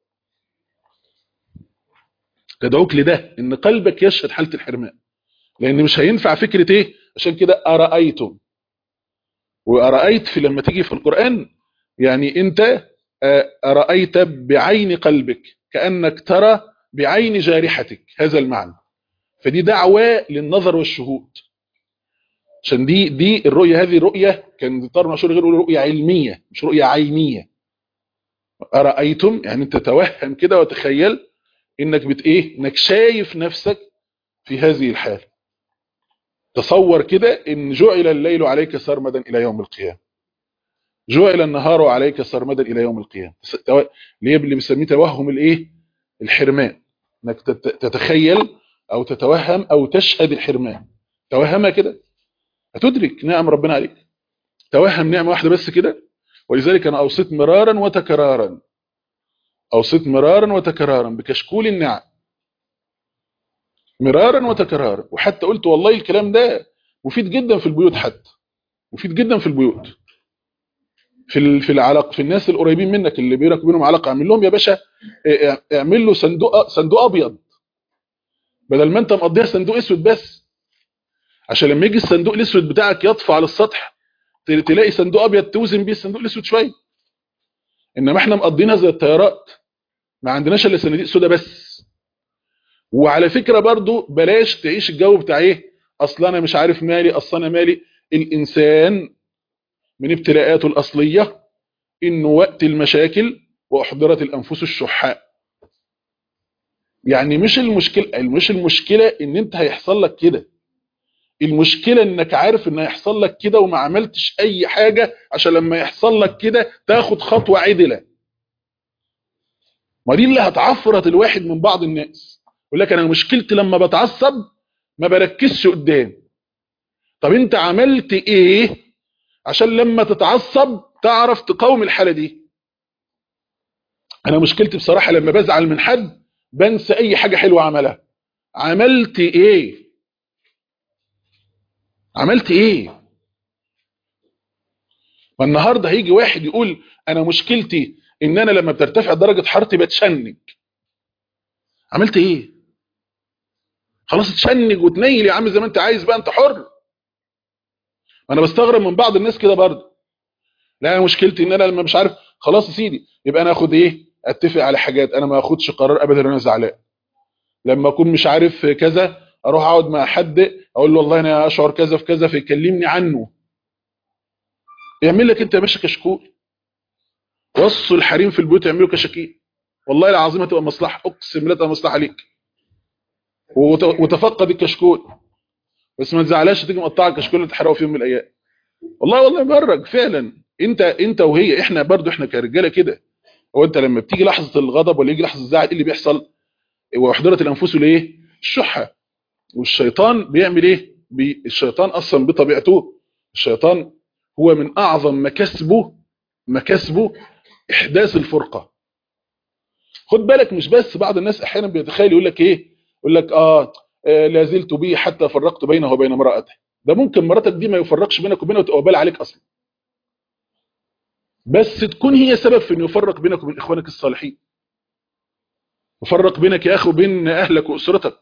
تدعوك لده ان قلبك يشهد حاله الحرمان لان مش هينفع فكره ايه عشان كده ارايتم وارايت في لما تيجي في القران يعني انت آه، ارايت بعين قلبك كانك ترى بعين جارحتك هذا المعنى فدي دعوه للنظر والشهود عشان دي دي الرؤيه هذه رؤيه كان طار مشهور غير يقول رؤيه علميه مش رؤيه عينيه ارايتم يعني انت توهم كده وتخيل انك بت ايه انك شايف نفسك في هذه الحال تصور كده ان جعل الليل عليك سرمدا الى يوم القيامه جعل النهار عليك سرمدا الى يوم القيامه اللي اللي بنسميه توهم الايه الحرمان انك تتخيل او تتوهم او تشهد الحرمان توهمها كده هتدرك نعم ربنا عليك توهم نعمه واحده بس كده ولذلك انا اوصيت مرارا وتكرارا اوصيت مرارا وتكرارا بكشكول النعم مرارا وتكرارا وحتى قلت والله الكلام ده مفيد جدا في البيوت حتى مفيد جدا في البيوت في في العلاقه في الناس القريبين منك اللي بينك وبينهم علاقه اعمل لهم يا باشا اعمل له صندوق صندوق ابيض بدل ما انت مقضيها صندوق اسود بس عشان لما يجي الصندوق الاسود بتاعك يطفى على السطح تلاقي صندوق ابيض توزن بيه الصندوق الاسود شويه انما احنا مقضينها زي الطيارات ما عندناش الا صناديق سودا بس وعلى فكره برضو بلاش تعيش الجو بتاع ايه اصل انا مش عارف مالي اصل انا مالي الانسان من ابتلاءاته الاصليه انه وقت المشاكل واحضرت الانفس الشحاء يعني مش المشكله مش المشكله ان انت هيحصل لك كده المشكله انك عارف ان هيحصل لك كده وما عملتش اي حاجه عشان لما يحصل لك كده تاخد خطوه عدله ما دي اللي هتعفرت الواحد من بعض الناس يقول لك انا مشكلتي لما بتعصب ما بركزش قدام طب انت عملت ايه عشان لما تتعصب تعرف تقاوم الحاله دي انا مشكلتي بصراحه لما بزعل من حد بنسى اي حاجه حلوه عملها عملت ايه عملت ايه فالنهارده هيجي واحد يقول انا مشكلتي ان انا لما بترتفع درجه حرارتي بتشنج عملت ايه خلاص تشنج وتنيل يا عم زي ما انت عايز بقى انت حر انا بستغرب من بعض الناس كده برضه لا انا مشكلتي ان انا لما مش عارف خلاص يا سيدي يبقى انا اخد ايه اتفق على حاجات انا ما اخدش قرار ابدا انا زعلان لما اكون مش عارف كذا اروح اقعد مع حد اقول له والله انا اشعر كذا في كذا فيكلمني عنه يعمل لك انت يا باشا كشكول وصوا الحريم في البيوت يعملوا كشاكيل والله العظيم هتبقى مصلحه اقسم بالله تبقى مصلحه ليك وتفقد الكشكول بس ما تزعلاش تيجي مقطع الكشكول تحرقه في يوم من الايام والله والله برج فعلا انت انت وهي احنا برضو احنا كرجاله كده هو انت لما بتيجي لحظه الغضب ولا يجي لحظه الزعل ايه اللي بيحصل واحضرت الانفس لايه الشحه والشيطان بيعمل ايه بي الشيطان اصلا بطبيعته الشيطان هو من اعظم مكاسبه مكاسبه احداث الفرقه خد بالك مش بس بعض الناس احيانا بيتخيل يقول لك ايه يقول لك اه, آه لا زلت به حتى فرقت بينه وبين امراته ده ممكن مراتك دي ما يفرقش بينك وبينها وتبقى بال عليك اصلا بس تكون هي سبب في انه يفرق بينك وبين اخوانك الصالحين يفرق بينك يا اخي وبين اهلك واسرتك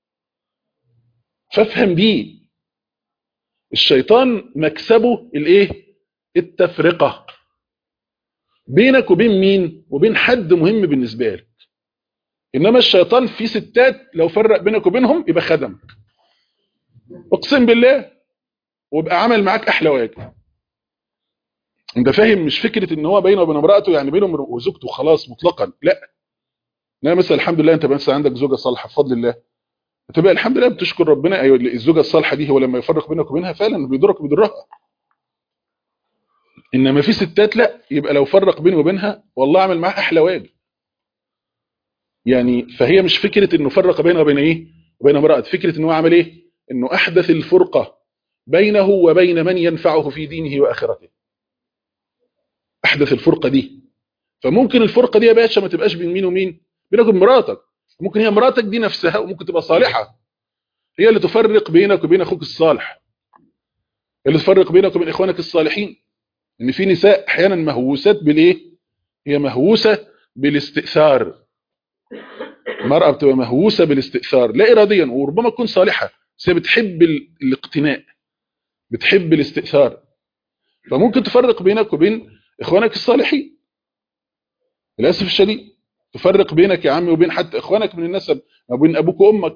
فافهم دي الشيطان مكسبه الايه التفرقه بينك وبين مين وبين حد مهم بالنسبه لك انما الشيطان في ستات لو فرق بينك وبينهم يبقى خدمك اقسم بالله ويبقى عمل معاك احلى واجب انت فاهم مش فكره ان هو بينه وبين امراته يعني بينه وبين زوجته خلاص مطلقا لا لا مثلا الحمد لله انت مثلا عندك زوجه صالحه بفضل الله تبقى الحمد لله بتشكر ربنا ايوه الزوجه الصالحه دي هو لما يفرق بينك وبينها فعلا بيضرك بيضرها انما في ستات لا يبقى لو فرق بينه وبينها والله عمل معاها احلى واجب يعني فهي مش فكره انه فرق بينه وبين ايه وبين امراه فكره انه عمل ايه انه احدث الفرقه بينه وبين من ينفعه في دينه واخرته احدث الفرقه دي فممكن الفرقه دي يا باشا ما تبقاش بين مين ومين بينك وبين مراتك ممكن هي مراتك دي نفسها وممكن تبقى صالحه هي اللي تفرق بينك وبين اخوك الصالح اللي تفرق بينك وبين اخوانك الصالحين ان في نساء احيانا مهووسات بالايه هي مهووسه بالاستئثار المراه بتبقى مهووسه بالاستئثار لا اراديا وربما تكون صالحه بس هي بتحب الاقتناء بتحب الاستئثار فممكن تفرق بينك وبين اخوانك الصالحين للاسف الشديد تفرق بينك يا عمي وبين حتى اخوانك من النسب وبين ابوك وامك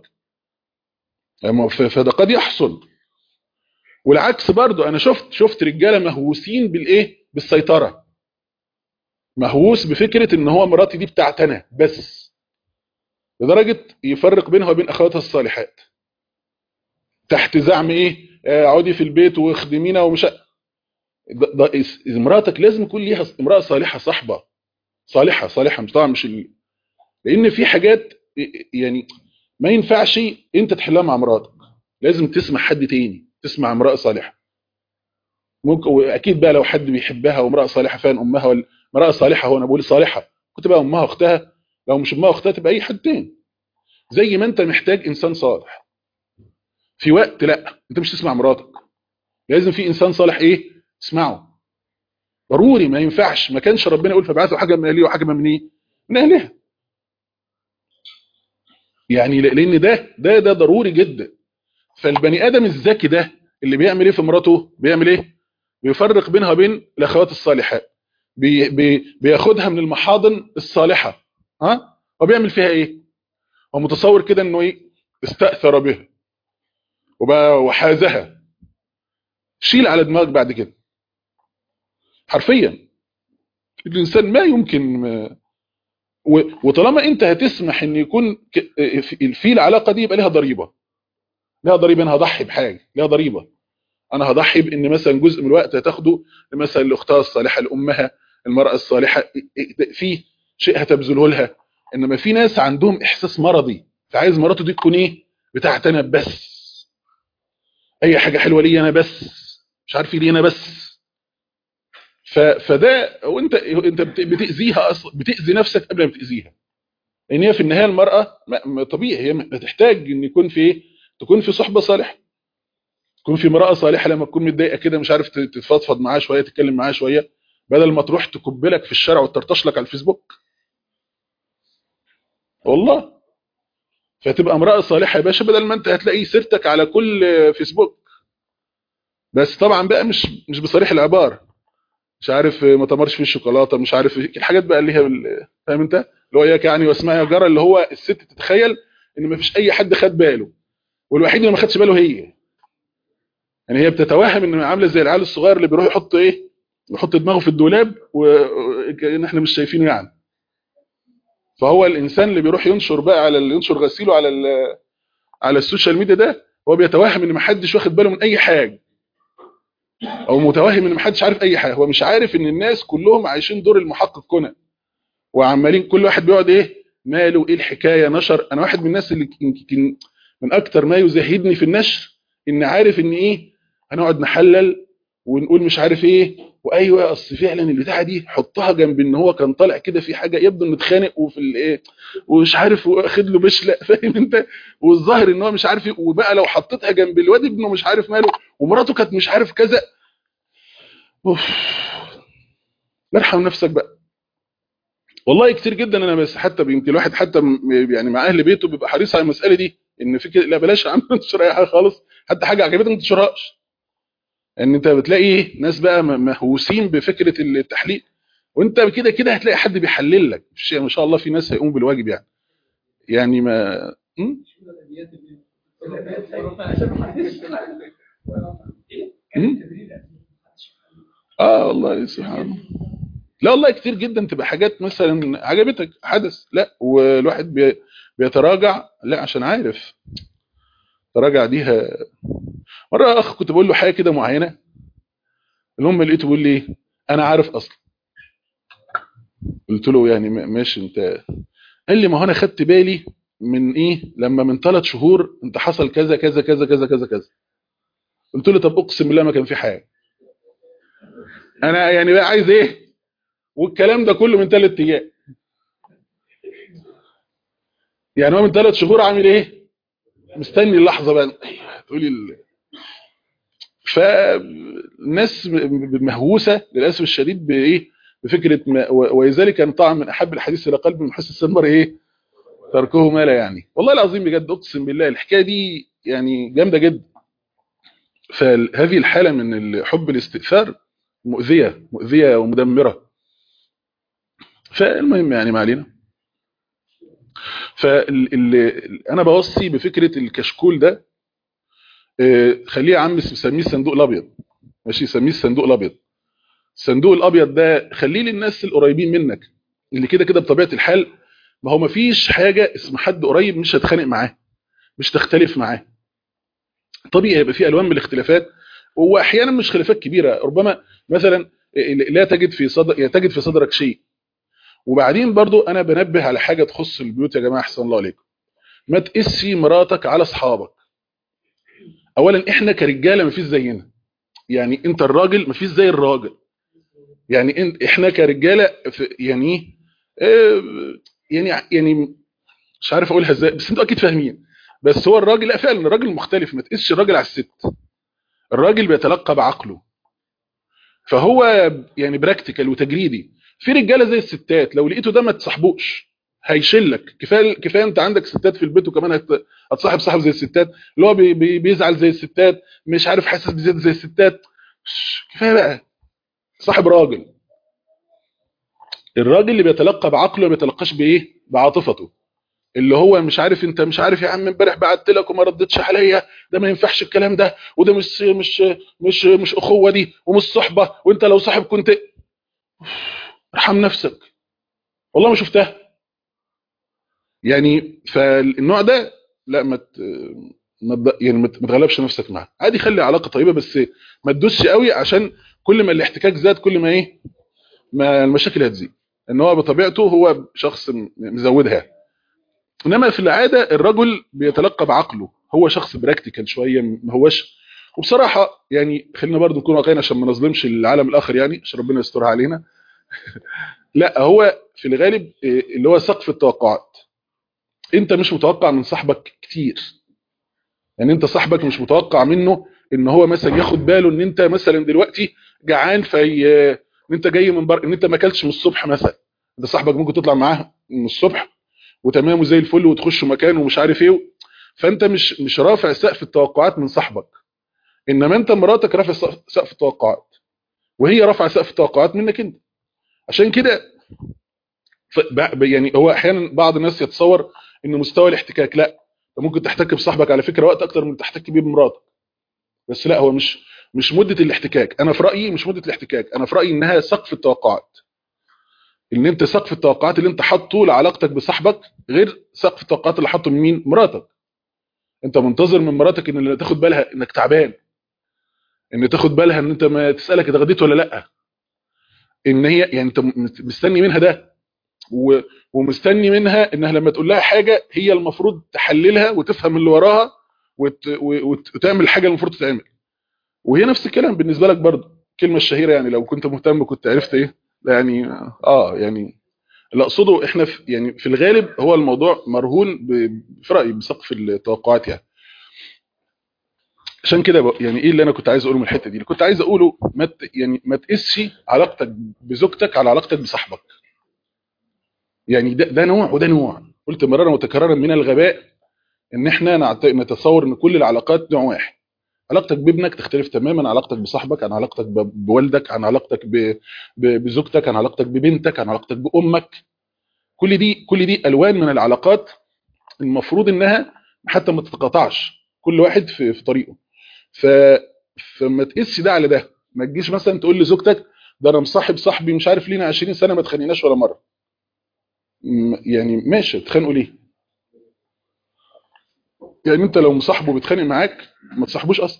فده قد يحصل والعكس برضو انا شفت شفت رجاله مهووسين بالايه بالسيطره مهووس بفكره ان هو مراتي دي بتاعت انا بس لدرجه يفرق بينها وبين اخواتها الصالحات تحت زعم ايه آه، اقعدي في البيت واخدمينا ومش ده ده إس- مراتك لازم يكون ليها امراه صالحه صاحبه صالحه صالحه مش طبعا مش ال... لان في حاجات يعني ما ينفعش انت تحلها مع مراتك لازم تسمع حد تاني تسمع امراه صالحه ممكن واكيد بقى لو حد بيحبها وامراه صالحه فعلا امها ولا امراه صالحه هو انا بقول صالحه كنت بقى امها واختها لو مش امها واختها تبقى اي حد تاني زي ما انت محتاج انسان صالح في وقت لا انت مش تسمع مراتك لازم في انسان صالح ايه تسمعه ضروري ما ينفعش ما كانش ربنا يقول فبعثوا حاجه من اهليه وحاجه من ايه من اهلها يعني ل- لان ده ده ده ضروري جدا فالبني ادم الذكي ده اللي بيعمل ايه في مراته بيعمل ايه بيفرق بينها وبين الاخوات الصالحات بي بي بياخدها من المحاضن الصالحه ها وبيعمل فيها ايه هو متصور كده انه ايه استاثر بها وبقى وحازها شيل على دماغك بعد كده حرفيا الانسان ما يمكن ما و- وطالما انت هتسمح ان يكون ك- في في العلاقه دي يبقى لها ضريبه لها ضريبه انا هضحي بحاجه لها ضريبه انا هضحي بان مثلا جزء من الوقت هتاخده مثلا لاختها الصالحه لامها المراه الصالحه في شيء هتبذله لها انما في ناس عندهم احساس مرضي فعايز مراته دي تكون ايه بتاعتي انا بس اي حاجه حلوه لي انا بس مش عارف إيه لي انا بس ف... فده وانت انت بت- بتاذيها اصلا بتاذي نفسك قبل ما تاذيها لان هي في النهايه المراه ما- ما طبيعي هي بتحتاج ان يكون في ايه تكون في صحبه صالحه تكون في امراه صالحه لما تكون متضايقه كده مش عارف تت- تتفضفض معاها شويه تتكلم معاها شويه بدل ما تروح تكبلك في الشارع وترتش لك على الفيسبوك والله فتبقى امراه صالحه يا باشا بدل ما انت هتلاقي سيرتك على كل فيسبوك بس طبعا بقى مش مش بصريح العباره مش عارف ما تمرش في الشوكولاته مش عارف إيه، الحاجات بقى اللي هي بال- فاهم انت اللي هو اياك يعني واسمعي يا جرى اللي هو الست تتخيل ان ما فيش اي حد خد باله والوحيد اللي ما خدش باله هي يعني هي بتتوهم ان عامله زي العيال الصغير اللي بيروح يحط ايه يحط دماغه في الدولاب وان احنا مش شايفينه يعني فهو الانسان اللي بيروح ينشر بقى على اللي ينشر غسيله على ال- على السوشيال ميديا ده هو بيتوهم ان ما حدش واخد باله من اي حاجه او متوهم ان ما حدش عارف اي حاجه هو مش عارف ان الناس كلهم عايشين دور المحقق كونان وعمالين كل واحد بيقعد ايه ماله ايه الحكايه نشر انا واحد من الناس اللي يمكن من اكتر ما يزهدني في النشر ان عارف ان ايه هنقعد نحلل ونقول مش عارف ايه وايوه اصل فعلا البتاعه دي حطها جنب ان هو كان طالع كده في حاجه يبدو انه اتخانق وفي الايه ومش عارف واخد له بشله فاهم انت والظاهر ان هو مش عارف ايه وبقى لو حطيتها جنب الواد ابنه مش عارف ماله ومراته كانت مش عارف كذا اوف ارحم نفسك بقى والله كتير جدا انا بس حتى يمكن الواحد حتى م- يعني مع اهل بيته بيبقى حريص على المساله دي ان في كده لا بلاش يا عم تنشر اي حاجه خالص حتى حاجه عجبتك ما تنشرهاش ان انت بتلاقي ايه ناس بقى م- مهووسين بفكره التحليل وانت كده كده هتلاقي حد بيحلل لك مش ما شاء الله في ناس هيقوم بالواجب يعني يعني ما م? م? اه والله سبحان الله لا والله كتير جدا تبقى حاجات مثلا عجبتك حدث لا والواحد بي بيتراجع لا عشان عارف تراجع ديها مره اخ كنت بقول له حاجه كده معينه المهم لقيته بيقول لي إيه؟ انا عارف اصلا قلت له يعني ما- ماشي انت قال لي ما هو انا خدت بالي من ايه لما من ثلاث شهور انت حصل كذا كذا كذا كذا كذا كذا قلت له طب اقسم بالله ما كان في حاجه انا يعني بقى عايز ايه والكلام ده كله من ثلاث ايام يعني هو من ثلاث شهور عامل ايه مستني اللحظه بقى تقولي ال... فالناس م- مهووسه للاسف الشديد بايه بفكره ما و- ولذلك كان طبعا من احب الحديث الى قلب من حسن السنمر ايه تركه ما لا يعني والله العظيم بجد اقسم بالله الحكايه دي يعني جامده جدا فهذه الحاله من حب الاستئثار مؤذيه مؤذيه ومدمره فالمهم يعني ما علينا فانا بوصي بفكره الكشكول ده آه، خليه يا عم سميه الصندوق الابيض ماشي سميه الصندوق الابيض الصندوق الابيض ده خليه للناس القريبين منك اللي كده كده بطبيعه الحال ما هو مفيش حاجه اسم حد قريب مش هتخانق معاه مش تختلف معاه طبيعي يبقى في الوان من الاختلافات واحيانا مش خلافات كبيره ربما مثلا لا تجد في صدر تجد في صدرك شيء وبعدين برضو انا بنبه على حاجه تخص البيوت يا جماعه احسن الله عليكم ما تقسي مراتك على اصحابك اولا احنا كرجاله ما فيش زينا يعني انت الراجل ما فيش زي الراجل يعني انت احنا كرجاله يعني ايه يعني يعني مش عارف اقولها ازاي بس انتوا اكيد فاهمين بس هو الراجل لا فعلا الراجل مختلف ما تقيسش الراجل على الست الراجل بيتلقى بعقله فهو يعني براكتيكال وتجريدي في رجاله زي الستات لو لقيته ده ما تصاحبوش هيشلك كفايه كفايه انت عندك ستات في البيت وكمان هتصاحب صاحب زي الستات اللي هو بي بي بيزعل زي الستات مش عارف حاسس بزياده زي الستات كفايه بقى صاحب راجل الراجل اللي بيتلقى بعقله ما بيتلقاش بايه بعاطفته اللي هو مش عارف انت مش عارف يا عم امبارح بعت لك وما ردتش عليا ده ما ينفعش الكلام ده وده مش مش مش مش اخوه دي ومش صحبه وانت لو صاحب كنت ارحم نفسك والله ما شفتها يعني فالنوع ده لا ما ما يعني ما تغلبش نفسك معاه عادي خلي علاقه طيبه بس ما تدوسش قوي عشان كل ما الاحتكاك زاد كل ما ايه ما المشاكل هتزيد ان هو بطبيعته هو شخص مزودها انما في العاده الرجل بيتلقى بعقله هو شخص براكتيكال شويه ما هوش وبصراحه يعني خلينا برضو نكون واقعيين عشان ما نظلمش العالم الاخر يعني عشان ربنا يسترها علينا لا هو في الغالب اللي هو سقف التوقعات انت مش متوقع من صاحبك كتير يعني انت صاحبك مش متوقع منه ان هو مثلا ياخد باله ان انت مثلا دلوقتي جعان في ان انت جاي من بر... ان انت ما اكلتش من الصبح مثلا انت صاحبك ممكن تطلع معاه من الصبح وتمام وزي الفل وتخشوا مكان ومش عارف ايه فانت مش مش رافع سقف التوقعات من صاحبك انما انت مراتك رافع سقف التوقعات وهي رافعه سقف التوقعات منك انت عشان كده ف... يعني هو احيانا بعض الناس يتصور ان مستوى الاحتكاك لا انت ممكن تحتك بصاحبك على فكره وقت اكتر من تحتك بيه بمراتك بس لا هو مش مش مده الاحتكاك انا في رايي مش مده الاحتكاك انا في رايي انها سقف التوقعات ان انت سقف التوقعات اللي انت حاطه لعلاقتك بصاحبك غير سقف التوقعات اللي حاطه من مين مراتك انت منتظر من مراتك ان اللي تاخد بالها انك تعبان ان تاخد بالها ان انت ما تسالك اتغديت ولا لا ان هي يعني انت مستني منها ده و... ومستني منها انها لما تقول لها حاجه هي المفروض تحللها وتفهم اللي وراها وت... وت... وتعمل الحاجه اللي المفروض تتعمل وهي نفس الكلام بالنسبه لك برضه الكلمه الشهيره يعني لو كنت مهتم كنت عرفت ايه يعني اه يعني اللي اقصده احنا في يعني في الغالب هو الموضوع مرهون في رايي بسقف التوقعات يعني عشان كده يعني ايه اللي انا كنت عايز اقوله من الحته دي اللي كنت عايز اقوله ما يعني ما تقسش علاقتك بزوجتك على علاقتك بصاحبك يعني ده, ده نوع وده نوع قلت مرارا وتكرارا من الغباء ان احنا نتصور ان كل العلاقات نوع واحد علاقتك بابنك تختلف تماما عن علاقتك بصاحبك عن علاقتك بوالدك عن علاقتك بزوجتك عن علاقتك ببنتك عن علاقتك بامك كل دي كل دي الوان من العلاقات المفروض انها حتى ما تتقاطعش كل واحد في, في طريقه ف فما تقيسش ده على ده ما تجيش مثلا تقول لزوجتك ده انا مصاحب صاحبي مش عارف لينا 20 سنه ما اتخانقناش ولا مره يعني ماشي بتخانقوا ليه يعني انت لو مصاحبه بيتخانق معاك ما تصاحبوش اصلا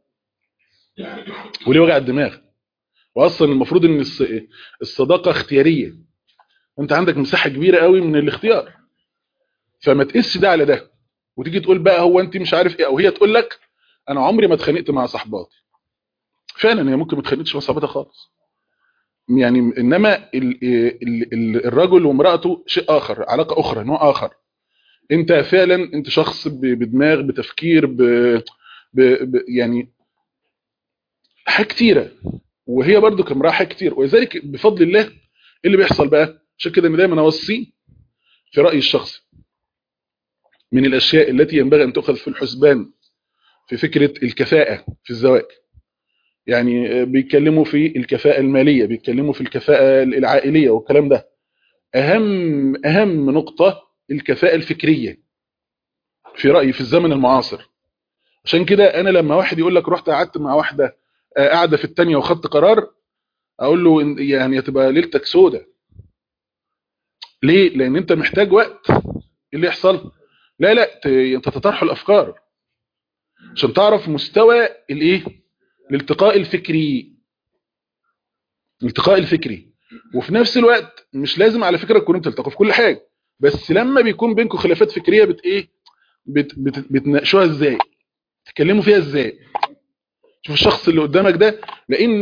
وليه وجع الدماغ واصلا المفروض ان الصداقه اختياريه انت عندك مساحه كبيره قوي من الاختيار فما تقيسش ده على ده وتيجي تقول بقى هو انت مش عارف ايه او هي تقول لك انا عمري ما اتخانقت مع صاحباتي فعلا هي ممكن ما اتخانقتش مع صاحبتها خالص يعني انما ال ال ال الرجل وامراته شيء اخر علاقه اخرى نوع اخر انت فعلا انت شخص بدماغ بتفكير ب ب ب يعني حاجات كتيره وهي برضو كامراه حاجات كتير ولذلك بفضل الله ايه اللي بيحصل بقى عشان كده انا دايما اوصي في رايي الشخصي من الاشياء التي ينبغي ان تؤخذ في الحسبان في فكره الكفاءه في الزواج يعني بيتكلموا في الكفاءه الماليه بيتكلموا في الكفاءه العائليه والكلام ده اهم اهم نقطه الكفاءه الفكريه في رايي في الزمن المعاصر عشان كده انا لما واحد يقول لك رحت قعدت مع واحده قاعده في الثانيه وخدت قرار اقول له يعني هتبقى ليلتك سودة ليه لان انت محتاج وقت إيه اللي يحصل لا لا ت- انت تطرح الافكار عشان تعرف مستوى الايه الالتقاء الفكري الالتقاء الفكري وفي نفس الوقت مش لازم على فكره تكونوا بتلتقوا في كل حاجه بس لما بيكون بينكم خلافات فكريه بت ايه بت بت بتناقشوها ازاي تتكلموا فيها ازاي شوف الشخص اللي قدامك ده لان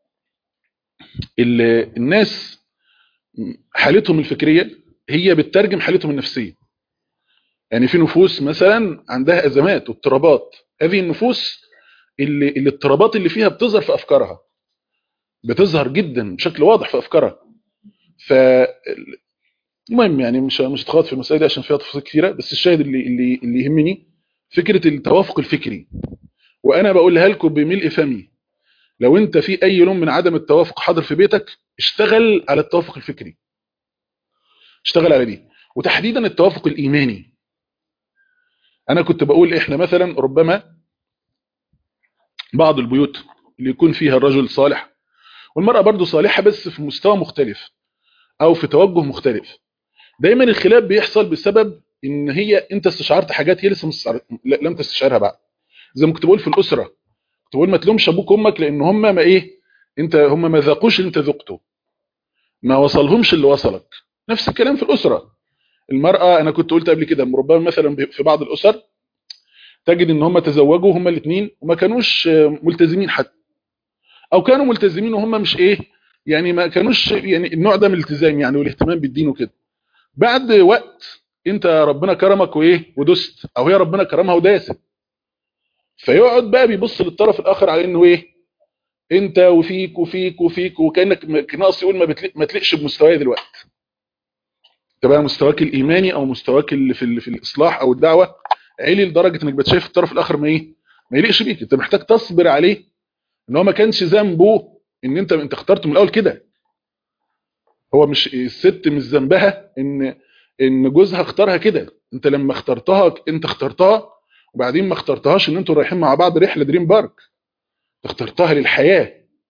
ال- الناس حالتهم الفكريه هي بتترجم حالتهم النفسيه يعني في نفوس مثلا عندها ازمات واضطرابات هذه النفوس اللي اللي الاضطرابات اللي فيها بتظهر في افكارها بتظهر جدا بشكل واضح في افكارها ف المهم يعني مش مش هتخاط في المسائل دي عشان فيها تفاصيل كثيره بس الشاهد اللي اللي اللي يهمني فكره التوافق الفكري وانا بقولها لكم بملء فمي لو انت في اي لون من عدم التوافق حاضر في بيتك اشتغل على التوافق الفكري اشتغل على دي وتحديدا التوافق الايماني انا كنت بقول احنا مثلا ربما بعض البيوت اللي يكون فيها الرجل صالح والمرأة برضو صالحة بس في مستوى مختلف او في توجه مختلف دايما الخلاف بيحصل بسبب ان هي انت استشعرت حاجات هي لسه مستشعر... لا- لم تستشعرها بعد زي ما كنت بقول في الاسره كنت بقول ما تلومش ابوك وامك لان هم ما ايه انت هم ما ذاقوش اللي انت ذقته ما وصلهمش اللي وصلك نفس الكلام في الاسره المراه انا كنت قلت قبل كده ربما مثلا في بعض الاسر تجد ان هم تزوجوا هم الاثنين وما كانوش آه، ملتزمين حتى او كانوا ملتزمين وهم مش ايه يعني ما كانوش يعني النوع ده من الالتزام يعني والاهتمام بالدين وكده بعد وقت انت ربنا كرمك وايه ودست او هي ربنا كرمها وداست فيقعد بقى بيبص للطرف الاخر على انه ايه انت وفيك وفيك وفيك وكانك م- ناقص يقول ما بتليق ما تليقش بمستواي دلوقتي انت بقى مستواك الايماني او مستواك اللي في ال- في الاصلاح او الدعوه عالي لدرجه انك بتشايف الطرف الاخر ما ايه ما يليقش بيك انت محتاج تصبر عليه ان هو ما كانش ذنبه ان انت انت اخترته من الاول كده هو مش الست مش ذنبها ان ان جوزها اختارها كده انت لما اخترتها انت اخترتها وبعدين ما اخترتهاش ان انتوا رايحين مع بعض رحله دريم بارك اخترتها للحياه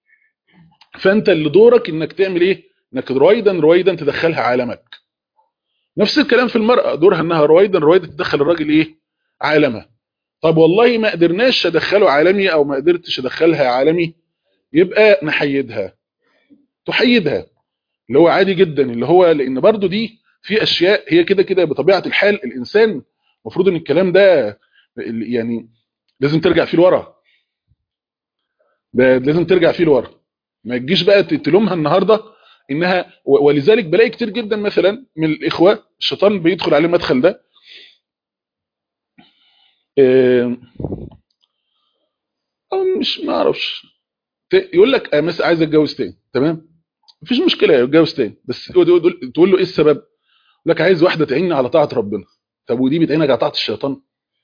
فانت اللي دورك انك تعمل ايه انك رويدا رويدا تدخلها عالمك نفس الكلام في المراه دورها انها رويدا رويدا تدخل الراجل ايه عالمها طب والله ما قدرناش ادخله عالمي او ما قدرتش ادخلها عالمي يبقى نحيدها تحيدها اللي هو عادي جدا اللي هو لان برضو دي في اشياء هي كده كده بطبيعه الحال الانسان المفروض ان الكلام ده يعني لازم ترجع فيه لورا ده لازم ترجع فيه لورا ما تجيش بقى تلومها النهارده انها و- ولذلك بلاقي كتير جدا مثلا من الاخوه الشيطان بيدخل عليه المدخل ده آم، او مش ما اعرفش ت- يقول لك آه، مثلا عايز اتجوز تاني تمام مفيش مشكله يتجوز تاني بس تقول- تقول تقول له ايه السبب يقول لك عايز واحده تعيني على طاعه ربنا طب ودي بتعينك على طاعه الشيطان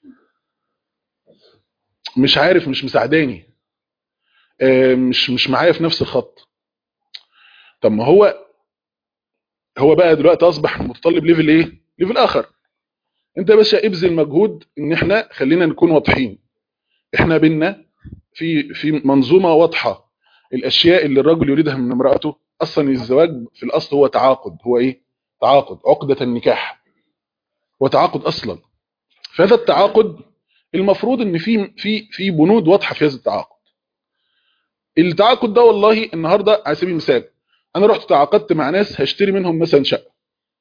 مش عارف مش مساعداني آه، مش مش معايا في نفس الخط طب ما هو هو بقى دلوقتي اصبح متطلب ليفل ايه ليفل اخر انت يا باشا ابذل مجهود ان احنا خلينا نكون واضحين احنا بينا في في منظومه واضحه الاشياء اللي الرجل يريدها من امراته اصلا الزواج في الاصل هو تعاقد هو ايه تعاقد عقده النكاح هو تعاقد اصلا فهذا التعاقد المفروض ان في في في بنود واضحه في هذا التعاقد التعاقد ده والله النهارده على سبيل المثال انا رحت تعاقدت مع ناس هشتري منهم مثلا شقه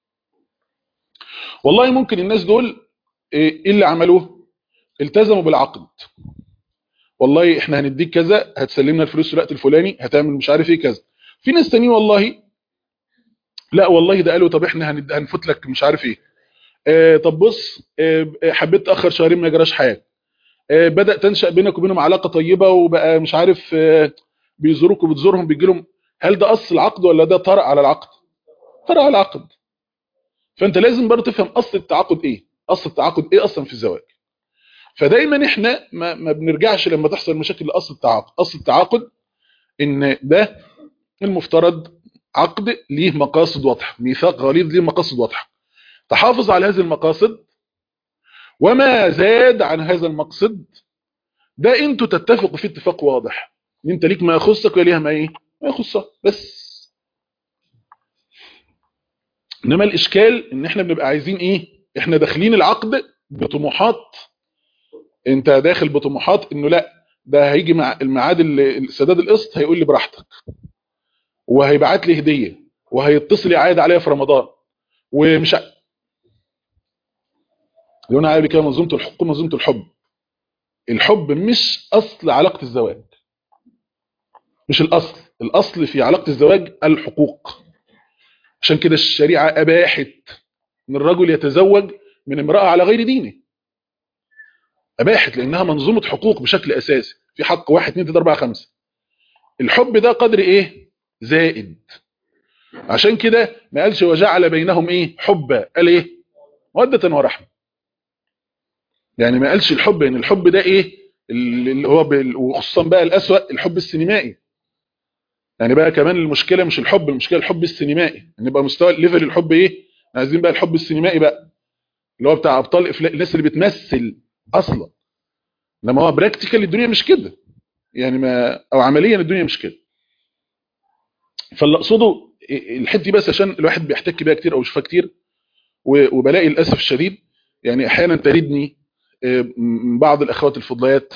والله ممكن الناس دول ايه إيه اللي عملوه التزموا بالعقد والله احنا هنديك كذا هتسلمنا الفلوس في الوقت الفلاني هتعمل مش عارف ايه كذا في ناس تانيين والله لا والله ده قالوا طب احنا هند- هنفوت لك مش عارف ايه آه طب بص آه حبيت تاخر شهرين ما يجراش حاجه آه بدا تنشا بينك وبينهم علاقه طيبه وبقى مش عارف آه بيزوروك وبتزورهم بيجي لهم هل ده اصل العقد ولا ده طرأ على العقد طرأ على العقد فانت لازم برضه تفهم اصل التعاقد ايه اصل التعاقد ايه اصلا في الزواج فدايما احنا ما, ما بنرجعش لما تحصل مشاكل لاصل التعاقد اصل التعاقد ان ده المفترض عقد ليه مقاصد واضحه ميثاق غليظ ليه مقاصد واضحه تحافظ على هذه المقاصد وما زاد عن هذا المقصد ده انتوا تتفقوا في اتفاق واضح ان انت ليك ما يخصك وليها ما ايه ما يخصها بس انما الاشكال ان احنا بنبقى عايزين ايه احنا داخلين العقد بطموحات انت داخل بطموحات انه لا ده هيجي مع الميعاد السداد القسط هيقول لي براحتك وهيبعت لي هديه وهيتصل يعايد عليا في رمضان ومش ع... لو انا عارف كده منظومه الحقوق منظومه الحب الحب مش اصل علاقه الزواج مش الاصل الاصل في علاقه الزواج الحقوق عشان كده الشريعه اباحت ان الرجل يتزوج من امراه على غير دينه اباحت لانها منظومه حقوق بشكل اساسي في حق واحد اثنين ثلاثه اربعه خمسه الحب ده قدر ايه زائد عشان كده ما قالش وجعل بينهم ايه حبا قال ايه موده ورحمه يعني ما قالش الحب ان الحب ده ايه اللي هو بال... وخصوصا بقى الاسوأ الحب السينمائي يعني بقى كمان المشكله مش الحب المشكله الحب السينمائي ان يبقى مستوى ليفل الحب ايه عايزين بقى الحب السينمائي بقى اللي هو بتاع ابطال افلام الناس اللي بتمثل اصلا لما هو براكتيكال الدنيا مش كده يعني ما او عمليا الدنيا مش كده فاللي اقصده الحته دي بس عشان الواحد بيحتك بيها كتير او يشوفها كتير وبلاقي للاسف الشديد يعني احيانا تريدني بعض الاخوات الفضليات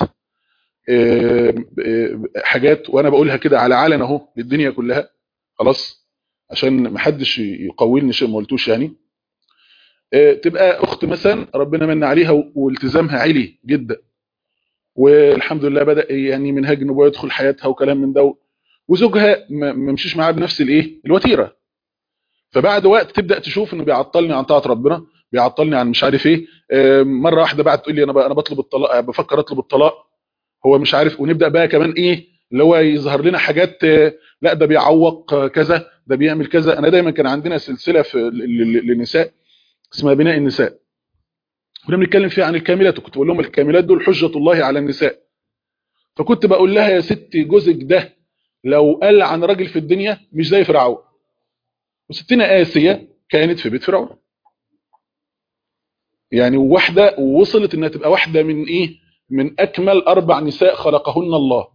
حاجات وانا بقولها كده على علن اهو للدنيا كلها خلاص عشان ما حدش يقولني شيء ما قلتوش يعني تبقى اخت مثلا ربنا من عليها والتزامها عالي جدا والحمد لله بدا يعني منهج نبوه يدخل حياتها وكلام من ده وزوجها ما مشيش معاها بنفس الايه الوتيره فبعد وقت تبدا تشوف انه بيعطلني عن طاعه ربنا بيعطلني عن مش عارف ايه مره واحده بعد تقول لي انا انا بطلب الطلاق بفكر اطلب الطلاق هو مش عارف ونبدا بقى كمان ايه اللي هو يظهر لنا حاجات لا ده بيعوق كذا ده بيعمل كذا انا دايما كان عندنا سلسله في للنساء اسمها بناء النساء كنا بنتكلم فيها عن الكاملات وكنت بقول لهم الكاملات دول حجه الله على النساء فكنت بقول لها يا ستي جوزك ده لو قال عن راجل في الدنيا مش زي فرعون وستنا آسيا كانت في بيت فرعون يعني واحدة وصلت انها تبقى واحدة من ايه من اكمل اربع نساء خلقهن الله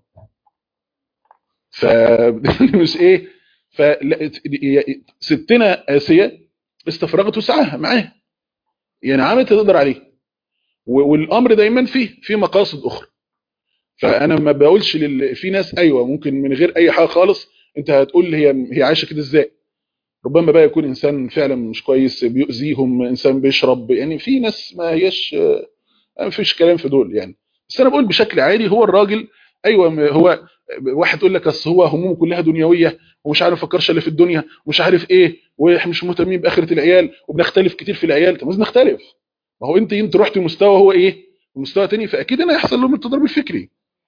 ف مش ايه ف ستنا آسيا استفرغت وسعها معاه يعني عملت تقدر عليه والامر دايما فيه في مقاصد اخرى فانا ما بقولش لل... في ناس ايوه ممكن من غير اي حاجه خالص انت هتقول هي هي عايشه كده ازاي ربما بقى يكون انسان فعلا مش كويس بيؤذيهم انسان بيشرب يعني في ناس ما هيش ما فيش كلام في دول يعني بس انا بقول بشكل عادي هو الراجل ايوه هو واحد يقول لك اصل هو همومه كلها دنيويه ومش عارف فكرش الا في الدنيا ومش عارف ايه واحنا مش مهتمين باخره العيال وبنختلف كتير في العيال طب لازم نختلف ما هو انت انت رحت مستوى هو ايه مستوى تاني فاكيد انا هيحصل لهم التضارب الفكري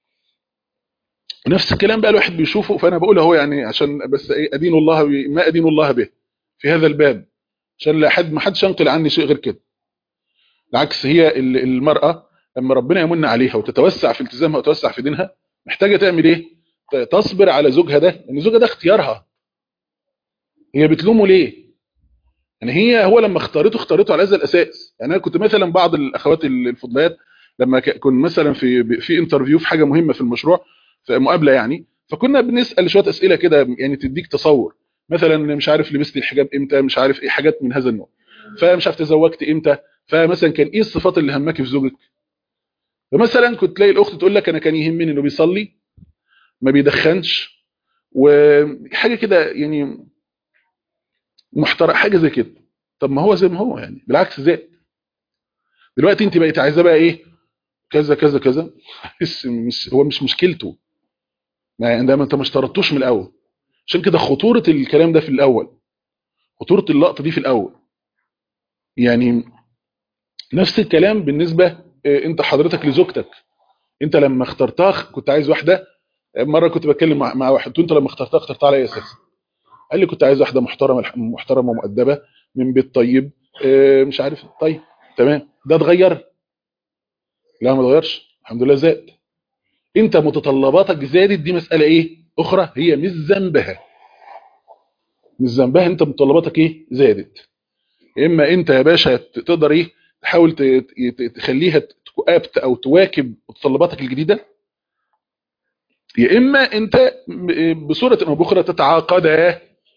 نفس الكلام بقى الواحد بيشوفه فانا بقول اهو يعني عشان بس ايه ادين الله ما ادين الله به في هذا الباب عشان لا حد ما حدش ينقل عني شيء غير كده العكس هي المراه لما ربنا يمن عليها وتتوسع في التزامها وتتوسع في دينها محتاجه تعمل ايه تصبر على زوجها ده لان زوجها ده اختيارها هي بتلومه ليه يعني هي هو لما اختارته اختارته على هذا الاساس يعني انا كنت مثلا بعض الاخوات الفضليات لما كنت مثلا في في انترفيو في حاجه مهمه في المشروع في مقابله يعني فكنا بنسال شويه اسئله كده يعني تديك تصور مثلا مش عارف لبست الحجاب امتى مش عارف ايه حاجات من هذا النوع فمش عارف تزوجت امتى فمثلا كان ايه الصفات اللي همك في زوجك فمثلا كنت تلاقي الاخت تقول لك انا كان يهمني انه بيصلي ما بيدخنش وحاجه كده يعني محترق حاجه زي كده طب ما هو زي ما هو يعني بالعكس زي دلوقتي انت بقيت عايزاه بقى ايه كذا كذا كذا مش هو مش مشكلته يعني ده ما انت ما اشترطتوش من الاول عشان كده خطوره الكلام ده في الاول خطوره اللقطه دي في الاول يعني نفس الكلام بالنسبه انت حضرتك لزوجتك انت لما اخترتها كنت عايز واحده مره كنت بتكلم مع, مع واحد انت لما اخترتها اخترتها على اي اساس قال لي كنت عايز واحده محترمه محترمه ومؤدبه من بيت طيب مش عارف طيب تمام ده اتغير لا ما اتغيرش الحمد لله زاد انت متطلباتك زادت دي مساله ايه اخرى هي مش ذنبها مش ذنبها انت متطلباتك ايه زادت يا اما انت يا باشا تقدر ايه تحاول تخليها تكابت او تواكب متطلباتك الجديده يا اما انت بصوره او باخرى تتعاقدا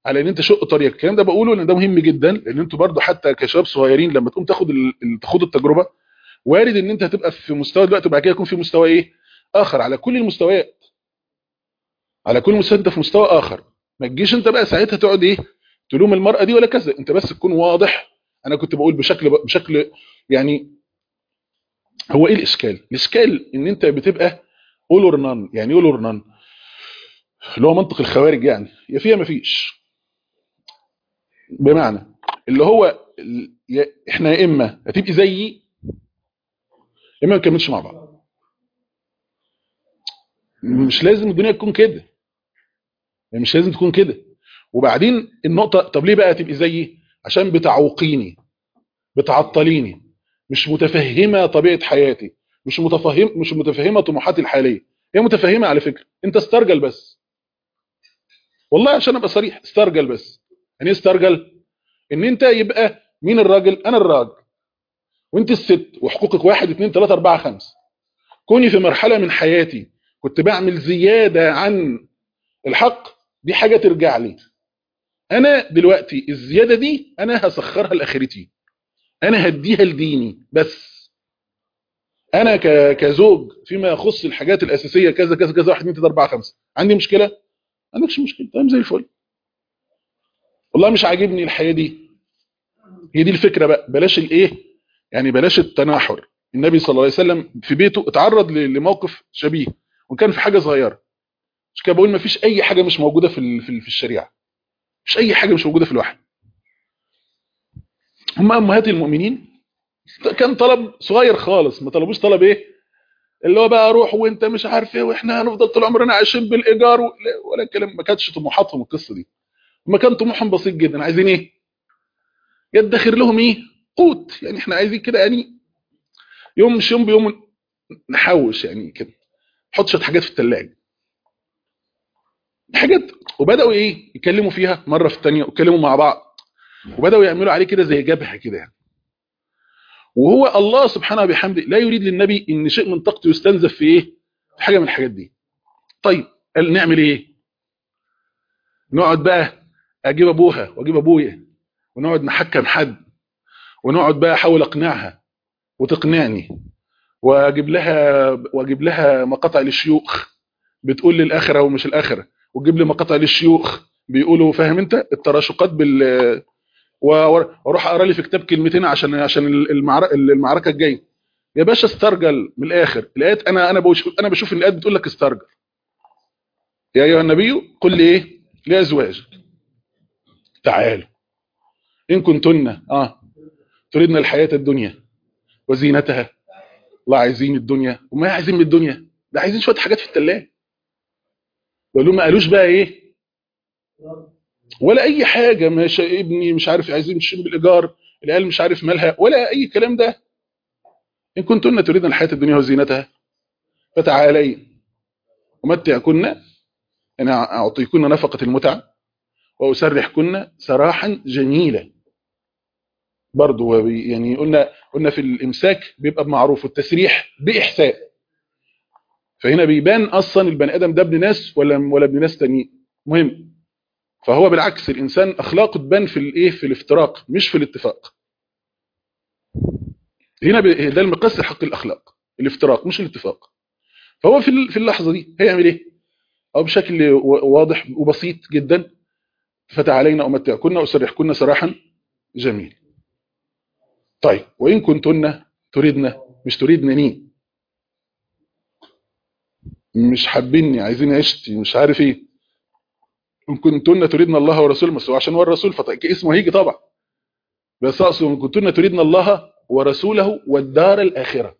على ان انت شق طريقك الكلام ده بقوله لان ده مهم جدا لان انتوا برضو حتى كشباب صغيرين لما تقوم تاخد ال- تاخد التجربه وارد ان انت هتبقى في مستوى دلوقتي وبعد كده يكون في مستوى ايه اخر على كل المستويات على كل مستوى انت في مستوى اخر ما تجيش انت بقى ساعتها تقعد ايه تلوم المرأة دي ولا كذا انت بس تكون واضح انا كنت بقول بشكل بشكل يعني هو ايه الاشكال الاشكال ان انت بتبقى all or none يعني all or none اللي هو منطق الخوارج يعني يا فيها ما فيش بمعنى اللي هو ال- يا- احنا يا اما هتبقي زيي يا اما ما نكملش مع بعض مش لازم الدنيا تكون كده يعني مش لازم تكون كده وبعدين النقطة طب ليه بقى تبقي زيي عشان بتعوقيني بتعطليني مش متفهمة طبيعة حياتي مش متفهم مش متفهمة طموحاتي الحالية هي متفهمة على فكرة انت استرجل بس والله عشان ابقى صريح استرجل بس يعني ايه استرجل ان انت يبقى مين الراجل انا الراجل وانت الست وحقوقك واحد اتنين تلاتة اربعة خمسة كوني في مرحلة من حياتي كنت بعمل زيادة عن الحق دي حاجة ترجع لي انا دلوقتي الزيادة دي انا هسخرها لاخرتي انا هديها لديني بس انا ك- كزوج فيما يخص الحاجات الاساسيه كذا كذا كذا 1 2 3 4 5 عندي مشكله ما عندكش مشكله تمام زي الفل والله مش عاجبني الحياه دي هي دي الفكره بقى بلاش الايه يعني بلاش التناحر النبي صلى الله عليه وسلم في بيته اتعرض ل- لموقف شبيه وكان في حاجه صغيره مش كده بقول ما فيش اي حاجه مش موجوده في ال- في ال- في الشريعه مش اي حاجه مش موجوده في الوحي هم امهات المؤمنين كان طلب صغير خالص ما طلبوش طلب ايه اللي هو بقى روح وانت مش عارف ايه واحنا هنفضل طول عمرنا عايشين بالايجار و... لا، ولا الكلام ما كانتش طموحاتهم القصه دي هم كان طموحهم بسيط جدا عايزين ايه يدخر لهم ايه قوت يعني احنا عايزين كده يعني يوم مش يوم بيوم نحوش يعني كده نحط شويه حاجات في الثلاجه حاجات وبداوا ايه يكلموا فيها مره في الثانيه ويتكلموا مع بعض وبداوا يعملوا عليه كده زي جبهه كده يعني وهو الله سبحانه وبحمده لا يريد للنبي ان شيء من طاقته يستنزف في ايه في حاجه من الحاجات دي طيب قال نعمل ايه نقعد بقى اجيب ابوها واجيب ابويا ونقعد نحكم حد ونقعد بقى احاول اقنعها وتقنعني واجيب لها واجيب لها مقاطع للشيوخ بتقول لي الاخره ومش الاخره وتجيب لي مقاطع للشيوخ بيقولوا فاهم انت التراشقات بال واروح اقرا لي في كتاب كلمتين عشان عشان المعركه المعركه الجايه يا باشا استرجل من الاخر الايات انا انا بشوف انا بشوف ان الايات بتقول لك استرجل يا ايها النبي قل لي ايه لازواجك تعالوا ان كنتن اه تريدن الحياه الدنيا وزينتها الله عايزين الدنيا وما عايزين من الدنيا ده عايزين شويه حاجات في الثلاجه وقالوا ما قالوش بقى ايه ولا اي حاجه مش ابني مش عارف عايزين نشيل بالايجار العيال مش عارف مالها ولا اي كلام ده ان كنتن تريدن الحياه الدنيا وزينتها فتعالي امتعكن انا اعطيكن نفقه المتعه واسرحكن سراحا جميلا برضه يعني قلنا قلنا في الامساك بيبقى بمعروف والتسريح باحسان فهنا بيبان اصلا البني ادم ده ابن ناس ولا ولا ابن ناس تانيين مهم فهو بالعكس الانسان اخلاقه تبان في الايه في الافتراق مش في الاتفاق هنا ده المقياس حق الاخلاق الافتراق مش الاتفاق فهو في في اللحظه دي هيعمل ايه او بشكل واضح وبسيط جدا فتعالينا امتعكن واسرحكن سراحا جميل طيب وان كنتن تريدن مش تريدنني مش حابيني عايزين عيشتي مش عارف ايه ان كنتن تريدن الله ورسوله بس هو عشان هو الرسول فاسمه هيجي طبعا بس اقصد ان كنتن تريدن الله ورسوله والدار الاخره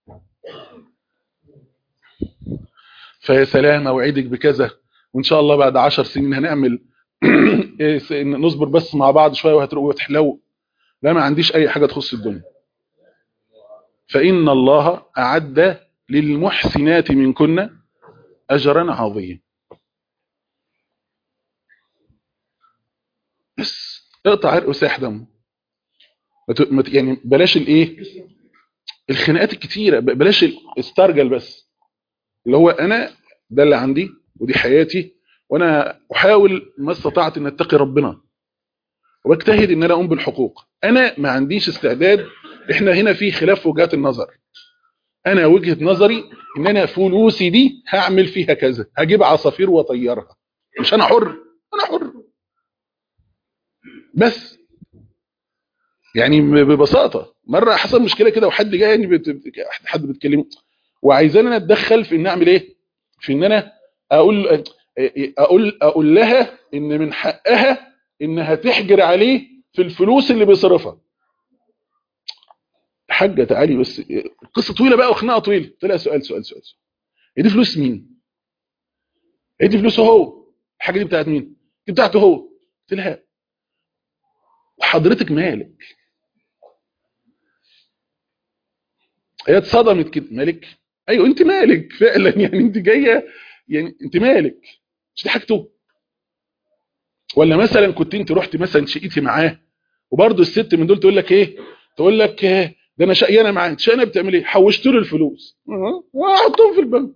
فيا سلام اوعدك بكذا وان شاء الله بعد عشر سنين هنعمل نصبر بس مع بعض شويه وهتروق وتحلو لا ما عنديش اي حاجه تخص الدنيا فان الله اعد للمحسنات منكن اجرا عظيما بس اقطع عرق وساح دمه يعني بلاش الايه الخناقات الكتيره بلاش استرجل بس اللي هو انا ده اللي عندي ودي حياتي وانا احاول ما استطعت ان اتقي ربنا واجتهد ان انا اقوم بالحقوق انا ما عنديش استعداد احنا هنا في خلاف وجهات النظر انا وجهة نظري ان انا فلوسي دي هعمل فيها كذا هجيب عصافير واطيرها مش انا حر انا حر بس يعني ببساطة مرة حصل مشكلة كده وحد جاي يعني بت... حد بيتكلم وعايزان انا اتدخل في ان اعمل ايه في ان انا اقول اقول اقول لها ان من حقها انها تحجر عليه في الفلوس اللي بيصرفها حاجة تعالي بس قصة طويلة بقى وخناقة طويلة قلت لها سؤال سؤال سؤال هي دي فلوس مين هي دي فلوسه هو الحاجة دي بتاعت مين دي بتاعته هو قلت لها وحضرتك مالك هي اتصدمت كده مالك ايوه انت مالك فعلا يعني انت جايه يعني انت مالك مش دي حاجته ولا مثلا كنت انت رحت مثلا شقيتي معاه وبرضه الست من دول تقول لك ايه تقول لك إيه ده انا شقيانه معاه شقيانه بتعمل ايه حوشت له الفلوس واحطهم في البنك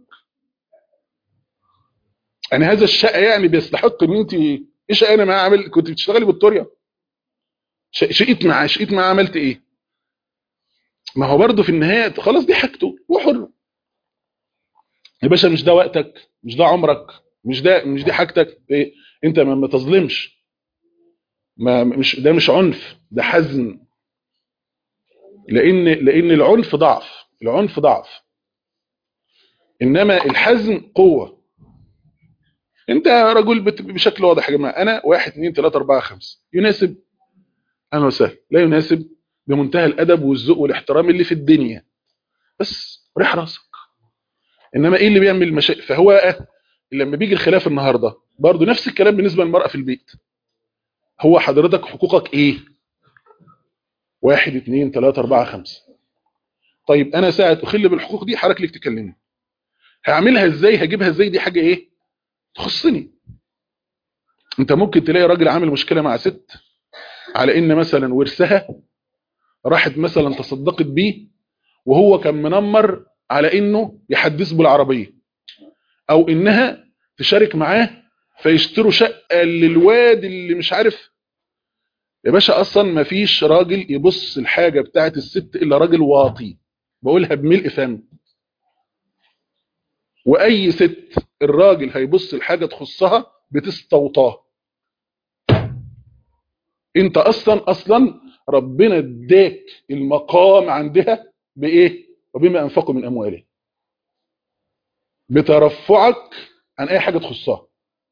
يعني هذا الشقه يعني بيستحق ان انت ايه شقيانه معاه عمل كنت بتشتغلي بالطوريا شقيت معاه شقيت معاه عملت ايه ما هو برضه في النهايه خلاص دي حاجته وحر يا باشا مش ده وقتك مش ده عمرك مش ده مش دي حاجتك إيه؟ انت ما, ما تظلمش ما مش ده مش عنف ده حزن لان لان العنف ضعف العنف ضعف انما الحزم قوه انت رجل بشكل واضح يا جماعه انا واحد اثنين ثلاثة أربعة خمسة يناسب اهلا وسهلا لا يناسب بمنتهى الادب والذوق والاحترام اللي في الدنيا بس ريح راسك انما ايه اللي بيعمل مشاكل فهو لما بيجي الخلاف النهارده برضه نفس الكلام بالنسبه للمراه في البيت هو حضرتك حقوقك ايه واحد اثنين ثلاثة أربعة خمسة طيب أنا ساعة أخل بالحقوق دي حضرتك لك تكلمني هعملها إزاي هجيبها إزاي دي حاجة إيه تخصني أنت ممكن تلاقي راجل عامل مشكلة مع ست على إن مثلا ورثها راحت مثلا تصدقت بيه وهو كان منمر على إنه يحدث بالعربية أو إنها تشارك معاه فيشتروا شقة للواد اللي مش عارف يا باشا اصلا ما فيش راجل يبص الحاجه بتاعت الست الا راجل واطي بقولها بملء فم واي ست الراجل هيبص الحاجه تخصها بتستوطاه انت اصلا اصلا ربنا اداك المقام عندها بايه وبما انفقوا من اموالهم بترفعك عن اي حاجه تخصها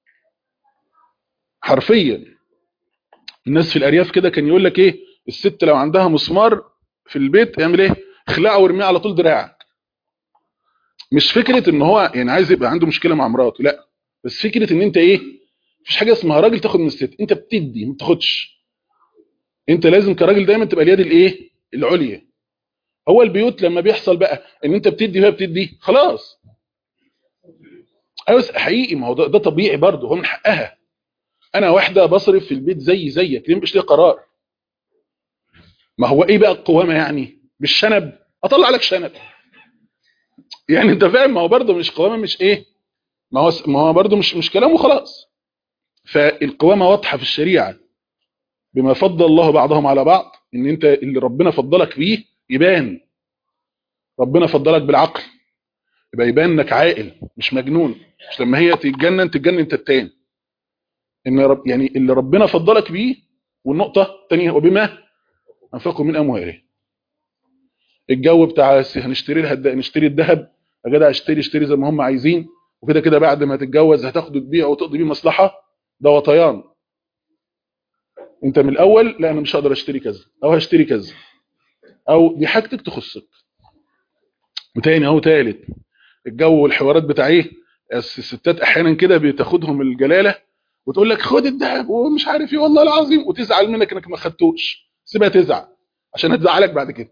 حرفيا الناس في الارياف كده كان يقول لك ايه الست لو عندها مسمار في البيت يعمل ايه اخلعه وارميه على طول دراعك مش فكره ان هو يعني عايز يبقى عنده مشكله مع مراته لا بس فكره ان انت ايه مفيش حاجه اسمها راجل تاخد من الست انت بتدي ما بتاخدش انت لازم كراجل دايما تبقى اليد الايه العليا هو البيوت لما بيحصل بقى ان انت بتدي وهي بتدي خلاص ايوه حقيقي ما هو ده, ده طبيعي برضه هو من حقها انا واحده بصرف في البيت زي زيك ليه مش ليه قرار ما هو ايه بقى القوامه يعني بالشنب اطلع لك شنب يعني انت فاهم ما هو برضه مش قوامه مش ايه ما هو ما هو برضه مش مش كلام وخلاص فالقوامه واضحه في الشريعه بما فضل الله بعضهم على بعض ان انت اللي ربنا فضلك بيه يبان ربنا فضلك بالعقل يبقى يبان انك عاقل مش مجنون مش لما هي تتجنن تتجنن انت التاني ان رب يعني اللي ربنا فضلك بيه والنقطه الثانيه وبما انفقوا من اموالهم الجو بتاع هنشتري لها نشتري الذهب يا جدع اشتري اشتري زي ما هم عايزين وكده كده بعد ما تتجوز هتاخده تبيعه وتقضي بيه مصلحه ده وطيان انت من الاول لا انا مش هقدر اشتري كذا او هشتري كذا او دي حاجتك تخصك وتاني اهو تالت الجو والحوارات بتاع ايه الستات احيانا كده بتاخدهم الجلاله وتقول لك خد الذهب ومش عارف ايه والله العظيم وتزعل منك انك ما خدتوش سيبها تزعل عشان هتزعلك بعد كده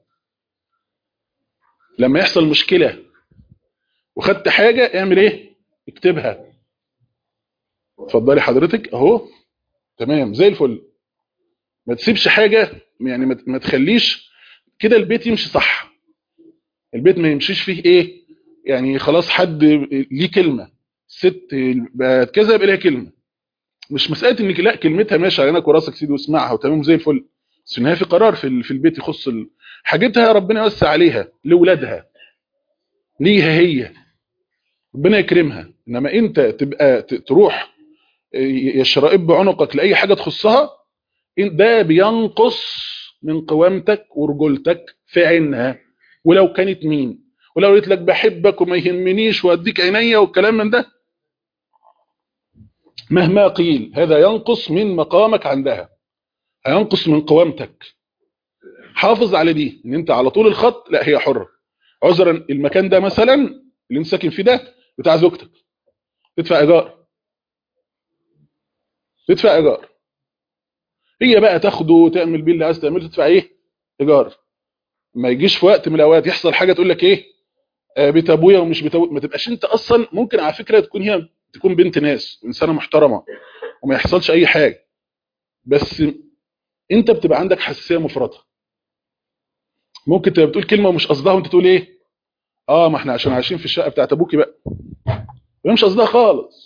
لما يحصل مشكله وخدت حاجه اعمل ايه اكتبها اتفضلي حضرتك اهو تمام زي الفل ما تسيبش حاجه يعني ما تخليش كده البيت يمشي صح البيت ما يمشيش فيه ايه يعني خلاص حد ليه كلمه ست بقت كذا يبقى لها كلمه مش مساله انك لا كلمتها ماشي على عينك وراسك سيدي واسمعها وتمام زي الفل بس ان هي في قرار في ال- في البيت يخص ال- حاجتها ربنا يوسع عليها لاولادها ليها هي ربنا يكرمها انما انت تبقى ت- تروح يشرئب بعنقك لاي حاجه تخصها إن- ده بينقص من قوامتك ورجولتك في عينها ولو كانت مين ولو قلت لك بحبك وما يهمنيش واديك عينيا والكلام من ده مهما قيل هذا ينقص من مقامك عندها هينقص من قوامتك حافظ على دي ان انت على طول الخط لا هي حرة عذرا المكان ده مثلا اللي انت ساكن فيه ده بتاع زوجتك تدفع ايجار تدفع ايجار هي بقى تاخده وتعمل بيه اللي عايز تعمله تدفع ايه ايجار ما يجيش في وقت من الاوقات يحصل حاجه تقول لك ايه آه بيت ابويا ومش بيت أبويا. ما تبقاش انت اصلا ممكن على فكره تكون هي تكون بنت ناس انسانه محترمه وما يحصلش اي حاجه بس انت بتبقى عندك حساسيه مفرطه ممكن تبقى بتقول كلمه ومش قصدها وانت تقول ايه اه ما احنا عشان عايشين في الشقه بتاعت ابوكي بقى وهي مش قصدها خالص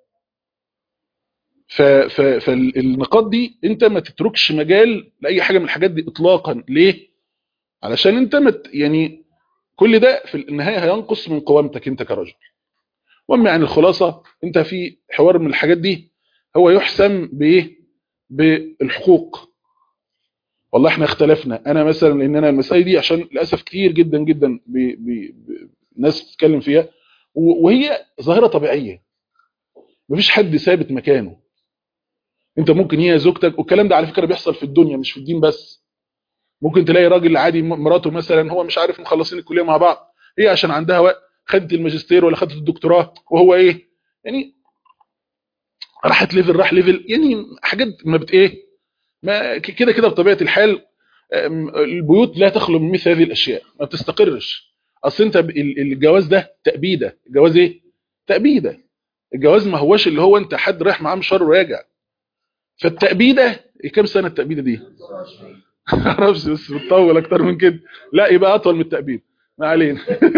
ف... ف... فالنقاط دي انت ما تتركش مجال لاي حاجه من الحاجات دي اطلاقا ليه علشان انت مت... يعني كل ده في النهايه هينقص من قوامتك انت كرجل المهم يعني الخلاصه انت في حوار من الحاجات دي هو يحسم بايه بالحقوق والله احنا اختلفنا انا مثلا لان انا المساله دي عشان للاسف كتير جدا جدا ب... ب... ب... ناس بتتكلم فيها و... وهي ظاهره طبيعيه مفيش حد ثابت مكانه انت ممكن هي زوجتك والكلام ده على فكره بيحصل في الدنيا مش في الدين بس ممكن تلاقي راجل عادي مراته مثلا هو مش عارف مخلصين الكليه مع بعض هي عشان عندها وقت خدت الماجستير ولا خدت الدكتوراه وهو ايه يعني راحت ليفل راح ليفل يعني حاجات ما بت ايه ما كده كده بطبيعه الحال البيوت لا تخلو من مثل هذه الاشياء ما بتستقرش اصل انت الجواز ده تأبيده الجواز ايه تأبيده الجواز ما هوش اللي هو انت حد رايح معاه مشوار وراجع فالتأبيده كام سنه التأبيده دي معرفش بس بتطول اكتر من كده لا يبقى اطول من التأبيد ما علينا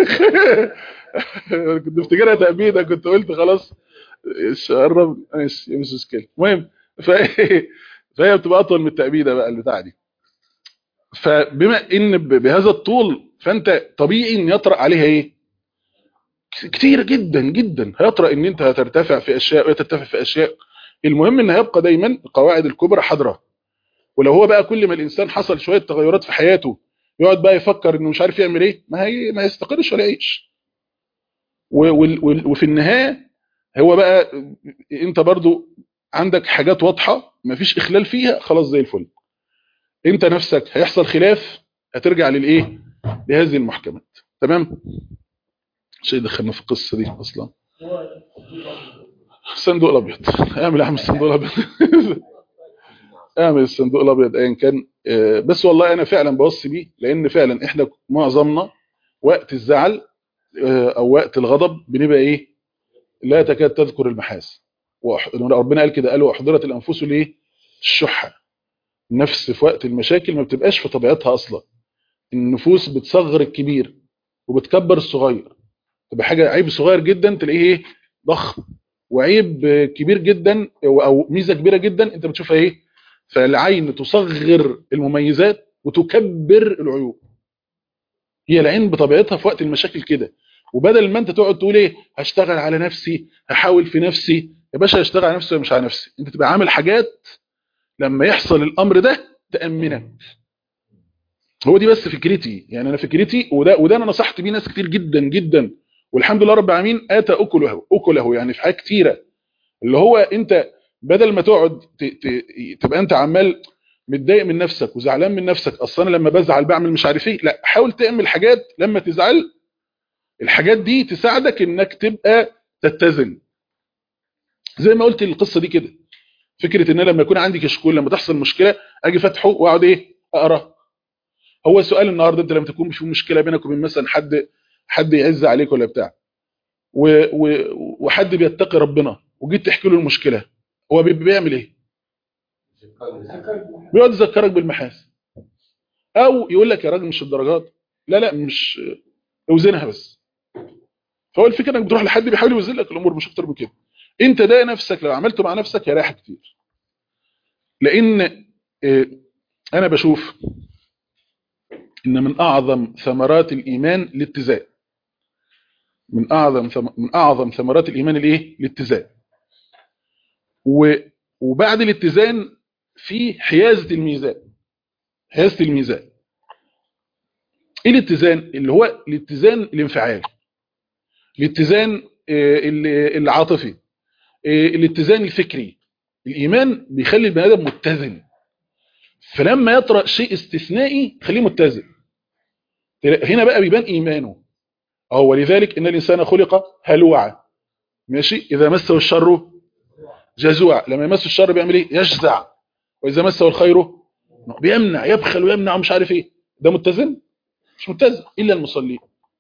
كنت افتكرها تأبيده كنت قلت خلاص قرب ماشي مش مشكله المهم فهي فهي بتبقى اطول من التأبيده بقى البتاعه دي فبما ان بهذا الطول فانت طبيعي ان يطرأ عليها ايه كتير جدا جدا هيطرأ ان انت هترتفع في اشياء وترتفع في اشياء المهم ان هيبقى دايما القواعد الكبرى حاضره ولو هو بقى كل ما الانسان حصل شويه تغيرات في حياته يقعد بقى يفكر انه مش عارف يعمل ايه ما هي ما يستقرش ولا يعيش وفي النهايه هو بقى انت برضو عندك حاجات واضحه ما فيش اخلال فيها خلاص زي الفل انت نفسك هيحصل خلاف هترجع للايه لهذه المحكمات تمام شيء دخلنا في القصه دي اصلا الصندوق الابيض اعمل اعمل الصندوق الابيض اعمل الصندوق الابيض ايا كان بس والله انا فعلا بوصي بيه لان فعلا احنا معظمنا وقت الزعل او وقت الغضب بنبقى ايه لا تكاد تذكر المحاسن ربنا قال كده قال واحضرت الانفس ليه الشحه النفس في وقت المشاكل ما بتبقاش في طبيعتها اصلا النفوس بتصغر الكبير وبتكبر الصغير تبقى حاجه عيب صغير جدا تلاقيه ايه ضخم وعيب كبير جدا او ميزه كبيره جدا انت بتشوفها ايه فالعين تصغر المميزات وتكبر العيوب هي العين بطبيعتها في وقت المشاكل كده وبدل ما انت تقعد تقول ايه هشتغل على نفسي هحاول في نفسي يا باشا اشتغل على نفسي مش على نفسي انت تبقى عامل حاجات لما يحصل الامر ده تامنك هو دي بس فكرتي يعني انا فكرتي وده وده انا نصحت بيه ناس كتير جدا جدا والحمد لله رب العالمين اتى اكله اكله يعني في حاجات كتيره اللي هو انت بدل ما تقعد تبقى انت عمال متضايق من نفسك وزعلان من نفسك اصلا لما بزعل بعمل مش عارف ايه لا حاول تعمل حاجات لما تزعل الحاجات دي تساعدك انك تبقى تتزن زي ما قلت القصه دي كده فكره ان لما يكون عندي كشكول لما تحصل مشكله اجي فاتحه واقعد ايه اقرا هو سؤال النهارده انت لما تكون في مشكله بينك وبين مثلا حد حد يعز عليك ولا بتاع و و وحد بيتقي ربنا وجيت تحكي له المشكله هو بيعمل ايه بيقعد يذكرك بالمحاسن او يقول لك يا راجل مش الدرجات لا لا مش اوزنها بس فهو الفكره انك بتروح لحد بيحاول يوزن لك الامور مش اكتر من كده انت ده نفسك لو عملته مع نفسك هيريحك كتير لان آه، انا بشوف ان من اعظم ثمرات الايمان الاتزان من اعظم ثم- من اعظم ثمرات الايمان الايه الاتزان و- وبعد الاتزان في حيازه الميزان حيازه الميزان ايه الاتزان اللي هو الاتزان الانفعالي الاتزان آه، ال- العاطفي آه، الاتزان الفكري الايمان بيخلي البني ادم متزن فلما يطرأ شيء استثنائي خليه متزن هنا بقى بيبان ايمانه أو ولذلك ان الانسان خلق هلوعا ماشي اذا مسه الشر جزوع لما يمسه الشر بيعمل ايه يجزع واذا مسه الخير بيمنع يبخل ويمنع ومش عارف ايه ده متزن مش متزن الا المصلين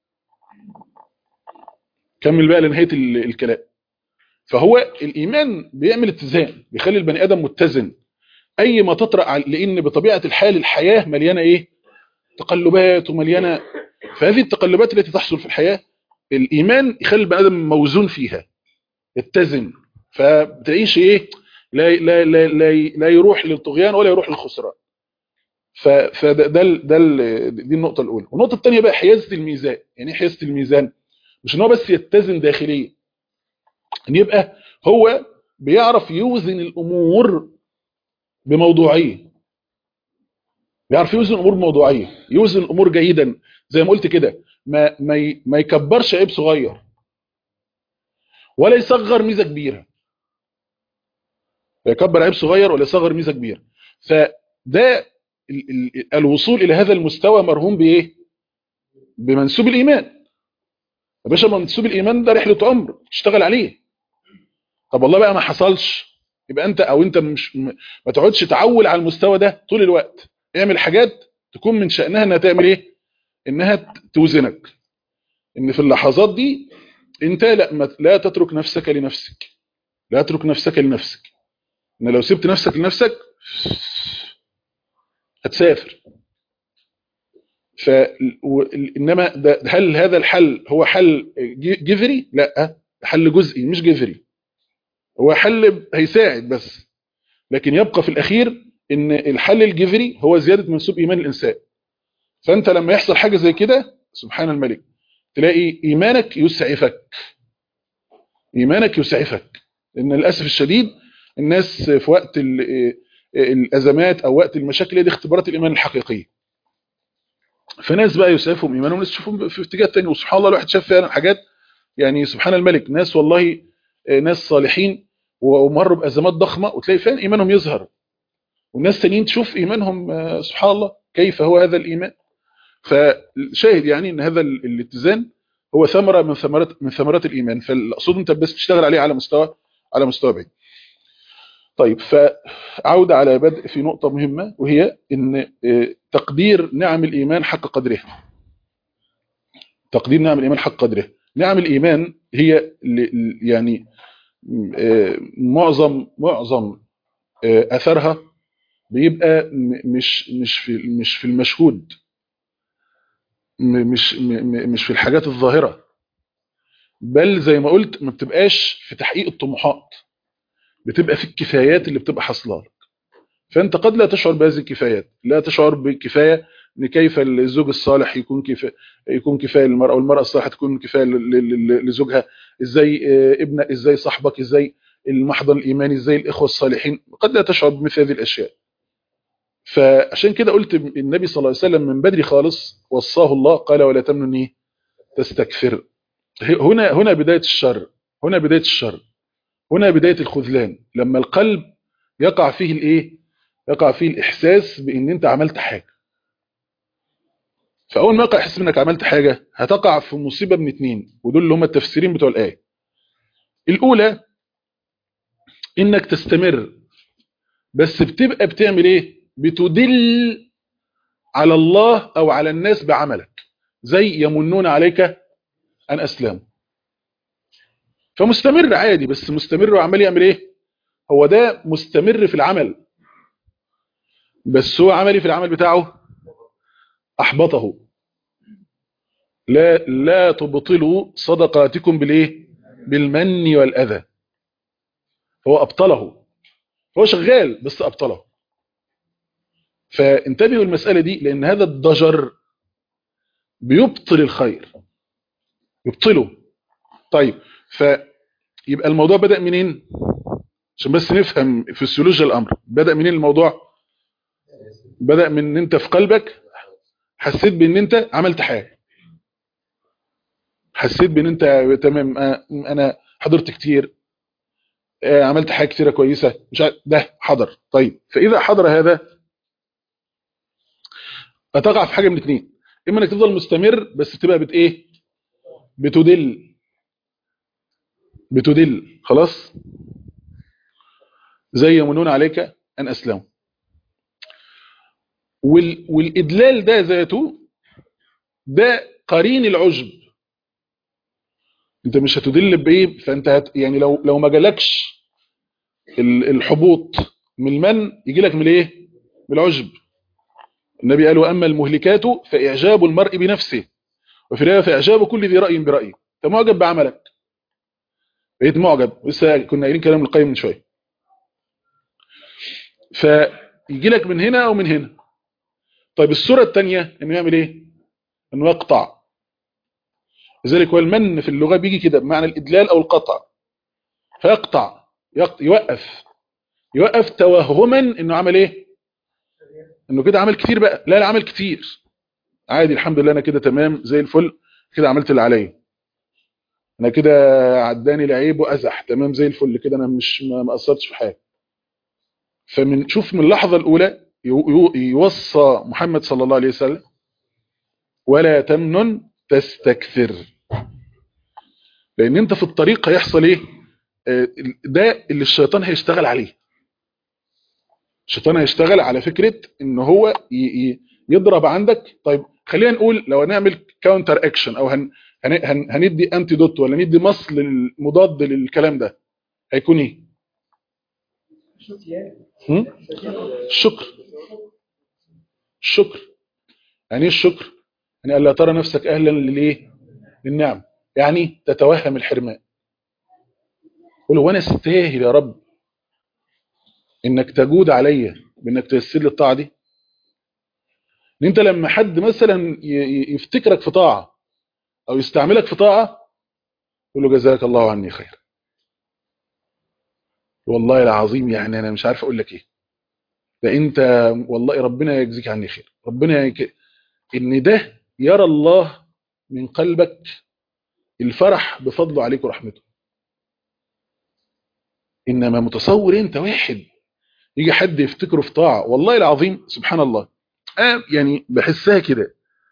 كمل بقى لنهايه ال- الكلام فهو الايمان بيعمل اتزان بيخلي البني ادم متزن اي ما تطرأ على- لان بطبيعه الحال الحياه مليانه ايه تقلبات ومليانه فهذه التقلبات التي تحصل في الحياه الايمان يخلي البني ادم موزون فيها يتزن فبتعيش ايه لا لا لا لا, لا يروح للطغيان ولا يروح للخسران ف- فده ده ال- ده ال- دي النقطه الاولى والنقطه الثانيه بقى حيازه الميزان يعني ايه حيازه الميزان مش ان هو بس يتزن داخليا ان يبقى هو بيعرف يوزن الامور بموضوعيه بيعرف يوزن الامور بموضوعيه يوزن الامور جيدا زي ما قلت كده ما ما ي- ما يكبرش عيب صغير ولا يصغر ميزه كبيره لا يكبر عيب صغير ولا يصغر ميزه كبيره فده ال- ال- الوصول الى هذا المستوى مرهون بايه بمنسوب الايمان يا باشا منسوب الايمان ده رحله عمر تشتغل عليه طب والله بقى ما حصلش يبقى انت او انت مش م- ما تقعدش تعول على المستوى ده طول الوقت اعمل حاجات تكون من شأنها انها تعمل ايه انها ت- توزنك ان في اللحظات دي انت لا ما- لا تترك نفسك لنفسك لا تترك نفسك لنفسك ان لو سبت نفسك لنفسك هتسافر ف و- انما ده هل هذا الحل هو حل ج- جذري لا حل جزئي مش جذري هو حل هيساعد بس لكن يبقى في الاخير ان الحل الجذري هو زياده منسوب ايمان الانسان فانت لما يحصل حاجه زي كده سبحان الملك تلاقي ايمانك يسعفك ايمانك يسعفك لان للاسف الشديد الناس في وقت ال- الازمات او وقت المشاكل دي اختبارات الايمان الحقيقيه فناس بقى يسعفهم ايمانهم وناس تشوفهم في اتجاه تاني وسبحان الله الواحد شاف فعلا حاجات يعني سبحان الملك ناس والله آه، ناس صالحين ومروا بازمات ضخمه وتلاقي فعلا ايمانهم يظهر والناس تانيين تشوف ايمانهم آه، سبحان الله كيف هو هذا الايمان فشاهد يعني ان هذا ال- الاتزان هو ثمره من ثمرات من ثمرات الايمان فالاقصد انت بس تشتغل عليه على مستوى على مستوى بعيد طيب فعودة على بدء في نقطة مهمة وهي ان آه، تقدير نعم الإيمان حق قدرها تقدير نعم الإيمان حق قدرها نعم الإيمان هي ل- ل- يعني آه، معظم معظم آه، أثرها بيبقى م- مش مش في مش في المشهود م- مش م- م- مش في الحاجات الظاهرة بل زي ما قلت ما بتبقاش في تحقيق الطموحات بتبقى في الكفايات اللي بتبقى حاصله لك فانت قد لا تشعر بهذه الكفايات لا تشعر بكفايه ان كيف الزوج الصالح يكون كفايه يكون كفايه للمراه والمراه الصالحه تكون كفايه ل- ل- ل- لزوجها ازاي آه، ابنك ازاي صاحبك ازاي المحضن الايماني ازاي الاخوه الصالحين قد لا تشعر بمثل هذه الاشياء فعشان كده قلت النبي صلى الله عليه وسلم من بدري خالص وصاه الله قال ولا تمنن إيه؟ تستكثر هنا هنا بدايه الشر هنا بدايه الشر هنا بدايه الخذلان لما القلب يقع فيه الايه يقع فيه الاحساس بان انت عملت حاجه فاول ما يقع احساس انك عملت حاجه هتقع في مصيبه من اتنين ودول اللي هم التفسيرين بتوع الايه الاولى انك تستمر بس بتبقى بتعمل ايه بتدل على الله او على الناس بعملك زي يمنون عليك ان اسلموا فمستمر عادي بس مستمر وعمال يعمل ايه هو ده مستمر في العمل بس هو عملي في العمل بتاعه احبطه لا لا تبطلوا صدقاتكم بالايه بالمن والاذى هو ابطله هو شغال بس ابطله فانتبهوا المساله دي لان هذا الضجر بيبطل الخير يبطله طيب فيبقى الموضوع بدا منين عشان بس نفهم فسيولوجيا الامر بدا منين الموضوع بدا من ان انت في قلبك حسيت بان انت عملت حاجه حسيت بان انت تمام آه، انا حضرت كتير آه، عملت حاجه كتيره كويسه مش عارف ده حضر طيب فاذا حضر هذا هتقع في حاجه من اتنين اما انك تفضل مستمر بس تبقى بت ايه بتدل بتدل خلاص زي يمنون عليك ان اسلموا وال والادلال ده ذاته ده قرين العجب انت مش هتدل بايه فانت هت يعني لو لو ما جالكش ال- الحبوط من المن يجي لك من ايه من العجب النبي قال واما المهلكات فاعجاب المرء بنفسه وفي روايه فاعجاب كل ذي راي برايه انت معجب بعملك بقيت معجب لسه كنا قايلين كلام القيم من شويه فيجي لك من هنا او من هنا طيب الصوره الثانيه انه يعمل ايه انه يقطع لذلك هو المن في اللغه بيجي كده بمعنى الادلال او القطع فيقطع يقط... يوقف يوقف توهما انه عمل ايه انه كده عمل كتير بقى لا لا عمل كتير عادي الحمد لله انا كده تمام زي الفل كده عملت اللي عليا انا كده عداني العيب وازح تمام زي الفل كده انا مش ما ما قصرتش في حاجه فمن شوف من اللحظه الاولى يو- يو- يوصى محمد صلى الله عليه وسلم ولا تمنن تستكثر لان انت في الطريق هيحصل ايه آه، ده اللي الشيطان هيشتغل عليه الشيطان هيشتغل على فكرة ان هو ي- ي- يضرب عندك طيب خلينا نقول لو هنعمل كاونتر اكشن او هن هن هن هندي انتيدوت ولا ندي مصل مضاد للكلام ده هيكون ايه هم؟ الشكر الشكر يعني ايه الشكر يعني الا ترى نفسك اهلا للايه للنعم يعني تتوهم الحرمان قول هو انا استاهل يا رب انك تجود عليا بانك تيسر لي الطاعه دي ان انت لما حد مثلا ي- ي- يفتكرك في طاعه او يستعملك في طاعه قول له جزاك الله عني خير والله العظيم يعني انا مش عارف اقول لك ايه ده انت والله ربنا يجزيك عني خير ربنا يك... ان ده يرى الله من قلبك الفرح بفضله عليك ورحمته انما متصور انت واحد يجي حد يفتكره في طاعه والله العظيم سبحان الله آه يعني بحسها كده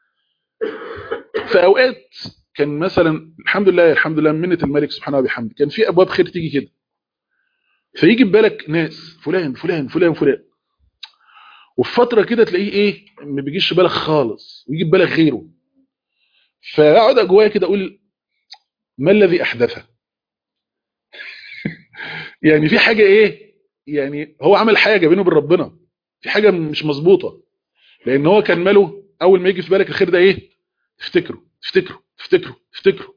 في اوقات كان مثلا الحمد لله الحمد لله من منه الملك سبحانه وبحمده كان في ابواب خير تيجي كده فيجي ببالك ناس فلان فلان فلان فلان وفي فتره كده تلاقيه ايه ما بيجيش في بالك خالص ويجي في بالك غيره فاقعد جوايا كده اقول ما الذي احدثه يعني في حاجه ايه يعني هو عمل حاجه بينه وبين ربنا في حاجه مش مظبوطه لان هو كان ماله اول ما يجي في بالك الخير ده ايه تفتكره تفتكره تفتكره تفتكره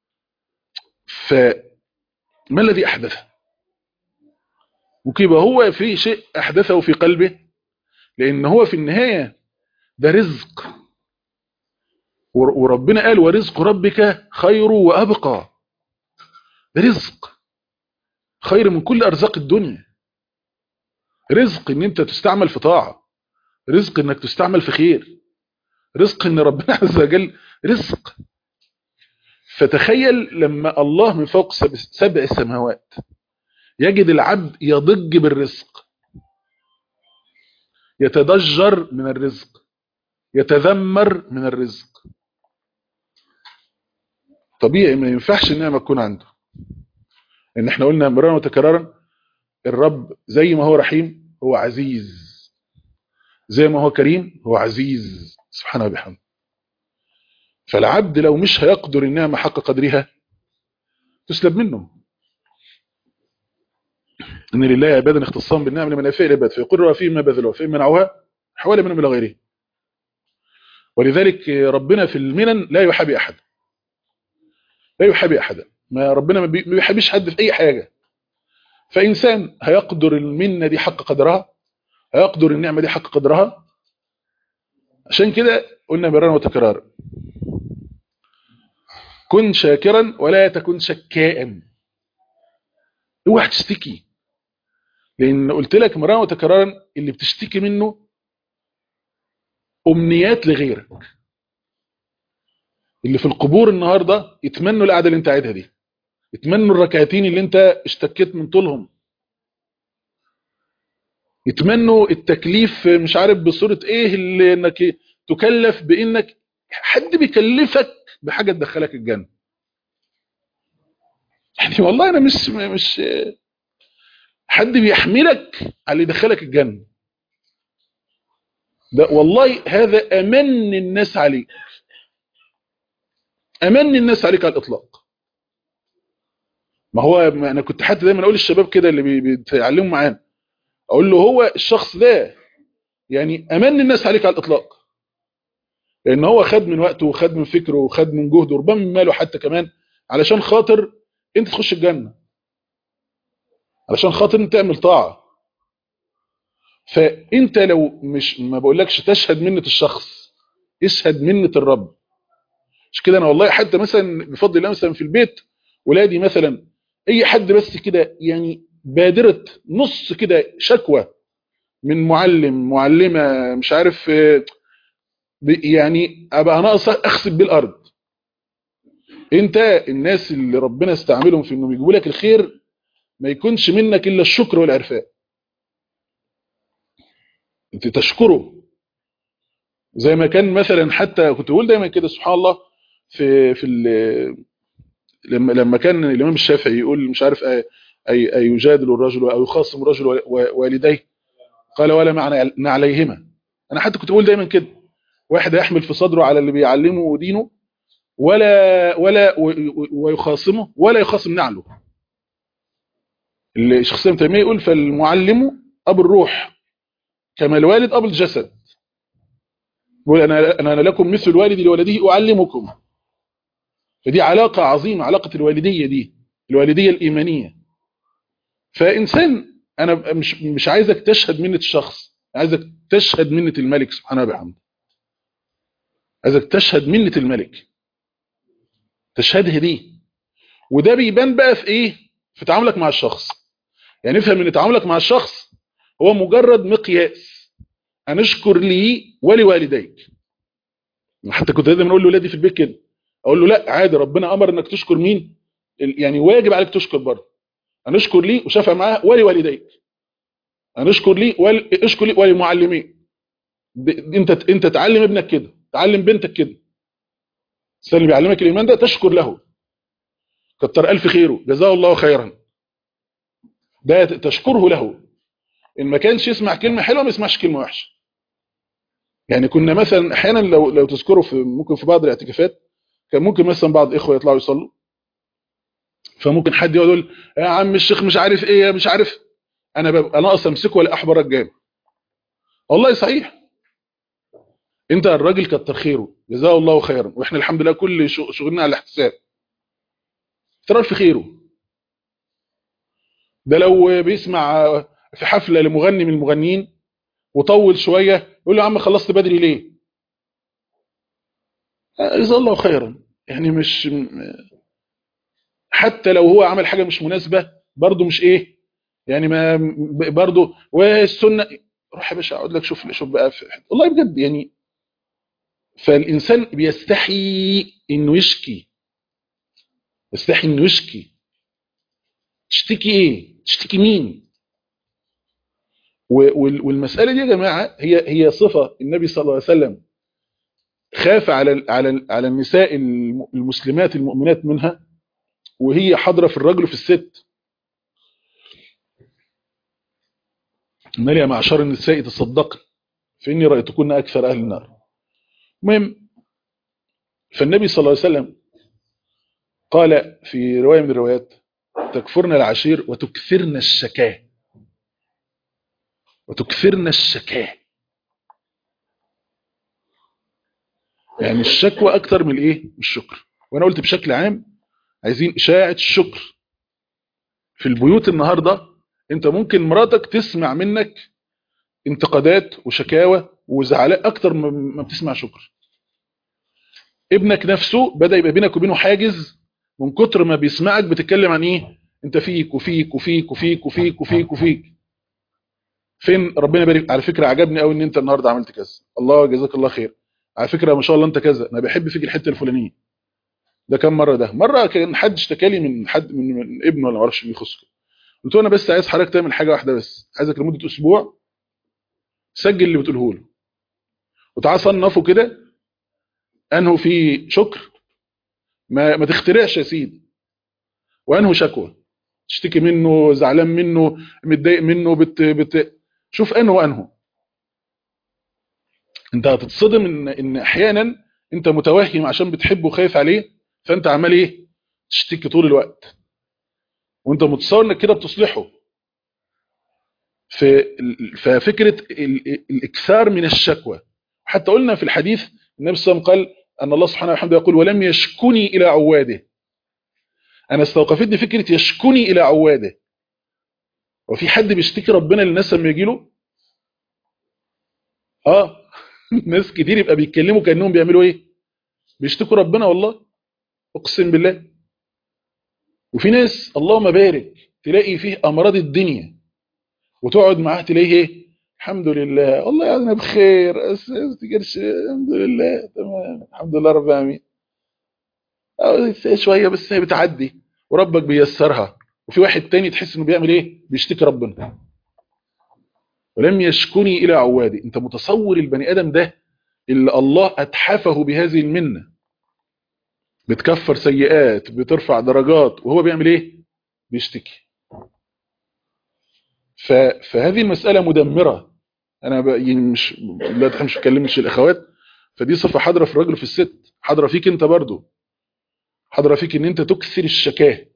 فما الذي احدثه ممكن يبقى هو في شيء احدثه في قلبه لان هو في النهايه ده رزق ور- وربنا قال ورزق ربك خير وابقى ده رزق خير من كل ارزاق الدنيا رزق ان انت تستعمل في طاعه رزق انك تستعمل في خير رزق ان ربنا عز وجل رزق فتخيل لما الله من فوق سب- سبع سماوات يجد العبد يضج بالرزق يتضجر من الرزق يتذمر من الرزق طبيعي ما ينفعش النعمه تكون عنده ان احنا قلنا مرارا وتكرارا الرب زي ما هو رحيم هو عزيز زي ما هو كريم هو عزيز سبحانه وبحمده فالعبد لو مش هيقدر النعمة حق قدرها تسلب منه ان لله عبادا اختصام بالنعم لمن افاء العباد فيقر فيهم ما بذلوا فإن منعوها حوالي منهم الى غيره ولذلك ربنا في المنن لا يحابي احد لا يحابي احدا ما ربنا ما بيحابيش حد في اي حاجه فانسان هيقدر المنه دي حق قدرها هيقدر النعمه دي حق قدرها عشان كده قلنا مرارا وتكرارا كن شاكرا ولا تكن شكاء اوعى تشتكي لان قلت لك مرارا وتكرارا اللي بتشتكي منه امنيات لغيرك اللي في القبور النهارده يتمنوا القعده اللي انت قاعدها دي يتمنوا الركعتين اللي انت اشتكيت من طولهم يتمنوا التكليف مش عارف بصوره ايه اللي انك تكلف بانك حد بيكلفك بحاجه تدخلك الجنه يعني والله انا مش مش حد بيحملك على اللي يدخلك الجنه ده والله هذا امن الناس عليك امن الناس عليك على الاطلاق ما هو ما انا كنت حتى دايما اقول للشباب كده اللي بيتعلموا معانا اقول له هو الشخص ده يعني امن الناس عليك على الاطلاق لان هو خد من وقته وخد من فكره وخد من جهده وربما من ماله حتى كمان علشان خاطر انت تخش الجنه علشان خاطر انت تعمل طاعه فانت لو مش ما بقولكش تشهد منه الشخص اشهد منه الرب مش كده انا والله حتى مثلا بفضل الله مثلا في البيت ولادي مثلا اي حد بس كده يعني بادره نص كده شكوى من معلم معلمه مش عارف يعني ابقى ناقص اخسب بالارض انت الناس اللي ربنا استعملهم في انهم يجيبوا لك الخير ما يكونش منك الا الشكر والعرفان انت تشكره زي ما كان مثلا حتى كنت بقول دايما كده سبحان الله في في لما لما كان الامام الشافعي يقول مش عارف اي اي, أي يجادل الرجل او يخاصم الرجل والديه قال ولا معنى عليهما انا حتى كنت بقول دايما كده واحد يحمل في صدره على اللي بيعلمه دينه ولا ولا ويخاصمه ولا يخاصم نعله الشيخ سليم تيميه يقول فالمعلم ابو الروح كما الوالد ابو الجسد يقول انا انا لكم مثل الوالد لولده اعلمكم فدي علاقه عظيمه علاقه الوالديه دي الوالديه الايمانيه فانسان انا مش مش عايزك تشهد منه الشخص عايزك تشهد منه الملك سبحانه وبحمده عايزك تشهد منه الملك تشهدها دي وده بيبان بقى في ايه في تعاملك مع الشخص يعني افهم ان تعاملك مع الشخص هو مجرد مقياس ان اشكر لي ولوالديك حتى كنت دايما اقول لاولادي في البيت كده اقول له لا عادي ربنا امر انك تشكر مين يعني واجب عليك تشكر برضه ان اشكر لي وشافع معاه ولوالديك ان اشكر لي ول... اشكر لي ولمعلمين انت انت تعلم ابنك كده تعلم بنتك كده الانسان اللي بيعلمك الايمان ده تشكر له كتر الف خيره جزاه الله خيرا ده تشكره له ان ما كانش يسمع كلمه حلوه ما يسمعش كلمه وحشه يعني كنا مثلا احيانا لو لو تذكروا في ممكن في بعض الاعتكافات كان ممكن مثلا بعض اخوه يطلعوا يصلوا فممكن حد يقعد يقول يا عم الشيخ مش عارف ايه مش عارف انا ببقى ناقص امسكه ولا احبر الجامع والله صحيح انت الراجل كتر خيره جزاه الله خيرا واحنا الحمد لله كل شغلنا على الاحتساب ترى في خيره ده لو بيسمع في حفله لمغني من المغنيين وطول شويه يقول له يا عم خلصت بدري ليه جزاه الله خيرا يعني مش حتى لو هو عمل حاجه مش مناسبه برضه مش ايه يعني ما برضه والسنه روح يا باشا اقعد لك شوف شوف بقى في والله بجد يعني فالإنسان بيستحي إنه يشكي يستحي إنه يشكي تشتكي إيه؟ تشتكي مين؟ والمسألة دي يا جماعة هي هي صفة النبي صلى الله عليه وسلم خاف على على على النساء المسلمات المؤمنات منها وهي حاضرة في الرجل وفي الست مال يا معشر النساء تصدقن فإني رأيتكن أكثر أهل النار المهم فالنبي صلى الله عليه وسلم قال في رواية من الروايات تكفرن العشير وتكثرن الشكاه وتكثرن الشكاه يعني الشكوى اكتر من الايه من الشكر وانا قلت بشكل عام عايزين اشاعه الشكر في البيوت النهارده انت ممكن مراتك تسمع منك انتقادات وشكاوى وزعلاء اكتر ما بتسمع شكر ابنك نفسه بدا يبقى بينك وبينه حاجز من كتر ما بيسمعك بتتكلم عن ايه انت فيك وفيك وفيك وفيك وفيك وفيك وفيك فين ربنا يبارك على فكره عجبني قوي ان انت النهارده عملت كذا الله جزاك الله خير على فكره ما شاء الله انت كذا انا بحب فيك الحته الفلانيه ده كم مره ده مره كان حد اشتكى لي من حد من, من ابنه ولا ما اعرفش مين يخصه قلت له انا بس عايز حضرتك تعمل حاجه واحده بس عايزك لمده اسبوع سجل اللي بتقوله له وتعال صنفه كده انه في شكر ما ما تخترعش يا سيدي وانه شكوى تشتكي منه زعلان منه متضايق منه بت بت شوف انه وانه انت هتتصدم ان ان احيانا انت متوهم عشان بتحبه وخايف عليه فانت عمال ايه تشتكي طول الوقت وانت متصور انك كده بتصلحه ففكره الاكثار من الشكوى حتى قلنا في الحديث النبي صلى الله عليه وسلم قال ان الله سبحانه وتعالى يقول ولم يشكني الى عواده انا استوقفتني فكره يشكني الى عواده وفي حد بيشتكي ربنا للناس لما يجي له اه ناس كتير يبقى بيتكلموا كانهم بيعملوا ايه بيشتكوا ربنا والله اقسم بالله وفي ناس اللهم بارك تلاقي فيه امراض الدنيا وتقعد معاه تلاقيه ايه الحمد لله والله يعني انا بخير الحمد لله تمام الحمد لله رب العالمين شويه بس هي بتعدي وربك بيسرها وفي واحد تاني تحس انه بيعمل ايه بيشتكي ربنا ولم يشكني الى عوادي انت متصور البني ادم ده اللي الله اتحفه بهذه المنه بتكفر سيئات بترفع درجات وهو بيعمل ايه بيشتكي فهذه المساله مدمره انا يعني مش لا مش بكلمش الاخوات فدي صفه حاضره في الراجل وفي الست حاضره فيك انت برضو حاضره فيك ان انت تكثر الشكاه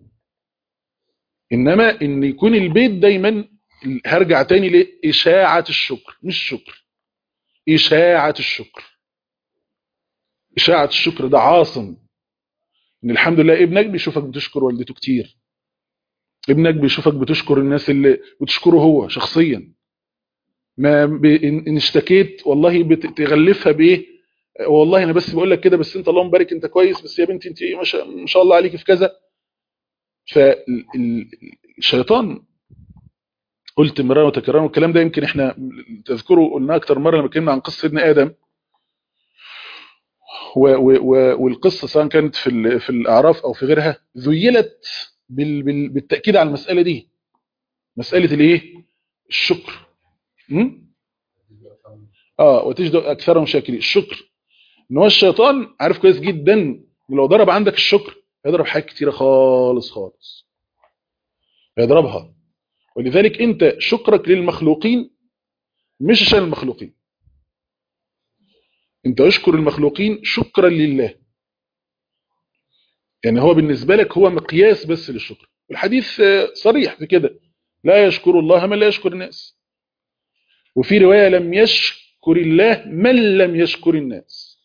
انما ان يكون البيت دايما هرجع تاني لاشاعه الشكر مش شكر اشاعه الشكر اشاعه الشكر ده عاصم ان الحمد لله ابنك بيشوفك بتشكر والدته كتير ابنك بيشوفك بتشكر الناس اللي بتشكره هو شخصيا ما ب... ان اشتكيت والله بتغلفها بايه والله انا بس بقول لك كده بس انت اللهم بارك انت كويس بس يا بنتي انت ما شاء, ما شاء الله عليكي في كذا فالشيطان قلت مرارا وتكرارا والكلام ده يمكن احنا تذكروا قلنا اكتر مره لما اتكلمنا عن قصه سيدنا ادم و و و والقصه سواء كانت في في الاعراف او في غيرها ذيلت بال بال بالتاكيد على المساله دي مساله الايه الشكر م? اه وتجد اكثرهم شاكرين الشكر ان هو الشيطان عارف كويس جدا لو ضرب عندك الشكر هيضرب حاجات كتيره خالص خالص هيضربها ولذلك انت شكرك للمخلوقين مش عشان المخلوقين انت اشكر المخلوقين شكرا لله يعني هو بالنسبة لك هو مقياس بس للشكر الحديث صريح في كده لا يشكر الله من لا يشكر الناس وفي رواية لم يشكر الله من لم يشكر الناس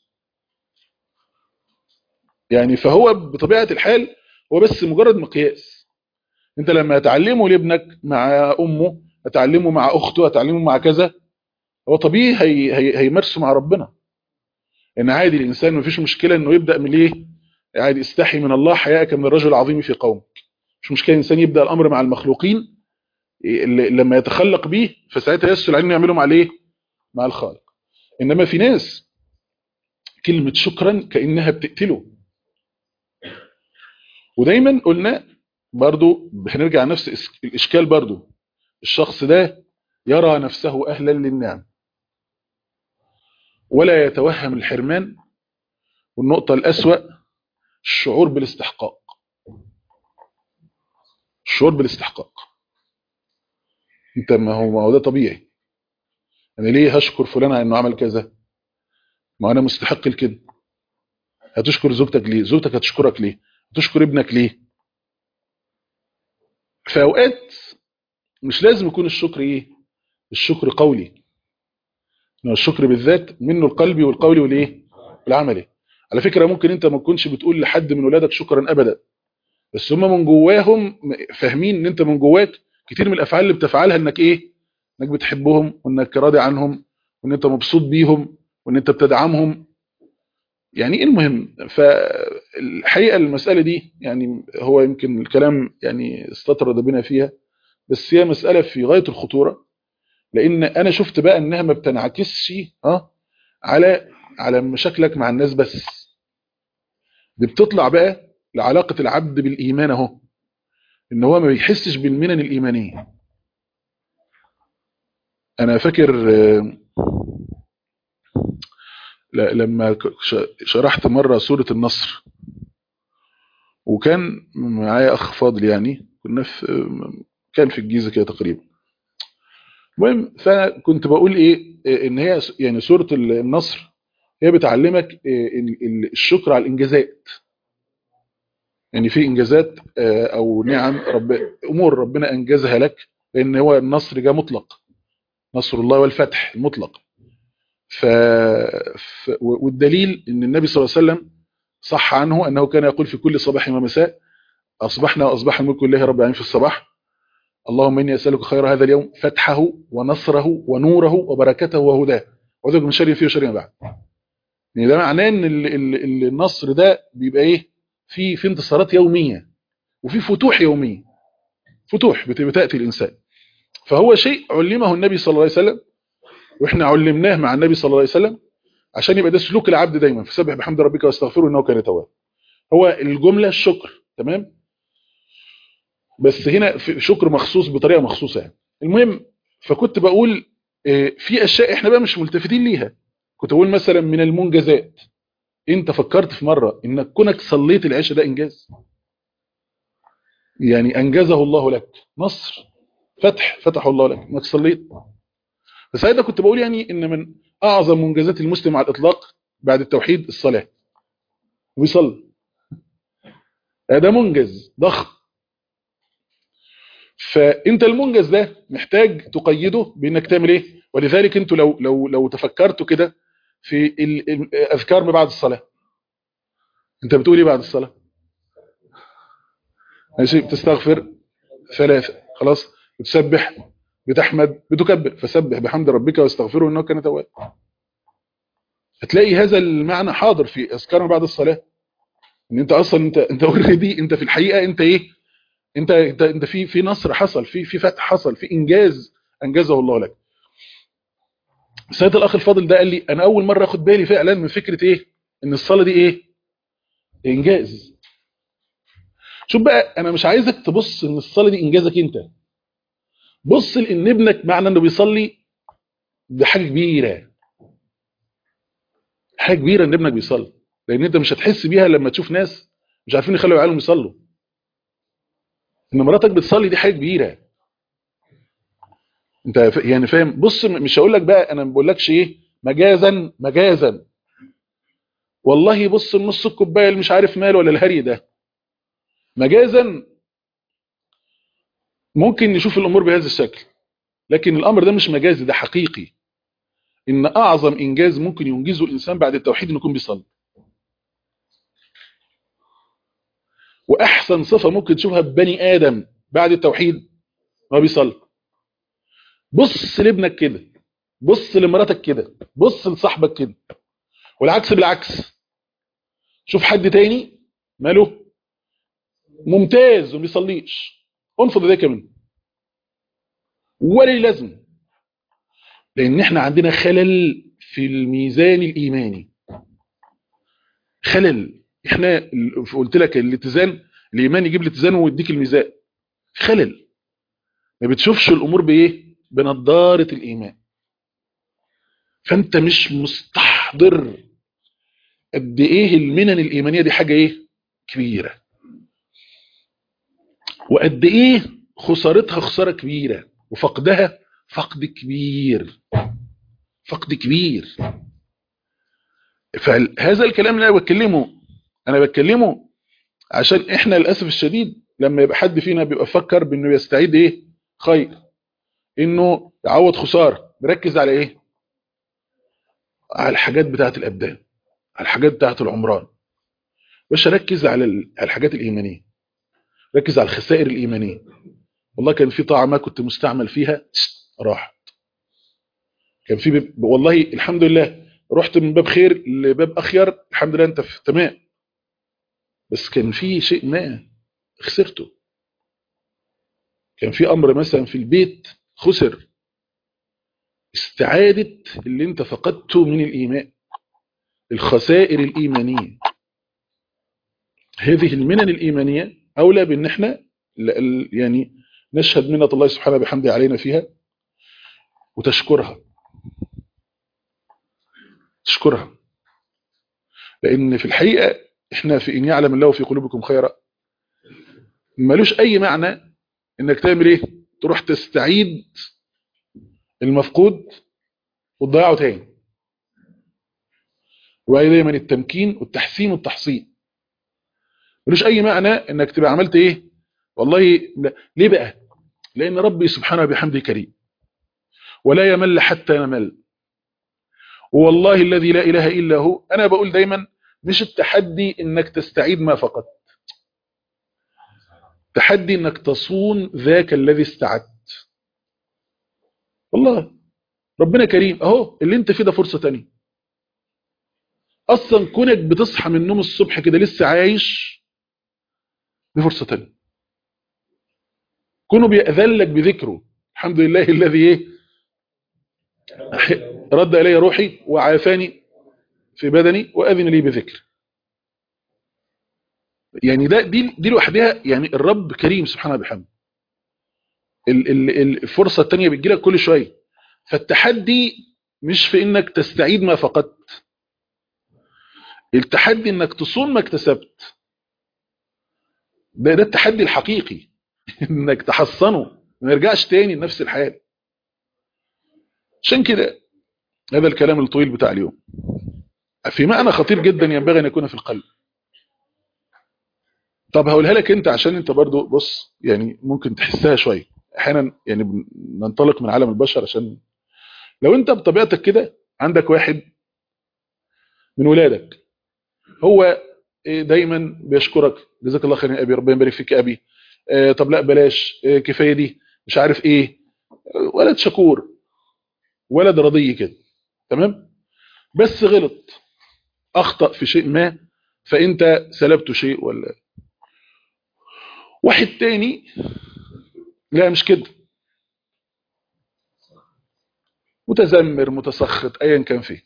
يعني فهو بطبيعة الحال هو بس مجرد مقياس انت لما تعلمه لابنك مع امه هتعلمه مع اخته هتعلمه مع كذا هو طبيعي هي هي هيمارسه مع ربنا ان عادي الانسان مفيش مشكله انه يبدا من ايه عادي استحي من الله حياءك من الرجل العظيم في قومك مش مشكله الانسان يبدا الامر مع المخلوقين لما يتخلق به فساعتها يسهل عليه انه يعمله مع الايه مع الخالق انما في ناس كلمه شكرا كانها بتقتله ودايما قلنا برضو هنرجع نفس الاشكال برضو الشخص ده يرى نفسه اهلا للنعم ولا يتوهم الحرمان والنقطة الأسوأ الشعور بالاستحقاق الشعور بالاستحقاق انت ما هو ما هو ده طبيعي انا ليه هشكر فلان على انه عمل كذا ما انا مستحق لكده هتشكر زوجتك ليه زوجتك هتشكرك ليه هتشكر ابنك ليه في اوقات مش لازم يكون الشكر ايه الشكر قولي الشكر بالذات منه القلبي والقولي والايه العملي على فكره ممكن انت ما تكونش بتقول لحد من ولادك شكرا ابدا بس هم من جواهم فاهمين ان انت من جواك كتير من الافعال اللي بتفعلها انك ايه انك بتحبهم وانك راضي عنهم وان انت مبسوط بيهم وان انت بتدعمهم يعني ايه المهم فالحقيقه المساله دي يعني هو يمكن الكلام يعني استطرد بنا فيها بس هي مساله في غايه الخطوره لان انا شفت بقى انها ما بتنعكسش اه على على مشاكلك مع الناس بس دي بتطلع بقى لعلاقه العبد بالايمان اهو ان هو ما بيحسش بالمنن الايمانيه انا فاكر آه، ل- لما ك- ش- شرحت مره سوره النصر وكان معايا اخ فاضل يعني كنا في كان في الجيزه كده تقريبا المهم فكنت بقول ايه إيه ان هي س- يعني سوره النصر هي بتعلمك إيه ال- ال- الشكر على الانجازات يعني في انجازات آه، او نعم رب امور ربنا انجزها لك لان هو النصر جاء مطلق نصر الله والفتح المطلق ف... ف... والدليل ان النبي صلى الله عليه وسلم صح عنه انه كان يقول في كل صباح ومساء اصبحنا واصبح الملك لله رب العالمين في الصباح اللهم اني اسالك خير هذا اليوم فتحه ونصره ونوره وبركته وهداه واعوذ بك من شر فيه وشر ما بعد يعني ده معناه ان ال... ال... ال- النصر ده بيبقى ايه في في انتصارات يوميه وفي فتوح يوميه فتوح بت- بتاتي الانسان فهو شيء علمه النبي صلى الله عليه وسلم واحنا علمناه مع النبي صلى الله عليه وسلم عشان يبقى ده سلوك العبد دايما فسبح بحمد ربك واستغفره انه كان توابا هو الجمله الشكر تمام بس هنا في شكر مخصوص بطريقه مخصوصه يعني المهم فكنت بقول آه، في اشياء احنا بقى مش ملتفتين ليها كنت بقول مثلا من المنجزات انت فكرت في مره انك كونك صليت العشاء ده انجاز يعني انجزه الله لك نصر فتح فتحه الله لك انك صليت فساعتها كنت بقول يعني ان من اعظم منجزات المسلم على الاطلاق بعد التوحيد الصلاه ويصلي ده منجز ضخم فانت المنجز ده محتاج تقيده بانك تعمل ايه ولذلك انتوا لو لو لو تفكرتوا كده في ال- ال- الاذكار ما بعد الصلاه انت بتقول ايه بعد الصلاه ماشي بتستغفر ثلاثه خلاص بتسبح بتحمد بتكبر فسبح بحمد ربك واستغفره انه كان توابا هتلاقي هذا المعنى حاضر في اذكار ما بعد الصلاه ان انت اصلا انت انت اوريدي انت في الحقيقه انت ايه انت انت انت في في نصر حصل في في فتح حصل في انجاز انجزه الله لك سيد الاخ الفاضل ده قال لي انا اول مره اخد بالي فعلا من فكره ايه ان الصلاه دي ايه انجاز شوف بقى انا مش عايزك تبص ان الصلاه دي انجازك انت بص لان ابنك معنى انه بيصلي ده حاجه كبيره حاجه كبيره ان ابنك بيصلي لان انت مش هتحس بيها لما تشوف ناس مش عارفين يخلوا عيالهم يصلوا ان مراتك بتصلي دي حاجه كبيره انت ف- يعني فاهم بص م- مش هقول لك بقى انا ما بقولكش ايه مجازا مجازا والله بص النص الكوبايه اللي مش عارف مال ولا الهري ده مجازا ممكن نشوف الامور بهذا الشكل لكن الامر ده مش مجازي ده حقيقي ان اعظم انجاز ممكن ينجزه الانسان بعد التوحيد انه يكون بيصلي واحسن صفه ممكن تشوفها ببني ادم بعد التوحيد هو بيصلي بص لابنك كده بص لمراتك كده بص لصاحبك كده والعكس بالعكس شوف حد تاني ماله ممتاز وما بيصليش انفض ايديك منه ولا ليه لازمه لان احنا عندنا خلل في الميزان الايماني خلل احنا ال- قلت لك الاتزان الايمان يجيب الاتزان ويديك الميزان خلل ما بتشوفش الامور بايه بنضاره الايمان فانت مش مستحضر قد ايه المنن الايمانيه دي حاجه ايه كبيره وقد ايه خسارتها خساره كبيره وفقدها فقد كبير فقد كبير فهذا الكلام اللي انا بتكلمه انا بتكلمه عشان احنا للاسف الشديد لما يبقى حد فينا بيبقى فكر بانه يستعيد ايه خير انه يعوض خساره مركز على ايه على الحاجات بتاعه الابدان على الحاجات بتاعت العمران باش ركز على ال- على الحاجات الايمانيه ركز على الخسائر الايمانيه والله كان في طاعه ما كنت مستعمل فيها راحت كان في باب والله الحمد لله رحت من باب خير لباب اخير الحمد لله انت في تمام بس كان في شيء ما خسرته كان في امر مثلا في البيت خسر استعادة اللي انت فقدته من الايمان الخسائر الايمانية هذه المنن الايمانية اولى بان احنا ل- ال- يعني نشهد منة الله سبحانه بحمده علينا فيها وتشكرها تشكرها لان في الحقيقة احنا في ان يعلم الله في قلوبكم خيرا ملوش اي معنى انك تعمل ايه تروح تستعيد المفقود وتضيعه تاني وهي دايما التمكين والتحسين والتحصين ملوش اي معنى انك تبقى عملت ايه والله لا. ليه بقى لان ربي سبحانه بحمده كريم ولا يمل حتى يمل والله الذي لا اله الا هو انا بقول دايما مش التحدي انك تستعيد ما فقدت تحدي انك تصون ذاك الذي استعدت والله ربنا كريم اهو اللي انت فيه ده فرصة تانية اصلا كونك بتصحى من النوم الصبح كده لسه عايش دي فرصة تانية كونه بيأذن لك بذكره الحمد لله الذي ايه رد الي روحي وعافاني في بدني واذن لي بذكر يعني ده دي دي لوحدها يعني الرب كريم سبحانه بحمده ال- ال- الفرصة التانية بتجيلك كل شوية فالتحدي مش في انك تستعيد ما فقدت التحدي انك تصون ما اكتسبت ده ده التحدي الحقيقي انك تحصنه ما يرجعش تاني لنفس الحال عشان كده هذا الكلام الطويل بتاع اليوم في معنى خطير جدا ينبغي ان يكون في القلب طب هقولها لك انت عشان انت برضو بص يعني ممكن تحسها شويه احيانا يعني ننطلق من عالم البشر عشان لو انت بطبيعتك كده عندك واحد من ولادك هو دايما بيشكرك جزاك الله خير يا ابي ربنا يبارك فيك يا ابي آه طب لا بلاش آه كفايه دي مش عارف ايه ولد شكور ولد رضي كده تمام بس غلط اخطا في شيء ما فانت سلبته شيء ولا واحد تاني لا مش كده متذمر متسخط ايا كان فيه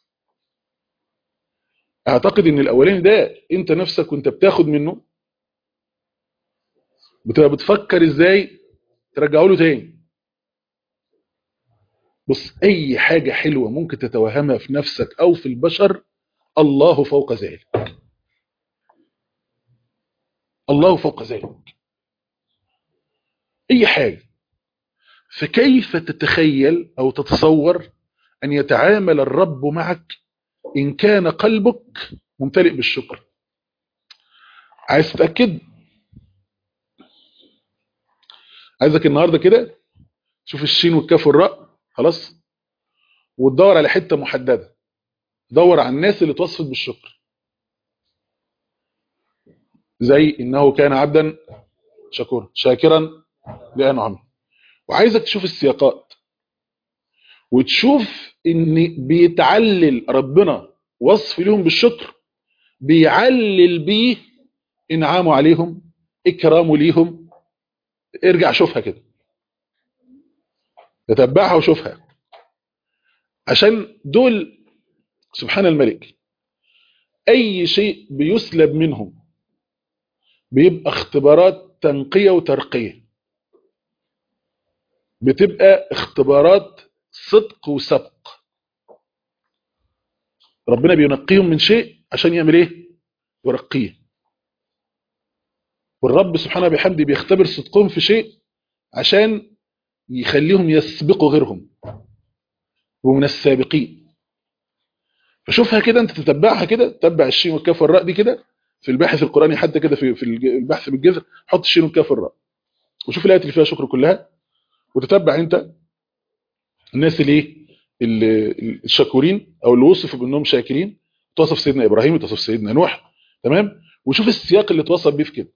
اعتقد ان الاولاني ده انت نفسك وانت بتاخد منه بتبقى بتفكر ازاي ترجعه له تاني بص اي حاجة حلوة ممكن تتوهمها في نفسك او في البشر الله فوق ذلك الله فوق ذلك اي حاجة فكيف تتخيل او تتصور ان يتعامل الرب معك ان كان قلبك ممتلئ بالشكر عايز تتأكد عايزك النهاردة كده شوف الشين والكاف والراء خلاص وتدور على حتة محددة دور على الناس اللي توصفت بالشكر زي انه كان عبدا شكورا شاكرا لانعمه وعايزك تشوف السياقات وتشوف ان بيتعلل ربنا وصف لهم بالشكر بيعلل بيه انعامه عليهم اكرامه ليهم ارجع شوفها كده تتبعها وشوفها عشان دول سبحان الملك اي شيء بيسلب منهم بيبقى اختبارات تنقية وترقية بتبقى اختبارات صدق وسبق ربنا بينقيهم من شيء عشان يعمل ايه يرقيه والرب سبحانه بحمده بيختبر صدقهم في شيء عشان يخليهم يسبقوا غيرهم ومن السابقين فشوفها كده انت تتبعها كده تتبع الشين والكاف والراء دي كده في الباحث القرآني حتى كده في في البحث بالجذر حط الشين والكاف والراء وشوف الايات اللي فيها شكر كلها وتتبع انت الناس اللي الشكورين او اللي وصفوا بانهم شاكرين توصف سيدنا ابراهيم وتوصف سيدنا نوح تمام وشوف السياق اللي توصف بيه في كده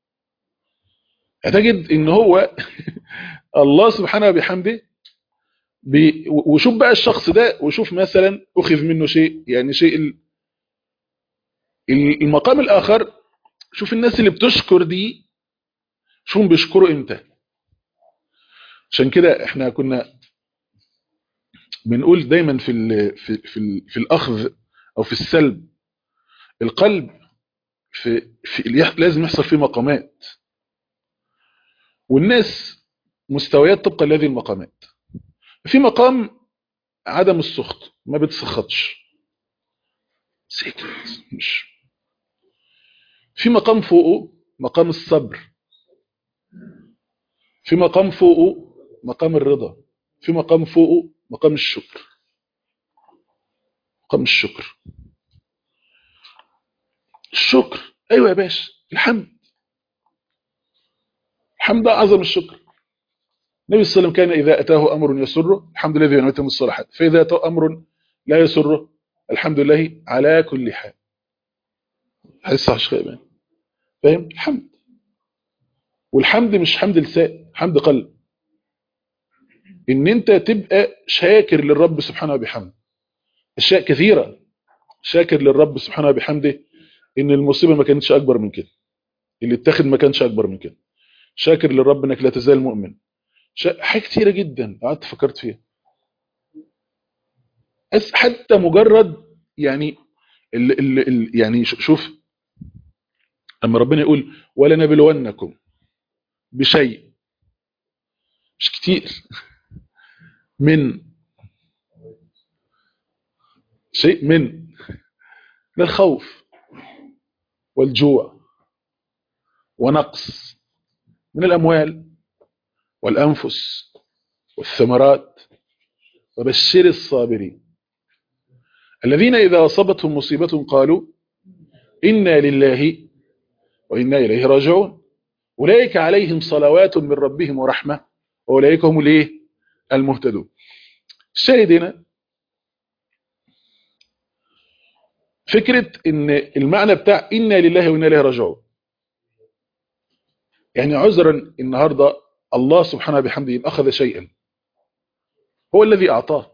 هتجد ان هو الله سبحانه وبحمده بي وشوف بقى الشخص ده وشوف مثلا اخذ منه شيء يعني شيء ال- ال- المقام الاخر شوف الناس اللي بتشكر دي شوفهم بيشكروا امتى عشان كده احنا كنا بنقول دايما في ال في في, ال في الاخذ او في السلب القلب في, في لازم يحصل فيه مقامات والناس مستويات طبقا لهذه المقامات في مقام عدم السخط ما بتسخطش سكت مش في مقام فوقه مقام الصبر في مقام فوقه مقام الرضا في مقام فوقه مقام الشكر مقام الشكر الشكر ايوه يا باشا الحمد الحمد اعظم الشكر النبي صلى الله عليه وسلم كان اذا اتاه امر يسره الحمد لله الذي نعمته الصالحات فاذا اتاه امر لا يسره الحمد لله على كل حال حس على شيخ فاهم الحمد والحمد مش حمد لسان حمد قلب ان انت تبقى شاكر للرب سبحانه وبحمده اشياء كثيره شاكر للرب سبحانه وبحمده ان المصيبه ما كانتش اكبر من كده اللي اتخذ ما كانش اكبر من كده شاكر للرب انك لا تزال مؤمن حاجات كتيره جدا قعدت فكرت فيها بس حتى مجرد يعني ال ال ال يعني شوف اما ربنا يقول ولا نبلونكم بشيء مش كتير من شيء من من الخوف والجوع ونقص من الأموال والأنفس والثمرات وبشر الصابرين الذين إذا أصابتهم مصيبة قالوا إنا لله وإنا إليه راجعون أولئك عليهم صلوات من ربهم ورحمة وأولئك هم الايه المهتدون الشاهد هنا فكرة ان المعنى بتاع إنا لله وإنا إليه راجعون يعني عذرا النهاردة الله سبحانه بحمده إن أخذ شيئا هو الذي أعطاه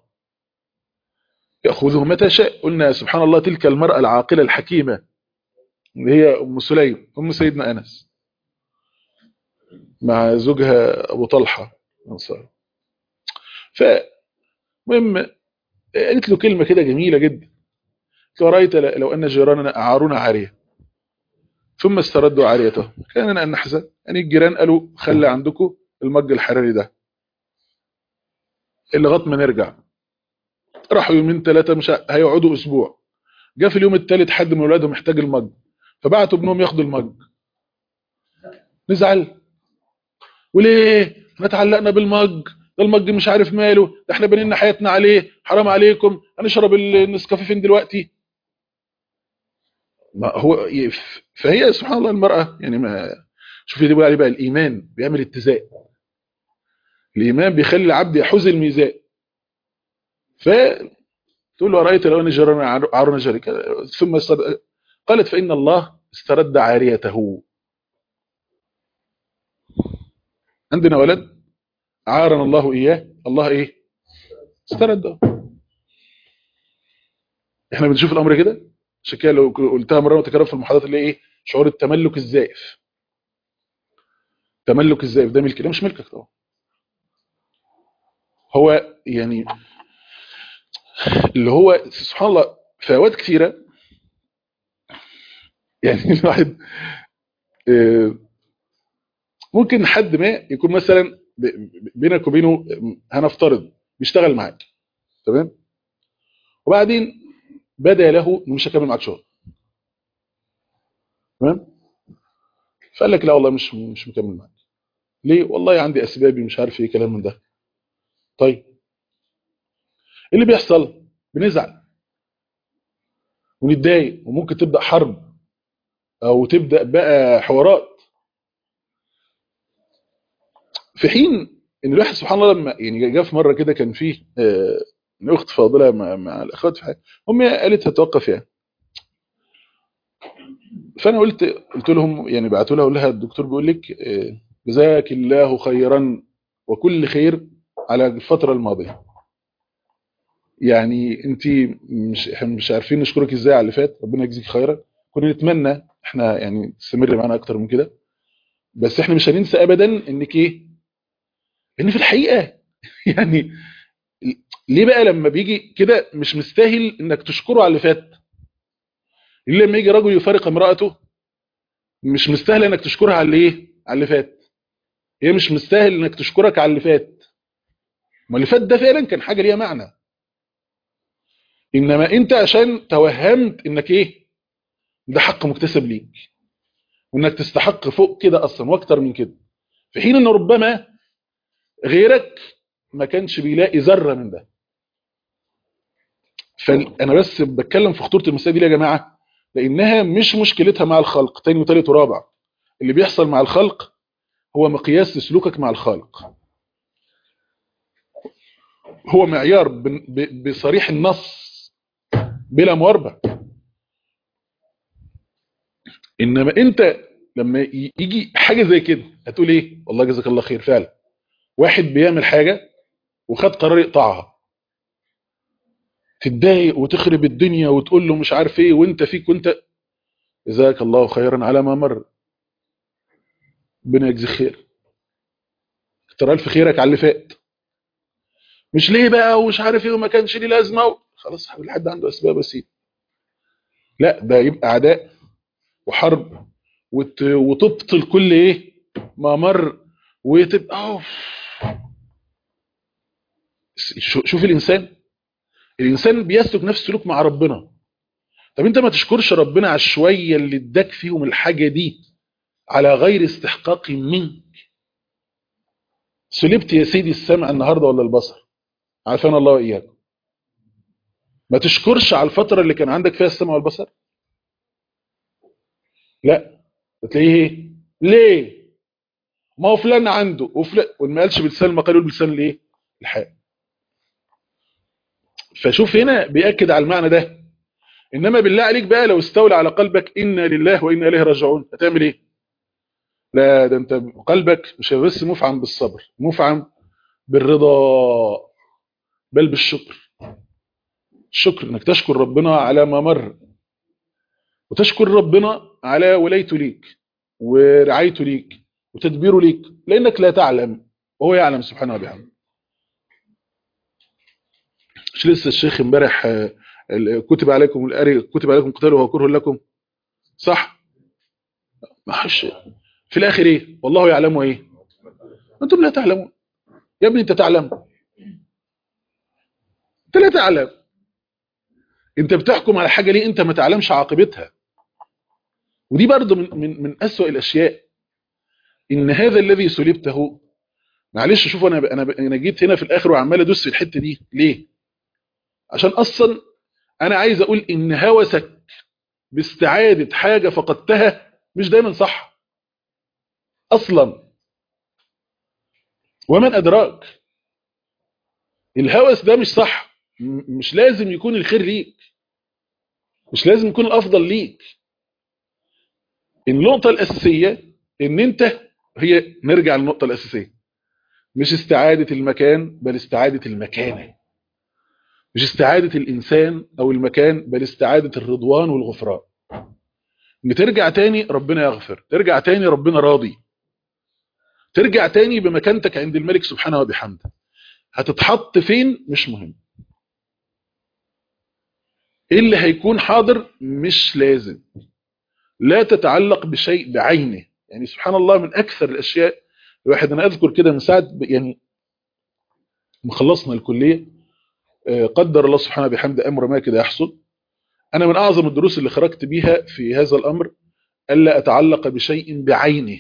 يأخذه متى شاء قلنا سبحان الله تلك المرأة العاقلة الحكيمة اللي هي أم سليم أم سيدنا أنس مع زوجها أبو طلحة أنصار فمهم قالت له كلمة كده جميلة جدا ورأيت لو أن جيراننا أعارونا عارية ثم استردوا عاريته كان أن نحزن يعني الجيران قالوا خلي عندكم المج الحراري ده لغايه ما نرجع راحوا يومين ثلاثة مش هيقعدوا أسبوع جاء في اليوم الثالث حد من أولادهم محتاج المج فبعتوا ابنهم ياخدوا المج نزعل وليه احنا اتعلقنا بالمج ده المج مش عارف ماله ده احنا بنينا حياتنا عليه حرام عليكم هنشرب النسكافيه فين دلوقتي ما هو فهي سبحان الله المرأة يعني ما شوفي دي بقى عليه بقى الإيمان بيعمل اتزان الإيمان بيخلي العبد يحوز الميزان ف تقول له رأيت لو أن جرنا عارنا جرك ثم استرد... قالت فإن الله استرد عاريته عندنا ولد عارنا الله إياه الله إيه استرده احنا بنشوف الأمر كده عشان كده لو قلتها مرة وتكرر في المحاضرات اللي ايه شعور التملك الزائف تملك الزائف ده ملك ده مش ملكك طبعا هو يعني اللي هو سبحان الله في اوقات كثيره يعني الواحد ممكن حد ما يكون مثلا بينك وبينه هنفترض بيشتغل معاك تمام وبعدين بدا له انه مش هكمل معاك شغل تمام فقال لك لا والله مش مش مكمل معاك ليه والله عندي اسبابي مش عارف ايه كلام من ده طيب ايه اللي بيحصل بنزعل ونتضايق وممكن تبدا حرب او تبدا بقى حوارات في حين ان الواحد سبحان الله لما يعني جاء في مره كده كان فيه آه اخت فاضله مع, مع الاخوات في حاجه امي قالت هتوقف يعني فانا قلت قلت لهم يعني بعتوا لها اقول لها الدكتور بيقول لك آه، جزاك الله خيرا وكل خير على الفتره الماضيه يعني انت مش احنا مش عارفين نشكرك ازاي على اللي فات ربنا يجزيك خيرا كنا نتمنى احنا يعني تستمر معانا اكتر من كده بس احنا مش هننسى ابدا انك ايه ان في الحقيقه يعني ليه بقى لما بيجي كده مش مستاهل انك تشكره على اللي فات ليه لما يجي رجل يفارق امراته مش مستاهل انك تشكرها على اللي ايه على اللي فات هي مش مستاهل انك تشكرك على اللي فات ما اللي فات ده فعلا كان حاجه ليها معنى انما انت عشان توهمت انك ايه ده حق مكتسب ليك وانك تستحق فوق كده اصلا واكتر من كده في حين ان ربما غيرك ما كانش بيلاقي ذره من ده فانا بس بتكلم في خطوره المسائل دي يا جماعه لانها مش مشكلتها مع الخلق تاني وتالت ورابع اللي بيحصل مع الخلق هو مقياس لسلوكك مع الخالق هو معيار ب- ب- بصريح النص بلا مواربه انما انت لما ي- يجي حاجه زي كده هتقول ايه والله جزاك الله خير فعلا واحد بيعمل حاجه وخد قرار يقطعها تتضايق وتخرب الدنيا وتقول له مش عارف ايه وانت فيك وانت جزاك الله خيرا على ما مر ربنا يجزيك خير كتر الف خيرك على اللي فات مش ليه بقى ومش عارف ايه وما كانش ليه لازمه و... خلاص حبيبي حد عنده اسباب اسيب لا ده يبقى عداء وحرب وت... وتبطل كل ايه ما مر وتبقى أوف. شو- شوف الانسان الانسان بيسلك نفس السلوك مع ربنا طب انت ما تشكرش ربنا على الشويه اللي اداك فيهم الحاجه دي على غير استحقاق منك سلبت يا سيدي السمع النهارده ولا البصر عافانا الله واياكم ما تشكرش على الفتره اللي كان عندك فيها السمع والبصر لا تلاقيه ايه ليه ما هو فلان عنده وفلان وما قالش بلسان المقال يقول بلسان الايه الحال فشوف هنا بيأكد على المعنى ده انما بالله عليك بقى لو استولى على قلبك انا لله وانا اليه راجعون هتعمل ايه لا ده انت قلبك مش بس مفعم بالصبر مفعم بالرضا بل بالشكر الشكر انك تشكر ربنا على ما مر وتشكر ربنا على ولايته ليك ورعايته ليك وتدبيره ليك لانك لا تعلم وهو يعلم سبحانه وبحمده مش لسه الشيخ امبارح آه، ال- كتب عليكم الاري كتب عليكم قتاله وهو كره لكم صح ما حش في الاخر ايه والله يعلم ايه انتم لا تعلمون يا ابني انت تعلم انت لا تعلم انت بتحكم على حاجه ليه انت ما تعلمش عاقبتها ودي برضه من من من اسوأ الاشياء ان هذا الذي سلبته معلش شوف انا انا انا جيت هنا في الاخر وعمال ادوس في الحته دي ليه عشان اصلا انا عايز اقول ان هوسك باستعاده حاجه فقدتها مش دايما صح اصلا ومن ادراك الهوس ده مش صح م- مش لازم يكون الخير ليك مش لازم يكون الافضل ليك النقطه الاساسيه ان انت هي نرجع للنقطه الاساسيه مش استعاده المكان بل استعاده المكانه مش استعاده الانسان او المكان بل استعاده الرضوان والغفران ان ترجع تاني ربنا يغفر ترجع تاني ربنا راضي ترجع تاني بمكانتك عند الملك سبحانه وبحمده هتتحط فين مش مهم ايه اللي هيكون حاضر مش لازم لا تتعلق بشيء بعينه يعني سبحان الله من اكثر الاشياء الواحد انا اذكر كده من ساعه ب- يعني ما خلصنا الكليه آه، قدر الله سبحانه بحمده امر ما كده يحصل انا من اعظم الدروس اللي خرجت بيها في هذا الامر الا اتعلق بشيء بعينه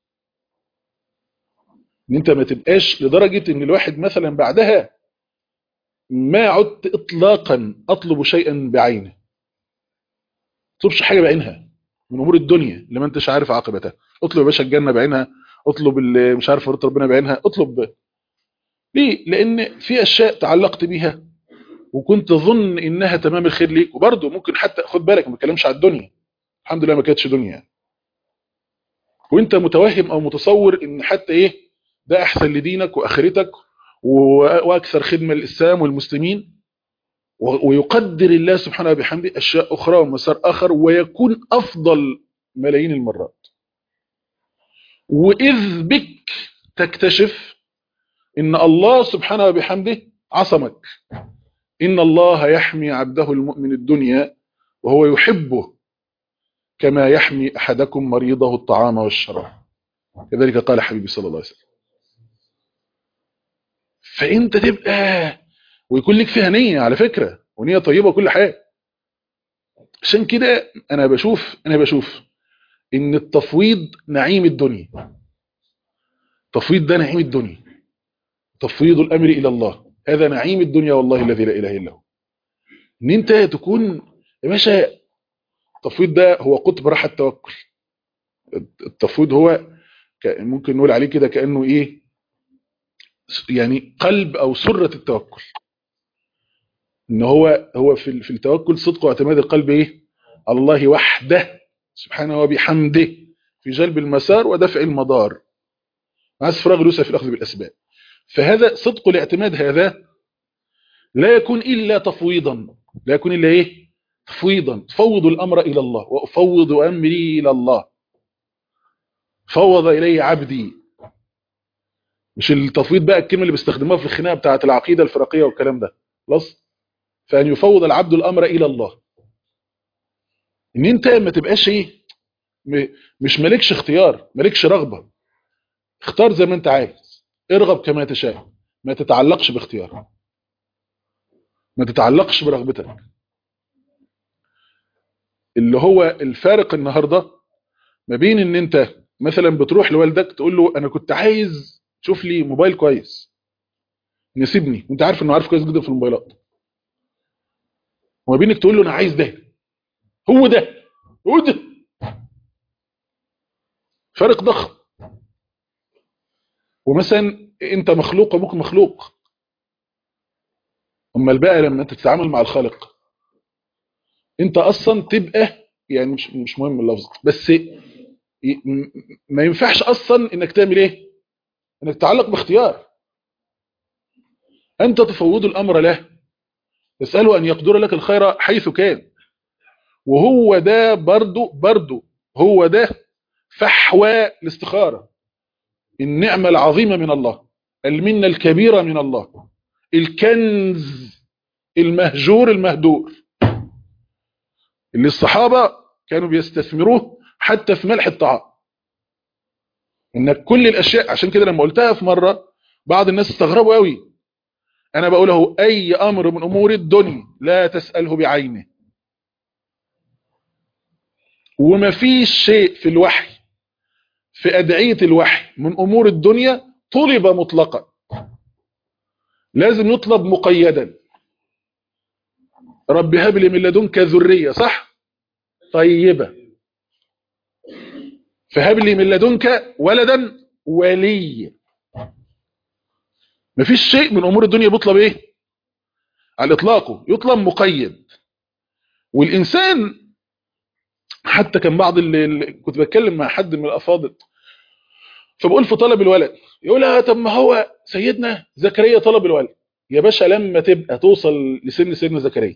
ان انت ما تبقاش لدرجه ان الواحد مثلا بعدها ما عدت اطلاقا اطلب شيئا بعينه ما تطلبش حاجه بعينها من امور الدنيا اللي ما انتش عارف عاقبتها اطلب يا باشا الجنه بعينها اطلب اللي مش عارف رضا ربنا بعينها اطلب ليه لان في اشياء تعلقت بيها وكنت اظن انها تمام الخير ليك وبرضه ممكن حتى خد بالك ما بتكلمش على الدنيا الحمد لله ما كانتش دنيا يعني. وانت متوهم او متصور ان حتى ايه ده احسن لدينك واخرتك و- واكثر خدمه للاسلام والمسلمين و- ويقدر الله سبحانه وبحمده اشياء اخرى ومسار اخر ويكون افضل ملايين المرات واذ بك تكتشف ان الله سبحانه وبحمده عصمك ان الله يحمي عبده المؤمن الدنيا وهو يحبه كما يحمي احدكم مريضه الطعام والشراب كذلك قال حبيبي صلى الله عليه وسلم فانت تبقى ويكون لك فيها نيه على فكره ونيه طيبه وكل حاجه عشان كده انا بشوف انا بشوف ان التفويض نعيم الدنيا تفويض ده نعيم الدنيا تفويض الامر الى الله هذا نعيم الدنيا والله الذي لا اله الا هو ان انت تكون يا باشا التفويض ده هو قطب راحه التوكل التفويض هو ك- ممكن نقول عليه كده كانه ايه يعني قلب او سره التوكل ان هو هو في ال- في التوكل صدق واعتماد القلب ايه على الله وحده سبحانه وبحمده في جلب المسار ودفع المضار مع استفراغ الوسع في الاخذ بالاسباب فهذا صدق الاعتماد هذا لا يكون الا تفويضا لا يكون الا ايه تفويضا تفوض الامر الى الله وافوض امري الى الله فوض الي عبدي مش التفويض بقى الكلمه اللي بيستخدموها في الخناقه بتاعه العقيده الفرقيه والكلام ده خلاص فان يفوض العبد الامر الى الله ان انت ما تبقاش ايه م- مش مالكش اختيار مالكش رغبه اختار زي ما انت عايز ارغب كما تشاء ما تتعلقش باختيارك ما تتعلقش برغبتك اللي هو الفارق النهارده ما بين ان انت مثلا بتروح لوالدك تقول له انا كنت عايز تشوف لي موبايل كويس نسيبني وانت عارف انه عارف كويس جدا في الموبايلات وما بينك تقول له انا عايز ده هو ده هو ده فرق ضخم ومثلا انت مخلوق وابوك مخلوق اما بقى لما انت تتعامل مع الخالق انت اصلا تبقى يعني مش مش مهم اللفظ بس ي- م- ما ينفعش اصلا انك تعمل ايه انك تتعلق باختيار انت تفوض الامر له تساله ان يقدر لك الخير حيث كان وهو ده برضو برضو هو ده فحوى الاستخاره النعمه العظيمه من الله المنه الكبيره من الله الكنز المهجور المهدور اللي الصحابه كانوا بيستثمروه حتى في ملح الطعام انك كل الاشياء عشان كده لما قلتها في مره بعض الناس استغربوا قوي انا بقوله اي امر من امور الدنيا لا تساله بعينه وما فيش شيء في الوحي في ادعيه الوحي من امور الدنيا طلب مطلقا لازم يطلب مقيدا رب هب لي من لدنك ذريه صح طيبه فهب لي من لدنك ولدا وليا مفيش شيء من امور الدنيا بيطلب ايه على اطلاقه يطلب مقيد والانسان حتى كان بعض اللي, اللي كنت بتكلم مع حد من الافاضل فبقول في طلب الولد يقول لها طب ما هو سيدنا زكريا طلب الولد يا باشا لما تبقى توصل لسن سيدنا زكريا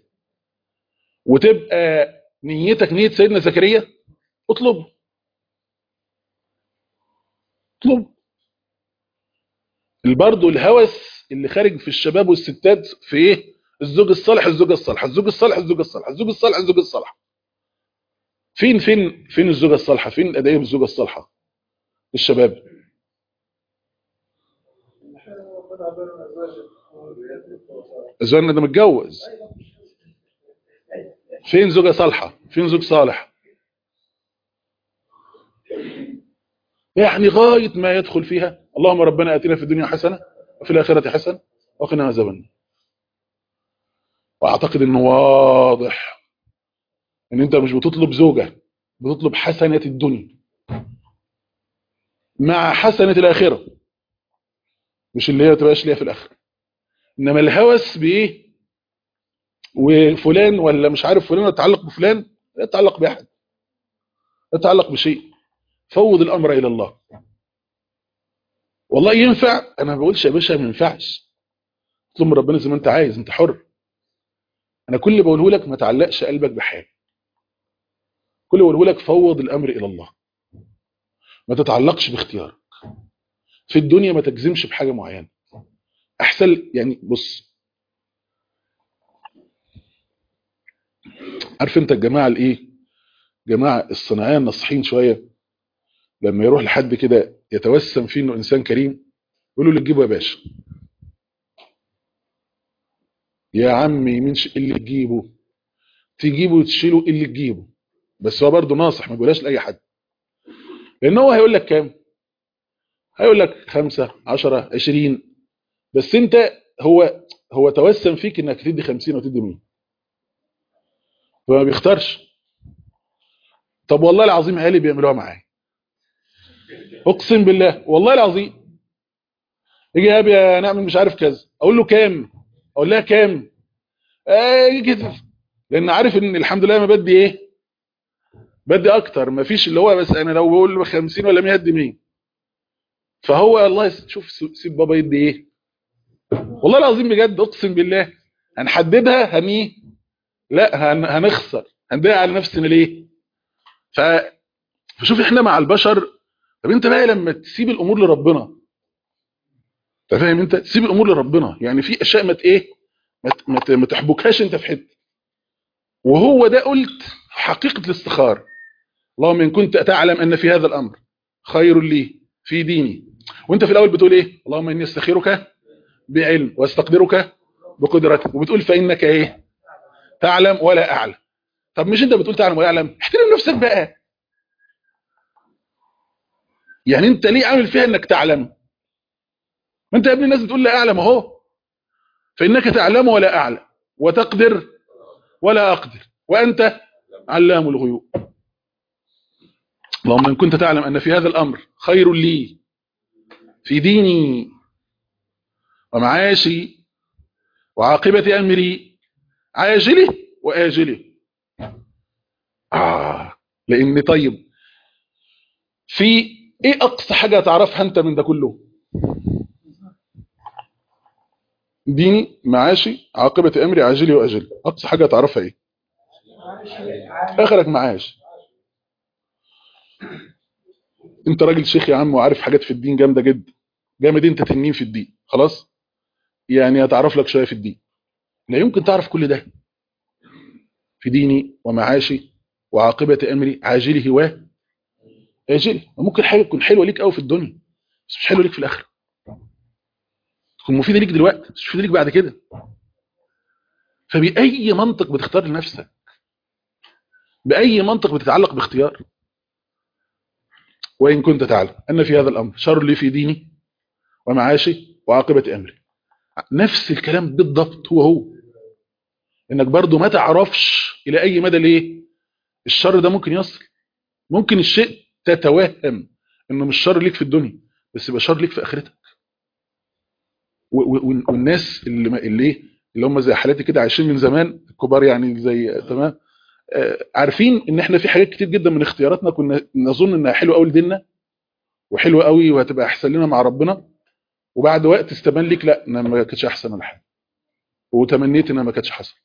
وتبقى نيتك نية سيدنا زكريا اطلب اطلب البرضو الهوس اللي خارج في الشباب والستات في ايه الزوج الصالح الزوجة الصالحة الزوج الصالح الزوجة الصالحة الزوج الصالح الزوجة الصالحة فين فين فين الزوجة الصالحة فين ادائهم الزوجة الصالحة الشباب الزوج ده متجوز فين زوجة صالحة فين زوج صالح يعني غاية ما يدخل فيها اللهم ربنا اتنا في الدنيا حسنة وفي الآخرة حسنة وقنا عذاب النار واعتقد انه واضح ان انت مش بتطلب زوجة بتطلب حسنة الدنيا مع حسنة الآخرة مش اللي هي تبقاش ليها في الآخرة إنما الهوس بإيه وفلان ولا مش عارف فلان يتعلق بفلان لا يتعلق بأحد يتعلق بشيء فوض الامر الى الله والله ينفع انا ما بقولش يا باشا ما ينفعش اطلب من ربنا زي ما انت عايز انت حر انا كل اللي بقوله لك ما تعلقش قلبك بحاجه كل اللي بقوله لك فوض الامر الى الله ما تتعلقش باختيارك في الدنيا ما تجزمش بحاجه معينه احسن يعني بص عارف انت الجماعه الايه جماعه الصناعيه الناصحين شويه لما يروح لحد كده يتوسم فيه انه انسان كريم يقول له اللي تجيبه يا باشا يا عمي مين اللي تجيبه تجيبه وتشيله اللي تجيبه بس هو برضه ناصح ما بيقولهاش لاي حد لان هو هيقول لك كام هيقول لك خمسة عشرة عشرين بس انت هو هو توسم فيك انك تدي خمسين وتدي مين فما بيختارش طب والله العظيم عيالي بيعملوها معايا اقسم بالله والله العظيم يجي يا ابي نعمل مش عارف كذا اقول له كام اقول لها كام ايه كده لان عارف ان الحمد لله ما بدي ايه بدي اكتر ما فيش اللي هو بس انا لو بقول له 50 ولا 100 ادي 100 فهو والله شوف سيب بابا يدي ايه والله العظيم بجد اقسم بالله هنحددها هنيه لا هن هنخسر هنضيع على نفسنا ليه ف فشوف احنا مع البشر طب انت بقى لما تسيب الامور لربنا انت فاهم انت تسيب الامور لربنا يعني في اشياء ما ايه ما ما تحبكهاش انت في حته وهو ده قلت حقيقه الاستخاره اللهم ان كنت تعلم ان في هذا الامر خير لي في ديني وانت في الاول بتقول ايه اللهم اني استخيرك بعلم واستقدرك بقدرتك وبتقول فانك ايه تعلم ولا اعلم طب مش انت بتقول تعلم ولا اعلم احترم نفسك بقى يعني انت ليه عامل فيها انك تعلم ما انت يا ابن الناس بتقول لا اعلم اهو فانك تعلم ولا اعلم وتقدر ولا اقدر وانت علام الغيوب اللهم ان كنت تعلم ان في هذا الامر خير لي في ديني ومعاشي وعاقبة امري عاجله واجله اه لان طيب في ايه اقصى حاجة تعرفها انت من ده كله ديني معاشي عاقبة امري عاجلي واجلي اقصى حاجة تعرفها ايه اخرك معاش انت راجل شيخ يا عم وعارف حاجات في الدين جامدة جدا جامد انت تنين في الدين خلاص يعني هتعرف لك شوية في الدين لا يمكن تعرف كل ده في ديني ومعاشي وعاقبة امري عاجله و اجله ممكن حاجة تكون حلوة ليك قوي في الدنيا بس مش حلوة ليك في الاخره تكون مفيدة ليك دلوقتي بس مش مفيدة ليك بعد كده فبأي منطق بتختار لنفسك بأي منطق بتتعلق باختيار وإن كنت تعلم أن في هذا الأمر شر لي في ديني ومعاشي وعاقبة أمري نفس الكلام بالضبط هو هو إنك برضو ما تعرفش إلى أي مدى ليه الشر ده ممكن يصل ممكن الشيء تتوهم إنه مش شر ليك في الدنيا بس يبقى شر ليك في آخرتك والناس اللي اللي اللي هم زي حالاتي كده عايشين من زمان الكبار يعني زي تمام عارفين ان احنا في حاجات كتير جدا من اختياراتنا كنا نظن انها حلوه قوي لديننا وحلوه قوي وهتبقى احسن لنا مع ربنا وبعد وقت استبان ليك لا انها ما كانتش احسن ولا حاجه وتمنيت انها ما كانتش حصل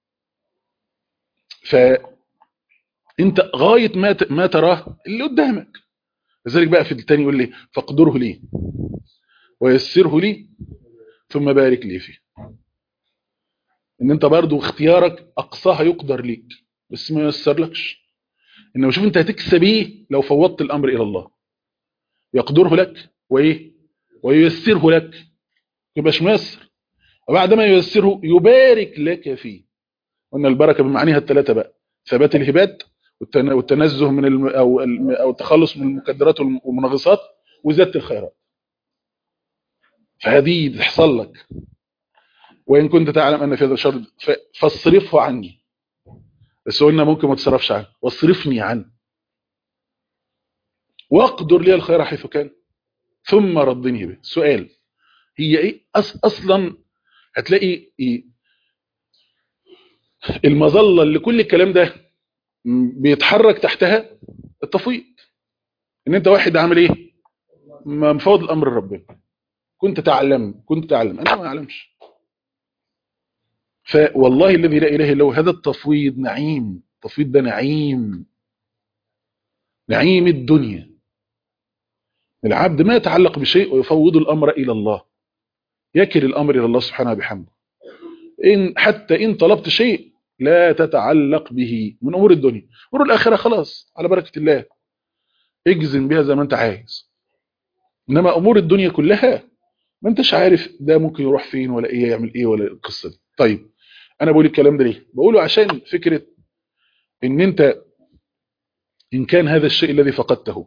ف انت غايه ما ما تراه اللي قدامك لذلك بقى في الثاني يقول لي فاقدره لي ويسره لي ثم بارك لي فيه ان انت برضو اختيارك اقصاها يقدر ليك بس ما ييسرلكش انما شوف انت هتكسب ايه لو فوضت الامر الى الله يقدره لك وايه وييسره لك يبقاش ميسر وبعد ما ييسره يبارك لك فيه قلنا البركه بمعانيها الثلاثه بقى ثبات الهبات والتنزه من الم او او التخلص من المكدرات والمنغصات وزياده الخيرات فهذه تحصل لك وإن كنت تعلم أن في هذا الشر فاصرفه عني بس قلنا ممكن ما تصرفش عنه واصرفني عنه واقدر لي الخير حيث كان ثم ردني به سؤال هي ايه أص اصلا هتلاقي إيه المظلة اللي كل الكلام ده بيتحرك تحتها التفويض ان انت واحد عامل ايه مفوض الامر لربنا كنت تعلم كنت تعلم انا ما اعلمش فوالله الذي لا اله الا هو هذا التفويض نعيم التفويض ده نعيم نعيم الدنيا العبد ما يتعلق بشيء ويفوض الامر الى الله يكل الامر الى الله سبحانه وبحمده ان حتى ان طلبت شيء لا تتعلق به من امور الدنيا امور الاخره خلاص على بركه الله اجزم بها زي ما انت عايز انما امور الدنيا كلها ما انتش عارف ده ممكن يروح فين ولا ايه يعمل ايه ولا القصه دي طيب انا بقول الكلام ده ليه بقوله عشان فكره ان انت ان كان هذا الشيء الذي فقدته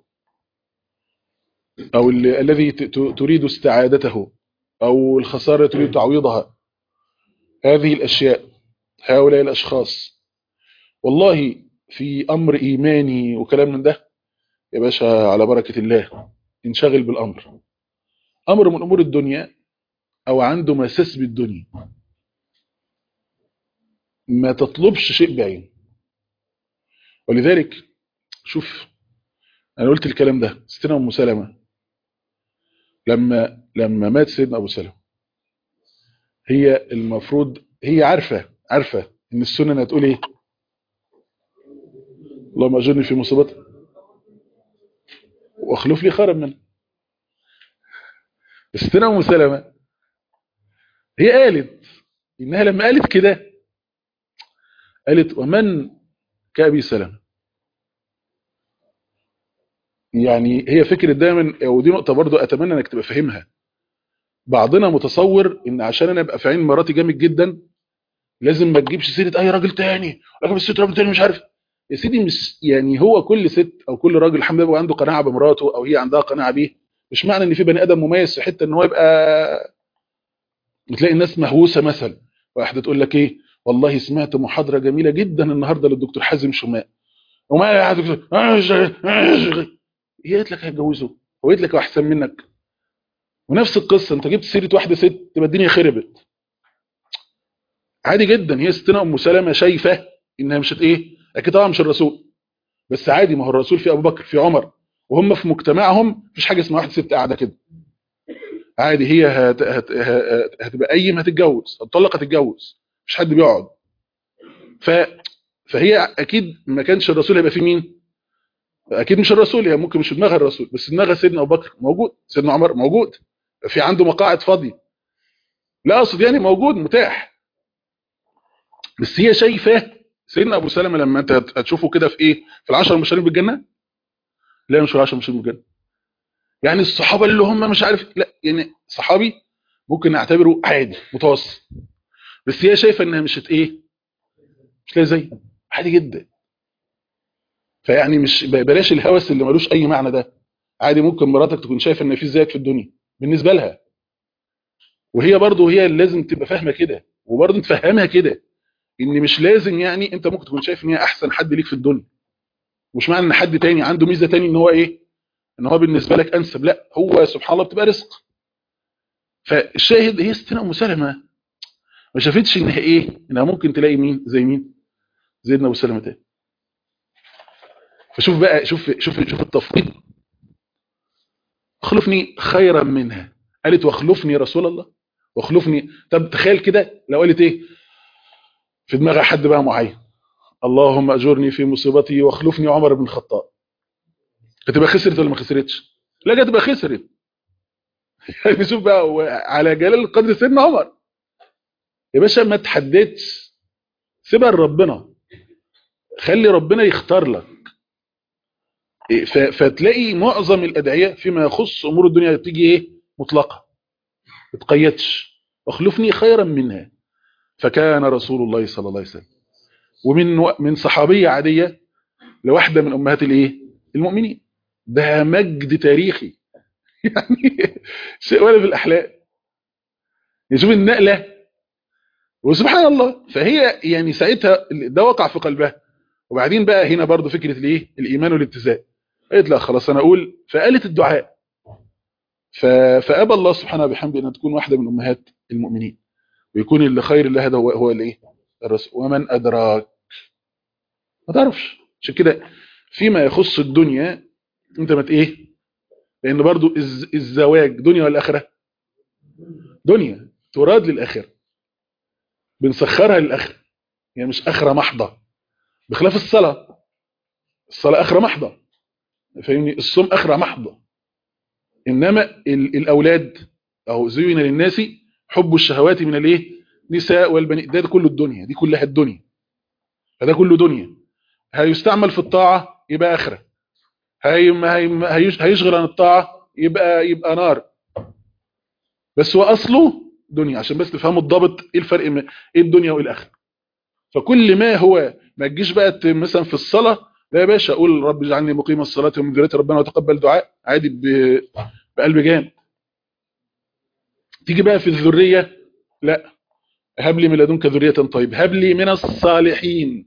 او ال- الذي ت- ت- تريد استعادته او الخساره تريد تعويضها هذه الاشياء هؤلاء الاشخاص والله في امر ايماني وكلام من ده يا باشا على بركه الله انشغل بالامر امر من امور الدنيا او عنده مساس بالدنيا ما تطلبش شيء بعين ولذلك شوف انا قلت الكلام ده ستنا ام سلمة لما لما مات سيدنا ابو سلمة هي المفروض هي عارفة عارفة ان السنة هتقول ايه اللهم اجرني في مصيبتي واخلف لي خيرا منها ستنا ام سلمة هي قالت انها لما قالت كده قالت ومن كأبي سلمة يعني هي فكرة دايما ودي نقطة برضو أتمنى أنك تبقى فاهمها بعضنا متصور إن عشان أنا أبقى في عين مراتي جامد جدا لازم ما تجيبش سيرة أي راجل تاني راجل سيرة راجل تاني مش عارف يا سيدي مش يعني هو كل ست أو كل راجل الحمد لله عنده قناعة بمراته أو هي عندها قناعة بيه مش معنى إن في بني آدم مميز في حتة إن هو يبقى بتلاقي الناس مهووسة مثلا واحدة تقول لك إيه والله سمعت محاضرة جميلة جدا النهاردة للدكتور حازم شماء وما يا دكتور هي قالت لك هيتجوزوا هو قالت لك احسن منك ونفس القصه انت جبت سيره واحده ست تبقى الدنيا خربت عادي جدا هي ستنا ام سلمة شايفه انها مش ايه اكيد طبعا مش الرسول بس عادي ما هو الرسول في ابو بكر في عمر وهم في مجتمعهم مفيش حاجه اسمها واحده ست قاعده كده عادي هي هت... هت... هت... هتبقى قيم هتتجوز هتطلق هتتجوز مش حد بيقعد ف... فهي اكيد ما كانش الرسول هيبقى فيه مين اكيد مش الرسول هي ممكن مش في دماغها الرسول بس دماغها سيدنا ابو بكر موجود سيدنا عمر موجود في عنده مقاعد فاضيه لا اقصد يعني موجود متاح بس هي شايفاه سيدنا ابو سلمة لما انت هتشوفه كده في ايه في العشر المبشرين بالجنه لا مش في العشر المبشرين بالجنه يعني الصحابه اللي هم مش عارف لا يعني صحابي ممكن نعتبره عادي متوسط بس هي شايفه انها مش هت ايه مش لا زي عادي جدا فيعني مش بلاش الهوس اللي ملوش اي معنى ده عادي ممكن مراتك تكون شايفه ان في زيك في الدنيا بالنسبه لها وهي برضه هي اللي لازم تبقى فاهمه كده وبرضه تفهمها كده ان مش لازم يعني انت ممكن تكون شايف ان هي احسن حد ليك في الدنيا مش معنى ان حد تاني عنده ميزه تاني ان هو ايه ان هو بالنسبه لك انسب لا هو سبحان الله بتبقى رزق فالشاهد هي ستنا ام سلمة ما شافتش انها ايه انها ممكن تلاقي مين زي مين زيدنا ابو سلمة تاني فشوف بقى شوف شوف شوف التفويض اخلفني خيرا منها قالت واخلفني رسول الله واخلفني طب تخيل كده لو قالت ايه في دماغها حد بقى معين اللهم اجرني في مصيبتي واخلفني عمر بن الخطاب هتبقى خسرت ولا ما خسرتش لا هتبقى خسرت يعني شوف بقى على جلال القدر سيدنا عمر يا باشا ما تحددش سيبها لربنا خلي ربنا يختار لك فتلاقي معظم الادعيه فيما يخص امور الدنيا تيجي ايه مطلقه ما تقيدش واخلفني خيرا منها فكان رسول الله صلى الله عليه وسلم ومن من صحابيه عاديه لواحده من امهات الايه المؤمنين ده مجد تاريخي يعني شيء ولا في الاحلام يشوف النقله وسبحان الله فهي يعني ساعتها ده وقع في قلبها وبعدين بقى هنا برضو فكره الايه الايمان والاتزان قالت لا خلاص انا اقول فقالت الدعاء فابى الله سبحانه بحمده ان تكون واحده من امهات المؤمنين ويكون اللي خير الله هذا هو, هو الايه الرسول ومن ادراك ما تعرفش عشان كده فيما يخص الدنيا انت ما ايه لان برضو الز- الزواج دنيا ولا اخره دنيا تراد للاخره بنسخرها للاخره يعني مش اخره محضه بخلاف الصلاه الصلاه اخره محضه فاهمني الصوم اخره محضه انما ال- الاولاد اهو زين للناس حب الشهوات من الايه نساء والبنين ده, ده كله الدنيا دي كلها الدنيا فده كله دنيا هيستعمل في الطاعه يبقى اخره هي هي- هيش- هيشغل عن الطاعه يبقى يبقى نار بس هو اصله دنيا عشان بس تفهموا الضابط ايه الفرق ما- ايه الدنيا وايه الاخره فكل ما هو ما تجيش بقى ت- مثلا في الصلاه لا يا باشا اقول رب اجعلني مقيم الصلاه ومن ذريه ربنا وتقبل دعاء عادي ب- بقلب جامد تيجي بقى في الذريه لا هب لي من لدنك ذريه طيب هب لي من الصالحين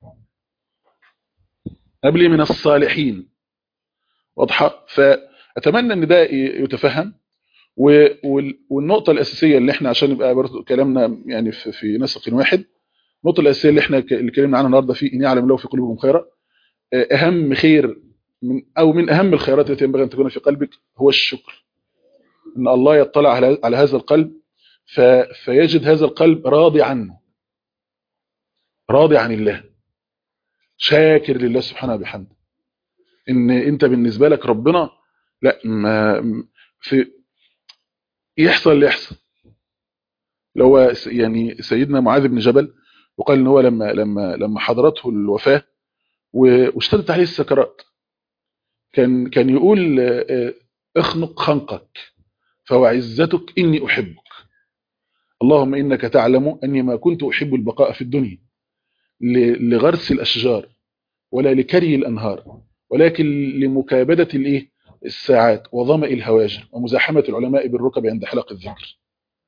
هب لي من الصالحين واضحه فاتمنى ان ده ي- يتفهم و- وال- والنقطه الاساسيه اللي احنا عشان يبقى برضه كلامنا يعني في, في نسق واحد النقطه الاساسيه اللي احنا ك- اللي اتكلمنا عنها النهارده في ان يعلم الله في قلوبكم خيرا آه، اهم خير من او من اهم الخيرات التي ينبغي ان تكون في قلبك هو الشكر ان الله يطلع على على هذا القلب ف- فيجد هذا القلب راضي عنه راضي عن الله شاكر لله سبحانه وبحمده ان انت بالنسبه لك ربنا لا ما في يحصل اللي يحصل لو هو س- يعني سيدنا معاذ بن جبل وقال ان هو لما لما لما حضرته الوفاه و- واشتدت عليه السكرات كان كان يقول آه، آه، اخنق خنقك فهو عزتك اني احبك اللهم انك تعلم اني ما كنت احب البقاء في الدنيا ل- لغرس الاشجار ولا لكري الانهار ولكن لمكابده الايه الساعات وظمأ الهواجر ومزاحمه العلماء بالركب عند حلق الذكر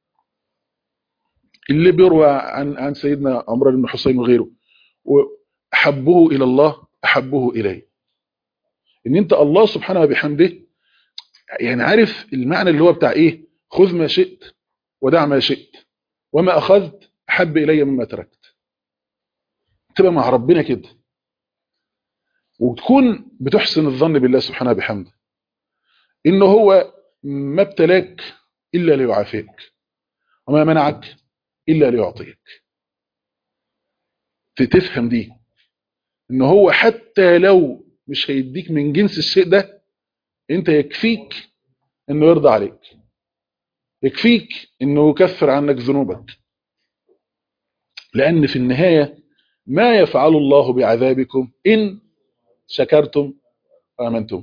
اللي بيروى عن عن سيدنا عمران بن حسين وغيره واحبه الى الله احبه الي ان انت الله سبحانه وبحمده يعني عارف المعنى اللي هو بتاع ايه خذ ما شئت ودع ما شئت وما اخذت احب الي مما تركت تبقى مع ربنا كده وتكون بتحسن الظن بالله سبحانه وبحمده انه هو ما ابتلاك الا ليعافيك وما منعك الا ليعطيك تفهم دي ان هو حتى لو مش هيديك من جنس الشيء ده انت يكفيك انه يرضى عليك يكفيك انه يكفر عنك ذنوبك لان في النهاية ما يفعل الله بعذابكم ان شكرتم وامنتم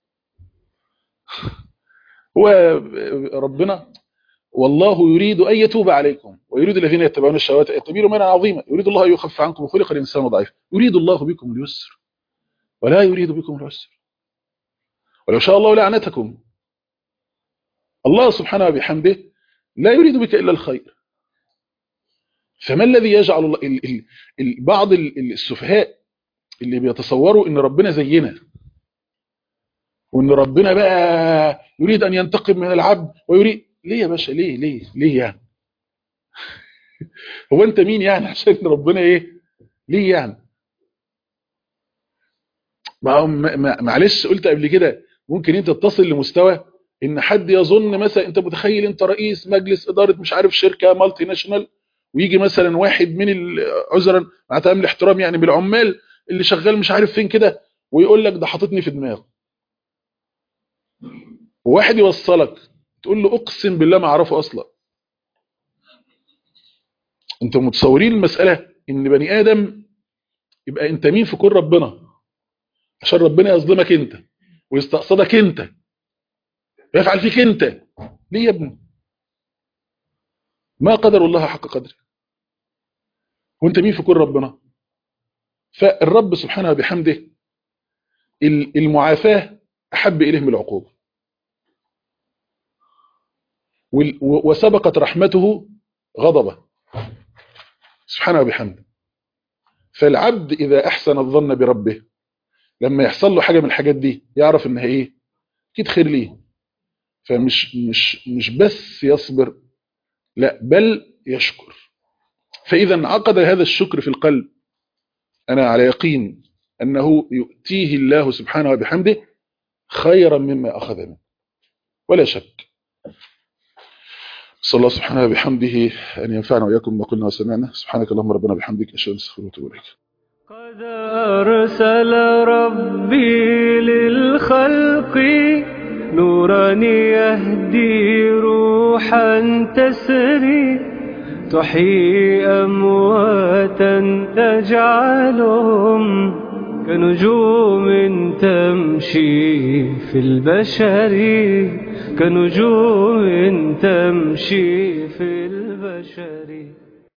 هو ربنا والله يريد ان يتوب عليكم ويريد الذين يتبعون الشهوات ان يتبعوا منا عظيما يريد الله ان يخفف عنكم وخلق الانسان ضعيفا يريد الله بكم اليسر ولا يريد بكم العسر ولو شاء الله لعنتكم الله سبحانه وبحمده لا يريد بك الا الخير فما الذي يجعل الله ال ال ال بعض ال- السفهاء اللي بيتصوروا ان ربنا زينا وان ربنا بقى يريد ان ينتقم من العبد ويريد ليه يا باشا ليه ليه ليه يعني هو انت مين يعني عشان ربنا ايه ليه يعني ما هو ما- ما- معلش قلت قبل كده ممكن انت تصل لمستوى ان حد يظن مثلا انت متخيل انت رئيس مجلس اداره مش عارف شركه مالتي ناشونال ويجي مثلا واحد من ال- عذرا مع تمام الاحترام يعني بالعمال اللي شغال مش عارف فين كده ويقول لك ده حاططني في دماغه وواحد يوصلك تقول له اقسم بالله ما اعرفه اصلا انتوا متصورين المساله ان بني ادم يبقى انت مين في كون ربنا عشان ربنا يظلمك انت ويستقصدك انت ويفعل فيك انت ليه يا ابني ما قدر الله حق قدره وانت مين في كون ربنا فالرب سبحانه وبحمده ال- المعافاه احب اليه من العقوبه وال- و- وسبقت رحمته غضبه سبحانه وبحمده فالعبد اذا احسن الظن بربه لما يحصل له حاجه من الحاجات دي يعرف انها ايه اكيد خير ليه فمش مش مش بس يصبر لا بل يشكر فاذا انعقد هذا الشكر في القلب انا على يقين أنه يؤتيه الله سبحانه وبحمده خيرا مما أخذ منه ولا شك صلى الله سبحانه وبحمده أن ينفعنا وإياكم ما قلنا وسمعنا سبحانك اللهم ربنا بحمدك أشهد أن لا إله إلا أنت أستغفرك قد أرسل ربي للخلق نورا يهدي روحا تسري تحيي أمواتا تجعلهم كنجوم تمشي في البشر كنجوم تمشي في البشر